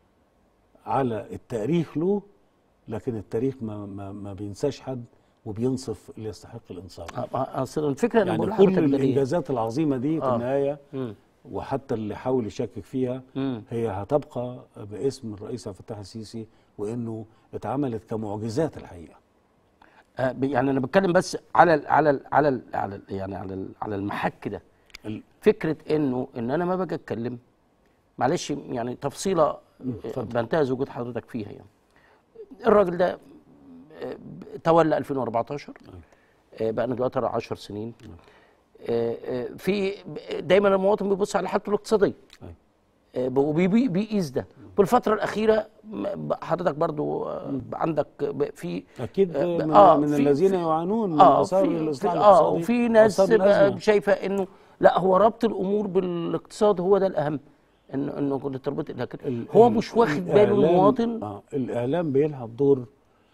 Speaker 7: على التاريخ له لكن التاريخ ما, ما, ما بينساش حد وبينصف اللي يستحق الانصاف
Speaker 2: أ- أ- اصل الفكره انا بقول
Speaker 7: يعني كل
Speaker 2: لحضرتك ده ليه؟
Speaker 7: الانجازات العظيمه دي في
Speaker 2: آه.
Speaker 7: النهايه
Speaker 2: مم.
Speaker 7: وحتى اللي حاول يشكك فيها
Speaker 2: مم.
Speaker 7: هي هتبقى باسم الرئيس عبد الفتاح السيسي وانه اتعملت كمعجزات الحقيقه
Speaker 2: آه، ب- يعني انا بتكلم بس على ال على ال على ال على ال يعني على ال على المحك ده
Speaker 7: ال-
Speaker 2: فكره انه ان انا ما باجي اتكلم معلش يعني تفصيله آه، بنتهز وجود حضرتك فيها يعني الراجل ده آه، تولى 2014 آه، بقى دلوقتي 10 سنين آه، آه، في دايما المواطن بيبص على حالته الاقتصاديه
Speaker 7: أيوة.
Speaker 2: آه، وبي- بيقيس ده بالفتره الاخيره م- حضرتك برضو آه، عندك ب- في
Speaker 7: اكيد
Speaker 2: آه،
Speaker 7: من,
Speaker 2: آه،
Speaker 7: من
Speaker 2: في-
Speaker 7: الذين
Speaker 2: في-
Speaker 7: يعانون من
Speaker 2: اه
Speaker 7: اثار
Speaker 2: في
Speaker 7: الاصلاح
Speaker 2: في-
Speaker 7: الاقتصادي
Speaker 2: اه وفي ناس
Speaker 7: وأثار
Speaker 2: بقى
Speaker 7: الأزمة.
Speaker 2: شايفه انه لا هو ربط الامور بالاقتصاد هو ده الاهم انه انه كنت تربط لكن
Speaker 7: ال-
Speaker 2: هو
Speaker 7: ال-
Speaker 2: مش واخد باله
Speaker 7: الإعلام-
Speaker 2: المواطن
Speaker 7: آه الاعلام بيلعب دور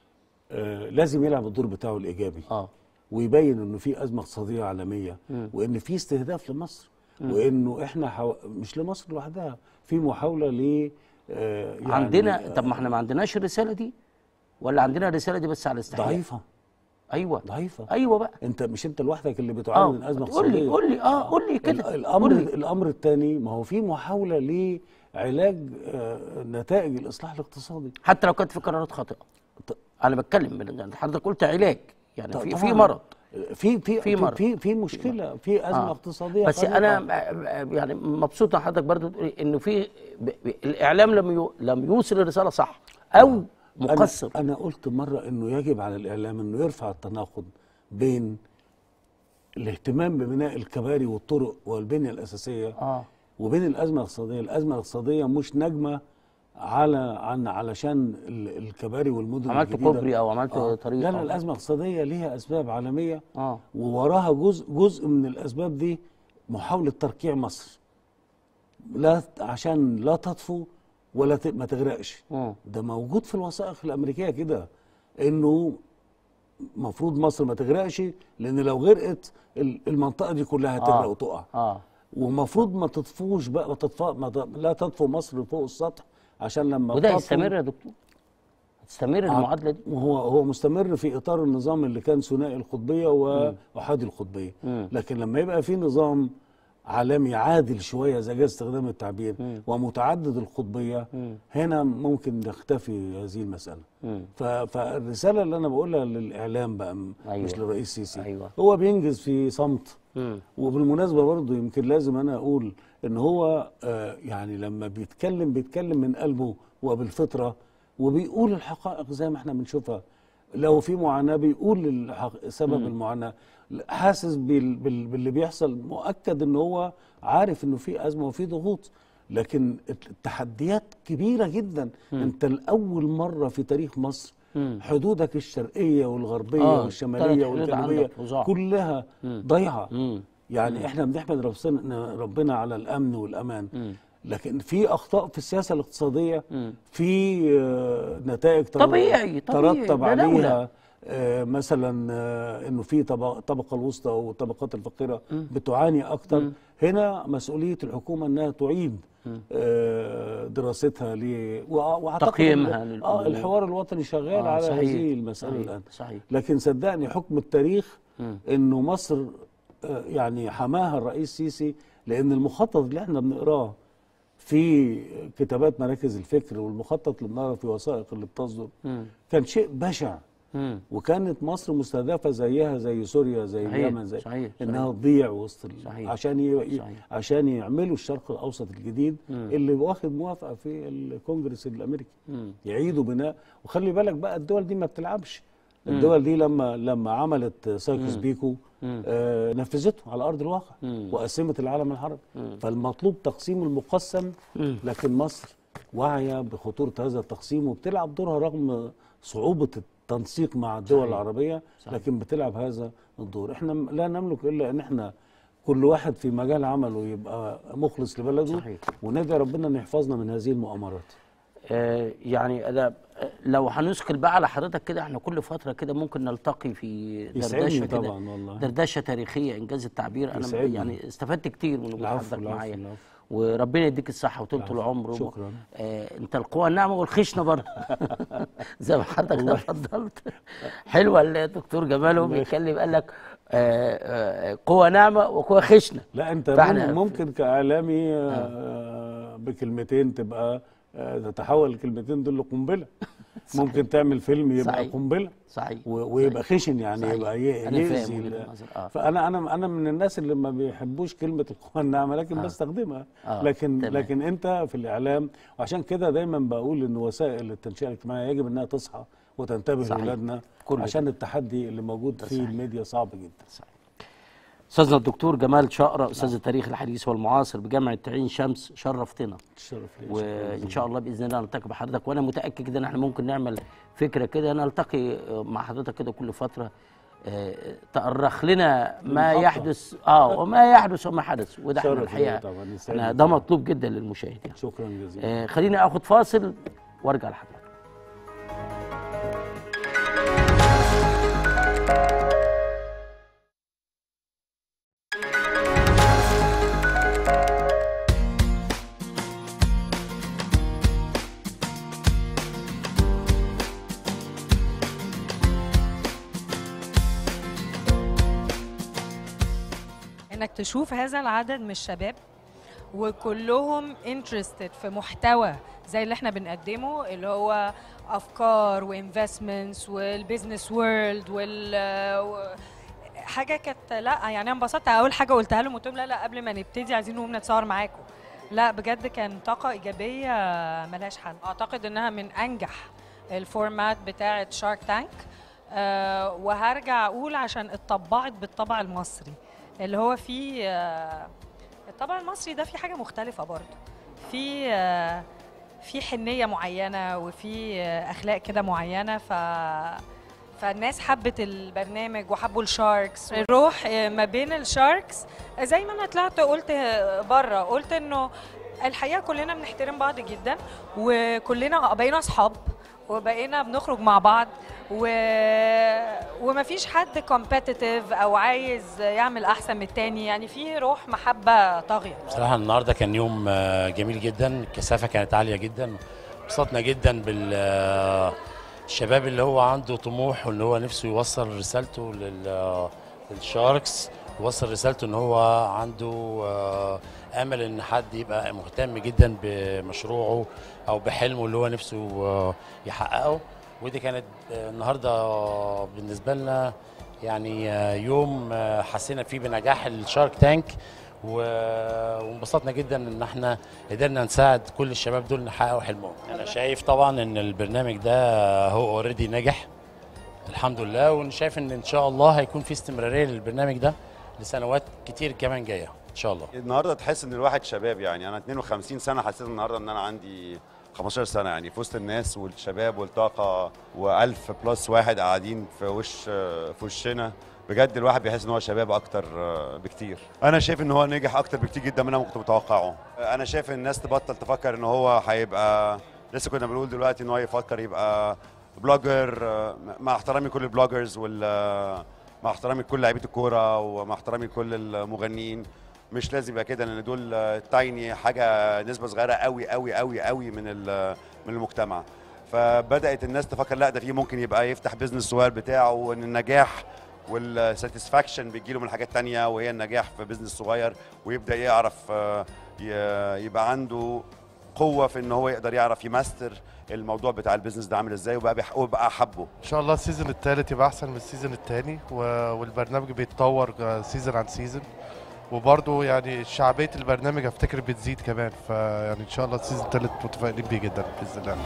Speaker 7: آه لازم يلعب الدور بتاعه الايجابي
Speaker 2: اه
Speaker 7: ويبين انه في ازمه اقتصاديه عالميه وان في استهداف لمصر وانه احنا حو... مش لمصر لوحدها في محاوله ل آه يعني
Speaker 2: عندنا طب ما احنا ما عندناش الرساله دي ولا عندنا الرساله دي بس على الاستحياء
Speaker 7: ضعيفه
Speaker 2: ايوه
Speaker 7: ضعيفه
Speaker 2: ايوه بقى
Speaker 7: انت مش انت لوحدك اللي بتعاني من ازمه
Speaker 2: قول لي
Speaker 7: اقتصاديه
Speaker 2: قول لي اه قول لي كده
Speaker 7: ال- الامر
Speaker 2: قول لي.
Speaker 7: الامر الثاني ما هو في محاوله لعلاج آه نتائج الاصلاح الاقتصادي
Speaker 2: حتى لو كانت في قرارات خاطئه
Speaker 7: ط-
Speaker 2: انا بتكلم من يعني حضرتك قلت علاج يعني
Speaker 7: ط-
Speaker 2: في
Speaker 7: طبعاً
Speaker 2: في مرض
Speaker 7: في في
Speaker 2: في
Speaker 7: في
Speaker 2: مرض.
Speaker 7: في, في مشكله في ازمه
Speaker 2: آه.
Speaker 7: اقتصاديه
Speaker 2: بس
Speaker 7: قلقة.
Speaker 2: انا آه، آه، يعني مبسوط ان حضرتك برضو تقولي انه في ب- ب- الاعلام لم يو لم يوصل الرساله صح او مقصر
Speaker 7: أنا, أنا قلت مرة إنه يجب على الإعلام إنه يرفع التناقض بين الاهتمام ببناء الكباري والطرق والبنية الأساسية
Speaker 2: اه
Speaker 7: وبين الأزمة الاقتصادية، الأزمة الاقتصادية مش نجمة على عن علشان ال- الكباري والمدن
Speaker 2: عملت
Speaker 7: الجديدة.
Speaker 2: كوبري او عملت
Speaker 7: آه.
Speaker 2: طريق
Speaker 7: لا
Speaker 2: أو-
Speaker 7: لا الأزمة الاقتصادية ليها أسباب عالمية
Speaker 2: اه
Speaker 7: ووراها جزء جزء من الأسباب دي محاولة تركيع مصر لا عشان لا تطفو ولا ت- ما تغرقش
Speaker 2: مم.
Speaker 7: ده موجود في الوثائق الامريكيه كده انه المفروض مصر ما تغرقش لان لو غرقت ال- المنطقه دي كلها هتغرق
Speaker 2: آه.
Speaker 7: وتقع
Speaker 2: اه
Speaker 7: ومفروض ما تطفوش بقى ما تطفى ما ت- لا تطفو مصر فوق السطح عشان لما
Speaker 2: وده
Speaker 7: تطفو-
Speaker 2: يستمر يا دكتور تستمر المعادله دي
Speaker 7: وهو هو مستمر في اطار النظام اللي كان ثنائي القطبيه واحادي القطبيه
Speaker 2: مم.
Speaker 7: لكن لما يبقى في نظام عالمي عادل شويه اذا جاز استخدام التعبير ومتعدد القطبيه هنا ممكن نختفي هذه المساله
Speaker 2: مم.
Speaker 7: ف- فالرساله اللي انا بقولها للاعلام بقى م-
Speaker 2: أيوة.
Speaker 7: مش للرئيس السيسي
Speaker 2: أيوة.
Speaker 7: هو بينجز في صمت
Speaker 2: مم.
Speaker 7: وبالمناسبه برضه يمكن لازم انا اقول ان هو آه يعني لما بيتكلم بيتكلم من قلبه وبالفطره وبيقول الحقائق زي ما احنا بنشوفها لو في معاناه بيقول الحق... سبب المعاناه حاسس بال... بال... باللي بيحصل مؤكد ان هو عارف انه في ازمه وفي ضغوط لكن التحديات كبيره جدا انت لاول مره في تاريخ مصر
Speaker 2: مم.
Speaker 7: حدودك الشرقيه والغربيه
Speaker 2: آه،
Speaker 7: والشماليه
Speaker 2: تلات حدود
Speaker 7: والجنوبيه
Speaker 2: عندك فظاع.
Speaker 7: كلها ضايعه
Speaker 2: مم.
Speaker 7: يعني احنا بنحمد ربنا ربنا على الامن والامان لكن في اخطاء في السياسه الاقتصاديه في آه، نتائج تر-
Speaker 2: طبيعي- طبيعي،
Speaker 7: ترتب
Speaker 2: ده دولة.
Speaker 7: عليها آه، مثلا آه، انه في طبق- الطبقه الوسطى والطبقات الفقيره بتعاني اكتر هنا مسؤوليه الحكومه انها تعيد آه، دراستها ل وأ- واعتقد
Speaker 2: تقييمها
Speaker 7: إن-
Speaker 2: للأمور.
Speaker 7: اه الحوار الوطني شغال
Speaker 2: آه،
Speaker 7: على
Speaker 2: صحيح،
Speaker 7: هذه المساله
Speaker 2: صحيح،
Speaker 7: الان
Speaker 2: صحيح.
Speaker 7: لكن صدقني حكم التاريخ انه مصر آه، يعني حماها الرئيس سيسي لان المخطط اللي احنا بنقراه في كتابات مراكز الفكر والمخطط اللي بنقراه في وثائق اللي بتصدر كان شيء بشع
Speaker 2: مم.
Speaker 7: وكانت مصر مستهدفه زيها زي سوريا زي
Speaker 2: صحيح،
Speaker 7: اليمن زي
Speaker 2: صحيح،
Speaker 7: انها تضيع وسط ال-
Speaker 2: صحيح،
Speaker 7: عشان ي...
Speaker 2: صحيح.
Speaker 7: عشان يعملوا الشرق الاوسط الجديد اللي واخد موافقه في الكونجرس الامريكي يعيدوا بناء وخلي بالك بقى الدول دي ما بتلعبش الدول دي لما لما عملت سايكس بيكو آه نفذته على ارض الواقع وقسمت العالم العربي فالمطلوب تقسيم المقسم لكن مصر واعيه بخطوره هذا التقسيم وبتلعب دورها رغم صعوبه التنسيق مع الدول
Speaker 2: صحيح.
Speaker 7: العربيه لكن بتلعب هذا الدور احنا م- لا نملك الا ان احنا كل واحد في مجال عمله يبقى مخلص لبلده
Speaker 2: صحيح.
Speaker 7: وندعي ربنا ان يحفظنا من هذه المؤامرات
Speaker 2: آه، يعني أنا آه، لو هنثقل بقى على حضرتك كده احنا كل فتره كده ممكن نلتقي في
Speaker 7: يسعدني
Speaker 2: دردشه كده
Speaker 7: طبعاً والله.
Speaker 2: دردشه تاريخيه انجاز التعبير انا
Speaker 7: يسعدني.
Speaker 2: يعني استفدت كتير من وجود
Speaker 7: العفو،
Speaker 2: حضرتك
Speaker 7: العفو،
Speaker 2: معايا
Speaker 7: العفو.
Speaker 2: وربنا يديك الصحه وطولة العمر وم-
Speaker 7: شكراً.
Speaker 2: آه انت القوه الناعمه والخشنه برضه زي ما حضرتك تفضلت حلوه الدكتور جمال وهو بيتكلم قال لك آه آه قوه ناعمه وقوه خشنه
Speaker 7: لا انت
Speaker 2: فاحنا-
Speaker 7: ممكن, ممكن كاعلامي آه بكلمتين تبقى آه تتحول الكلمتين دول لقنبله ممكن تعمل فيلم يبقى
Speaker 2: صحيح.
Speaker 7: قنبله
Speaker 2: صحيح
Speaker 7: و- ويبقى خشن يعني
Speaker 2: صحيح.
Speaker 7: يبقى ي-
Speaker 2: أنا فاهم
Speaker 7: يأذي
Speaker 2: وجهة
Speaker 7: ال-
Speaker 2: النظر، آه.
Speaker 7: فانا انا انا من الناس اللي ما بيحبوش كلمه القوه الناعمه لكن بستخدمها
Speaker 2: آه،
Speaker 7: لكن
Speaker 2: تمام.
Speaker 7: لكن انت في الاعلام وعشان كده دايما بقول ان وسائل التنشئه الاجتماعيه يجب انها تصحى وتنتبه
Speaker 2: صحيح.
Speaker 7: لاولادنا
Speaker 2: كل
Speaker 7: عشان التحدي اللي موجود في
Speaker 2: صحيح.
Speaker 7: الميديا صعب جدا
Speaker 2: استاذنا الدكتور جمال شقرة استاذ التاريخ الحديث والمعاصر بجامعه عين شمس شرفتنا
Speaker 7: تشرف لي
Speaker 2: وان شاء الله باذن الله نلتقي بحضرتك وانا متاكد كده ان احنا ممكن نعمل فكره كده نلتقي مع حضرتك كده كل فتره آه، تأرخ لنا ما
Speaker 7: المحطة.
Speaker 2: يحدث اه وما يحدث وما حدث وده احنا
Speaker 7: شرف لي
Speaker 2: الحقيقه
Speaker 7: طبعاً، يسعدني
Speaker 2: احنا ده
Speaker 7: طبعاً.
Speaker 2: مطلوب جدا للمشاهد يعني.
Speaker 7: شكرا جزيلا
Speaker 2: آه خليني اخد فاصل وارجع لحضرتك
Speaker 8: انك تشوف هذا العدد من الشباب وكلهم انترستد في محتوى زي اللي احنا بنقدمه اللي هو افكار وانفستمنتس والبيزنس وورلد وال و- حاجه كانت لا يعني انا انبسطت اول حاجه قلتها لهم قلت لهم لا لا قبل ما نبتدي عايزين نقوم نتصور معاكم لا بجد كان طاقه ايجابيه ملهاش حل اعتقد انها من انجح الفورمات بتاعه شارك تانك أه وهرجع اقول عشان اتطبعت بالطبع المصري اللي هو فيه آه، الطبع المصري ده في حاجه مختلفه برضه في آه، في حنيه معينه وفي آه، اخلاق كده معينه ف فالناس حبت البرنامج وحبوا الشاركس الروح آه، ما بين الشاركس آه، زي ما انا طلعت قلت آه، بره قلت انه الحقيقه كلنا بنحترم بعض جدا وكلنا بقينا اصحاب وبقينا بنخرج مع بعض و... ومفيش حد كومبيتيتيف او عايز يعمل احسن من التاني يعني في روح محبه طاغيه
Speaker 9: بصراحة النهاردة كان يوم آه، جميل جدا الكثافة كانت عالية جدا انبسطنا جدا بالشباب اللي هو عنده طموح وان هو نفسه يوصل رسالته لل- للشاركس يوصل رسالته ان هو عنده آه، امل ان حد يبقى مهتم جدا بمشروعه او بحلمه اللي هو نفسه آه، يحققه ودي كانت آه، النهارده بالنسبه لنا يعني آه، يوم آه، حسينا فيه بنجاح الشارك تانك و- وانبسطنا جدا ان احنا قدرنا نساعد كل الشباب دول نحققوا حلمهم انا شايف طبعا ان البرنامج ده هو اوريدي نجح الحمد لله وانا شايف ان ان شاء الله هيكون في استمراريه للبرنامج ده لسنوات كتير كمان جايه ان شاء الله
Speaker 10: النهارده تحس ان الواحد شباب يعني انا 52 سنه حسيت النهارده ان انا عندي 15 سنه يعني في وسط الناس والشباب والطاقه و1000 بلس واحد قاعدين في وش في وشنا بجد الواحد بيحس ان هو شباب اكتر بكتير انا شايف ان هو نجح اكتر بكتير جدا من انا كنت متوقعه انا شايف الناس تبطل تفكر ان هو هيبقى لسه كنا بنقول دلوقتي ان هو يفكر يبقى بلوجر مع احترامي كل البلوجرز وال مع احترامي لكل لعيبه الكوره ومع احترامي لكل المغنيين مش لازم يبقى كده لان دول تايني حاجه نسبه صغيره قوي قوي قوي قوي من ال- من المجتمع فبدات الناس تفكر لا ده في ممكن يبقى يفتح بيزنس صغير بتاعه وان النجاح والساتسفاكشن بيجيله من حاجات تانية وهي النجاح في بيزنس صغير ويبدا يعرف آه، ي- يبقى عنده قوه في ان هو يقدر يعرف يماستر الموضوع بتاع البيزنس ده عامل ازاي وبقى بيح- وبقى حبه
Speaker 11: ان شاء الله السيزون الثالث يبقى احسن من السيزون الثاني والبرنامج بيتطور سيزون عن سيزون وبرضه يعني شعبيه البرنامج افتكر بتزيد كمان فيعني ان شاء الله السيزون الثالث متفائلين بيه جدا باذن الله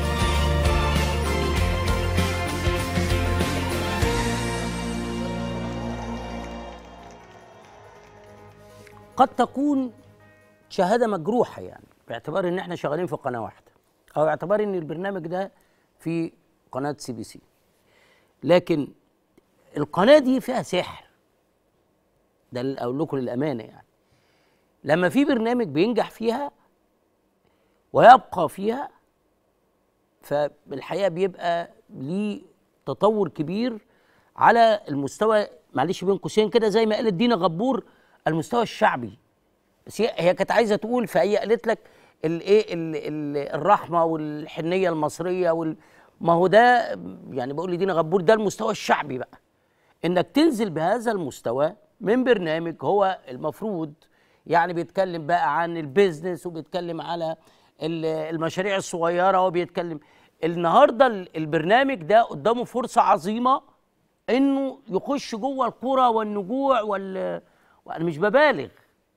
Speaker 2: قد تكون شهاده مجروحه يعني باعتبار ان احنا شغالين في قناه واحده او باعتبار ان البرنامج ده في قناه سي بي سي لكن القناه دي فيها سحر ده اللي اقول لكم للامانه يعني لما في برنامج بينجح فيها ويبقى فيها فالحقيقه بيبقى ليه تطور كبير على المستوى معلش بين قوسين كده زي ما قالت دينا غبور المستوى الشعبي بس هي هي كانت عايزه تقول فهي قالت لك الايه ال- ال- الرحمه والحنيه المصريه وال ما هو ده يعني بقول لدينا غبور ده المستوى الشعبي بقى انك تنزل بهذا المستوى من برنامج هو المفروض يعني بيتكلم بقى عن البيزنس وبيتكلم على ال- المشاريع الصغيره وبيتكلم النهارده ال- البرنامج ده قدامه فرصه عظيمه انه يخش جوه القرى والنجوع وال وانا مش ببالغ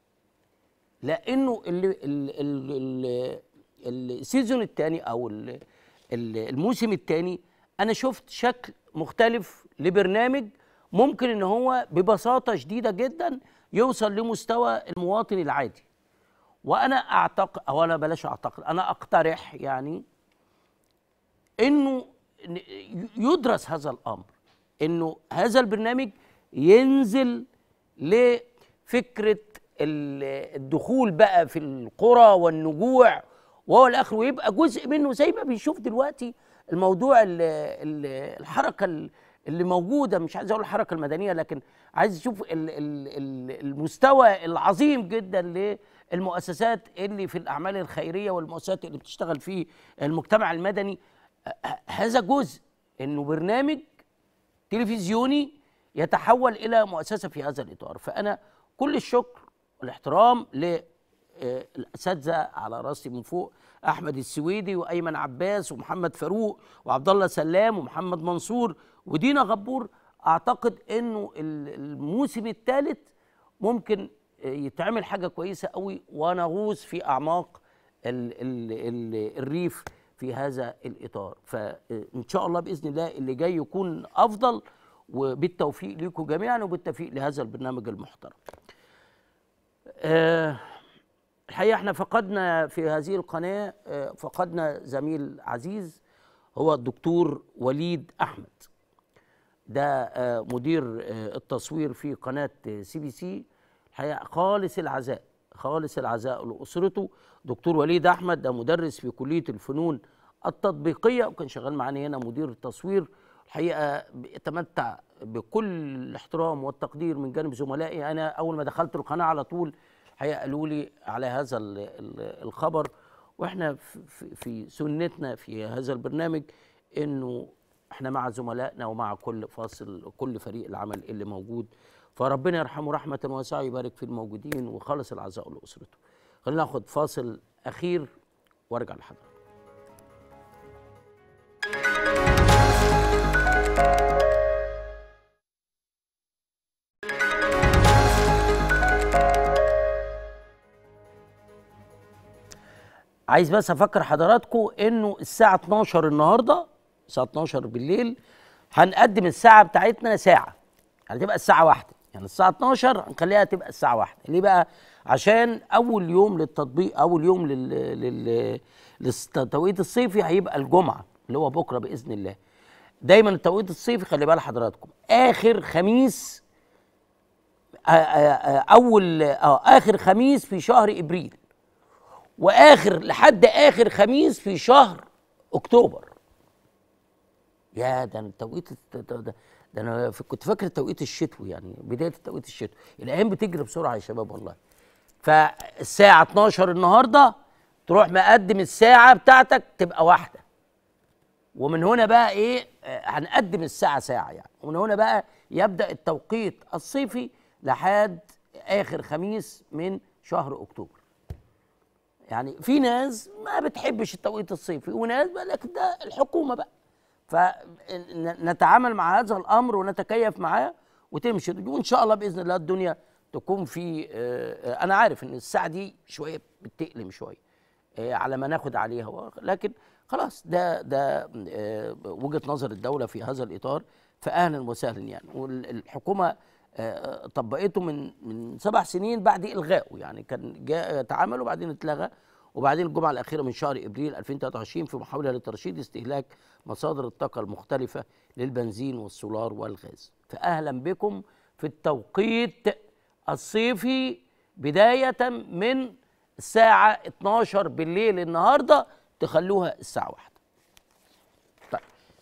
Speaker 2: لانه ال- ال- ال- ال- السيزون الثاني او ال- ال- الموسم الثاني انا شفت شكل مختلف لبرنامج ممكن ان هو ببساطه شديده جدا يوصل لمستوى المواطن العادي وانا اعتقد او انا بلاش اعتقد انا اقترح يعني انه ن- يدرس هذا الامر انه هذا البرنامج ينزل لفكره ال- الدخول بقى في القرى والنجوع وهو الاخر ويبقى جزء منه زي ما بنشوف دلوقتي الموضوع ال ال الحركه ال- اللي موجوده مش عايز اقول الحركه المدنيه لكن عايز اشوف ال- ال- ال- المستوى العظيم جدا للمؤسسات اللي في الاعمال الخيريه والمؤسسات اللي بتشتغل في المجتمع المدني ه- هذا جزء انه برنامج تلفزيوني يتحول الى مؤسسه في هذا الاطار فانا كل الشكر والاحترام للاساتذه على راسي من فوق احمد السويدي وايمن عباس ومحمد فاروق وعبد الله سلام ومحمد منصور ودينا غبور اعتقد انه ال- الموسم الثالث ممكن يتعمل حاجه كويسه قوي ونغوص في اعماق ال ال ال الريف في هذا الاطار فان شاء الله باذن الله اللي جاي يكون افضل وبالتوفيق لكم جميعا وبالتوفيق لهذا البرنامج المحترم آه، الحقيقه احنا فقدنا في هذه القناه آه، فقدنا زميل عزيز هو الدكتور وليد احمد ده آه، مدير آه، التصوير في قناه سي بي سي الحقيقه خالص العزاء خالص العزاء لاسرته دكتور وليد احمد ده مدرس في كليه الفنون التطبيقيه وكان شغال معانا هنا مدير التصوير الحقيقه يتمتع بكل الاحترام والتقدير من جانب زملائي انا اول ما دخلت القناه على طول الحقيقه قالوا لي على هذا ال- ال- الخبر واحنا في- في في سنتنا في هذا البرنامج انه احنا مع زملائنا ومع كل فاصل كل فريق العمل اللي موجود فربنا يرحمه رحمه واسعه ويبارك في الموجودين وخلص العزاء لاسرته خلينا ناخد فاصل اخير وارجع لحضرتك عايز بس افكر حضراتكم انه الساعه 12 النهارده الساعه 12 بالليل هنقدم الساعه بتاعتنا ساعه يعني تبقى الساعه واحدة يعني الساعه 12 هنخليها تبقى الساعه واحدة ليه بقى عشان اول يوم للتطبيق اول يوم لل لل للتوقيت الصيفي هيبقى الجمعه اللي هو بكره باذن الله دايما التوقيت الصيفي خلي بال حضراتكم اخر خميس آه، آه، آه، اول اه اخر خميس في شهر ابريل واخر لحد اخر خميس في شهر اكتوبر يا ده أنا التوقيت الت- ده, ده, ده انا ف- كنت فاكر التوقيت الشتوي يعني بدايه التوقيت الشتوي الايام بتجري بسرعه يا شباب والله فالساعه 12 النهارده تروح مقدم الساعه بتاعتك تبقى واحده ومن هنا بقى ايه آه، هنقدم الساعه ساعه يعني ومن هنا بقى يبدا التوقيت الصيفي لحد اخر خميس من شهر اكتوبر يعني في ناس ما بتحبش التوقيت الصيفي وناس بقى لك ده الحكومه بقى فنتعامل مع هذا الامر ونتكيف معاه وتمشي وان شاء الله باذن الله الدنيا تكون في آه، آه، انا عارف ان الساعه دي شويه بتقلم شويه آه، على ما ناخد عليها و- لكن خلاص ده ده آه، وجهه نظر الدوله في هذا الاطار فاهلا وسهلا يعني والحكومه آه، طبقته من من سبع سنين بعد الغائه يعني كان جاء تعامل وبعدين اتلغى وبعدين الجمعه الاخيره من شهر ابريل 2023 في محاوله لترشيد استهلاك مصادر الطاقه المختلفه للبنزين والسولار والغاز فاهلا بكم في التوقيت الصيفي بدايه من الساعه 12 بالليل النهارده تخلوها الساعه 1 طيب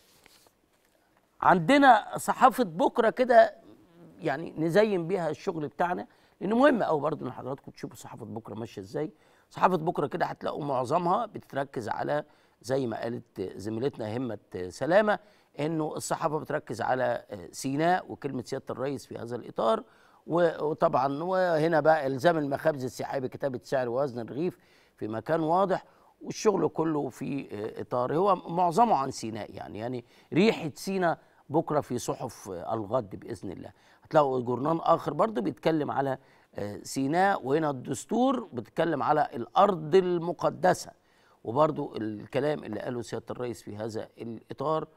Speaker 2: عندنا صحافه بكره كده يعني نزين بيها الشغل بتاعنا لان مهم قوي برضه ان حضراتكم تشوفوا صحافه بكره ماشيه ازاي صحافه بكره كده هتلاقوا معظمها بتتركز على زي ما قالت زميلتنا همه سلامه انه الصحافه بتركز على سيناء وكلمه سياده الرئيس في هذا الاطار و- وطبعا وهنا بقى الزام المخابز السياحيه بكتابه سعر ووزن الرغيف في مكان واضح والشغل كله في اطار هو معظمه عن سيناء يعني يعني ريحه سيناء بكره في صحف الغد باذن الله هتلاقوا جورنال اخر برضه بيتكلم على آه، سيناء وهنا الدستور بيتكلم على الارض المقدسه وبرضه الكلام اللي قاله سياده الرئيس في هذا الاطار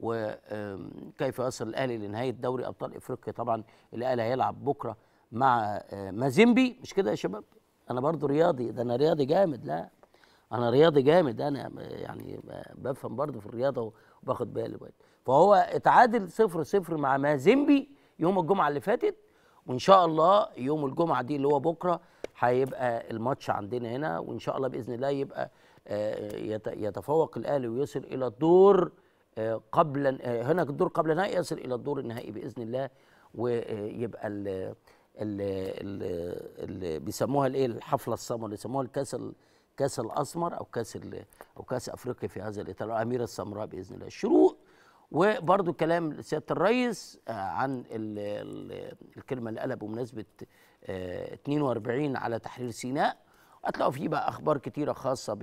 Speaker 2: وكيف يصل الاهلي لنهايه دوري ابطال افريقيا طبعا الاهلي هيلعب بكره مع آه، مازيمبي مش كده يا شباب انا برضو رياضي ده انا رياضي جامد لا انا رياضي جامد انا يعني بفهم برضو في الرياضه وباخد بالي برضه. فهو اتعادل صفر صفر مع مازيمبي يوم الجمعه اللي فاتت وان شاء الله يوم الجمعه دي اللي هو بكره هيبقى الماتش عندنا هنا وان شاء الله باذن الله يبقى آه، يت- يتفوق الاهلي ويصل الى الدور آه، قبل آه، هنا الدور قبل النهائي يصل الى الدور النهائي باذن الله ويبقى ال ال اللي بيسموها الايه الحفله السمراء اللي يسموها الكاس ال- كاس الاسمر او كاس ال- او كاس افريقيا في هذا الاطار اميره السمراء باذن الله الشروق وبرضو كلام سياده الرئيس آه، عن ال ال الكلمه اللي قالها بمناسبه آه، 42 على تحرير سيناء هتلاقوا فيه بقى اخبار كتيره خاصه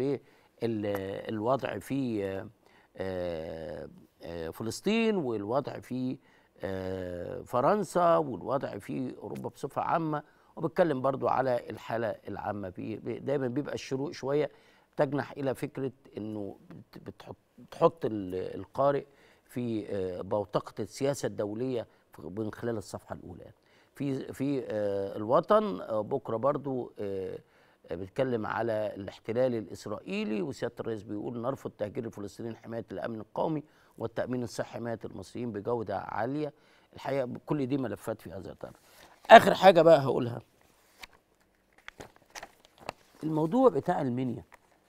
Speaker 2: بالوضع في آه، آه، آه، فلسطين والوضع في آه، فرنسا والوضع في اوروبا بصفه عامه وبتكلم برضو على الحاله العامه بي بي- دايما بيبقى الشروق شويه تجنح الى فكره انه بت- بتحط تحط ال- القارئ في آه، بوتقه السياسه الدوليه في- من خلال الصفحه الاولى في في آه، الوطن آه، بكره برضو آه، آه، بيتكلم على الاحتلال الاسرائيلي وسياده الرئيس بيقول نرفض تهجير الفلسطينيين حمايه الامن القومي والتامين الصحي حمايه المصريين بجوده عاليه الحقيقه كل دي ملفات في هذا الاطار اخر حاجه بقى هقولها الموضوع بتاع المنيا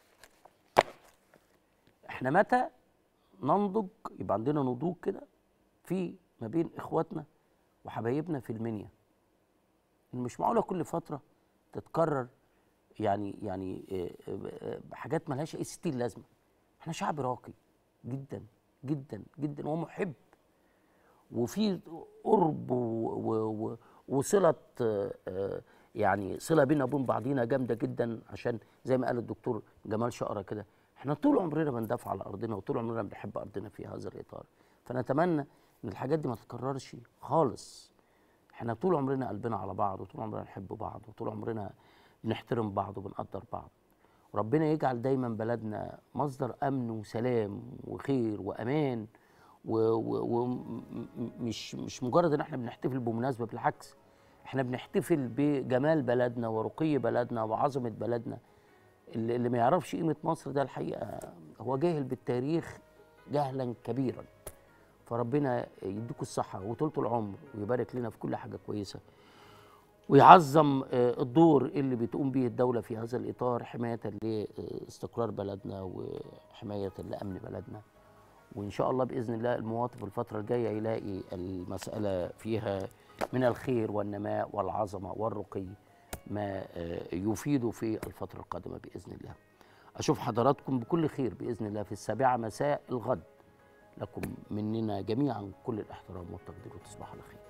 Speaker 2: احنا متى ننضج يبقى عندنا نضوج كده في ما بين اخواتنا وحبايبنا في المنيا إن مش معقوله كل فتره تتكرر يعني يعني آه، آه، بحاجات ملهاش اي ستين لازمه احنا شعب راقي جدا جدا جدا ومحب وفي قرب و- و- و- وصله آه، آه، يعني صله بينا وبين بعضينا جامده جدا عشان زي ما قال الدكتور جمال شقره كده احنا طول عمرنا بندافع على ارضنا وطول عمرنا بنحب ارضنا في هذا الاطار فنتمنى ان الحاجات دي ما تتكررش خالص احنا طول عمرنا قلبنا على بعض وطول عمرنا نحب بعض وطول عمرنا بنحترم بعض وبنقدر بعض ربنا يجعل دايما بلدنا مصدر امن وسلام وخير وامان ومش مش مجرد ان احنا بنحتفل بمناسبه بالعكس احنا بنحتفل بجمال بلدنا ورقي بلدنا وعظمه بلدنا اللي اللي ما يعرفش قيمه مصر ده الحقيقه هو جاهل بالتاريخ جهلا كبيرا فربنا يديكم الصحه وطولة العمر ويبارك لنا في كل حاجه كويسه ويعظم آه، الدور اللي بتقوم به الدولة في هذا الإطار حماية لاستقرار بلدنا وحماية لأمن بلدنا وإن شاء الله بإذن الله المواطن في الفترة الجاية يلاقي المسألة فيها من الخير والنماء والعظمة والرقي ما آه، يفيده في الفترة القادمة بإذن الله أشوف حضراتكم بكل خير بإذن الله في السابعة مساء الغد لكم مننا جميعا كل الاحترام والتقدير وتصبحوا على خير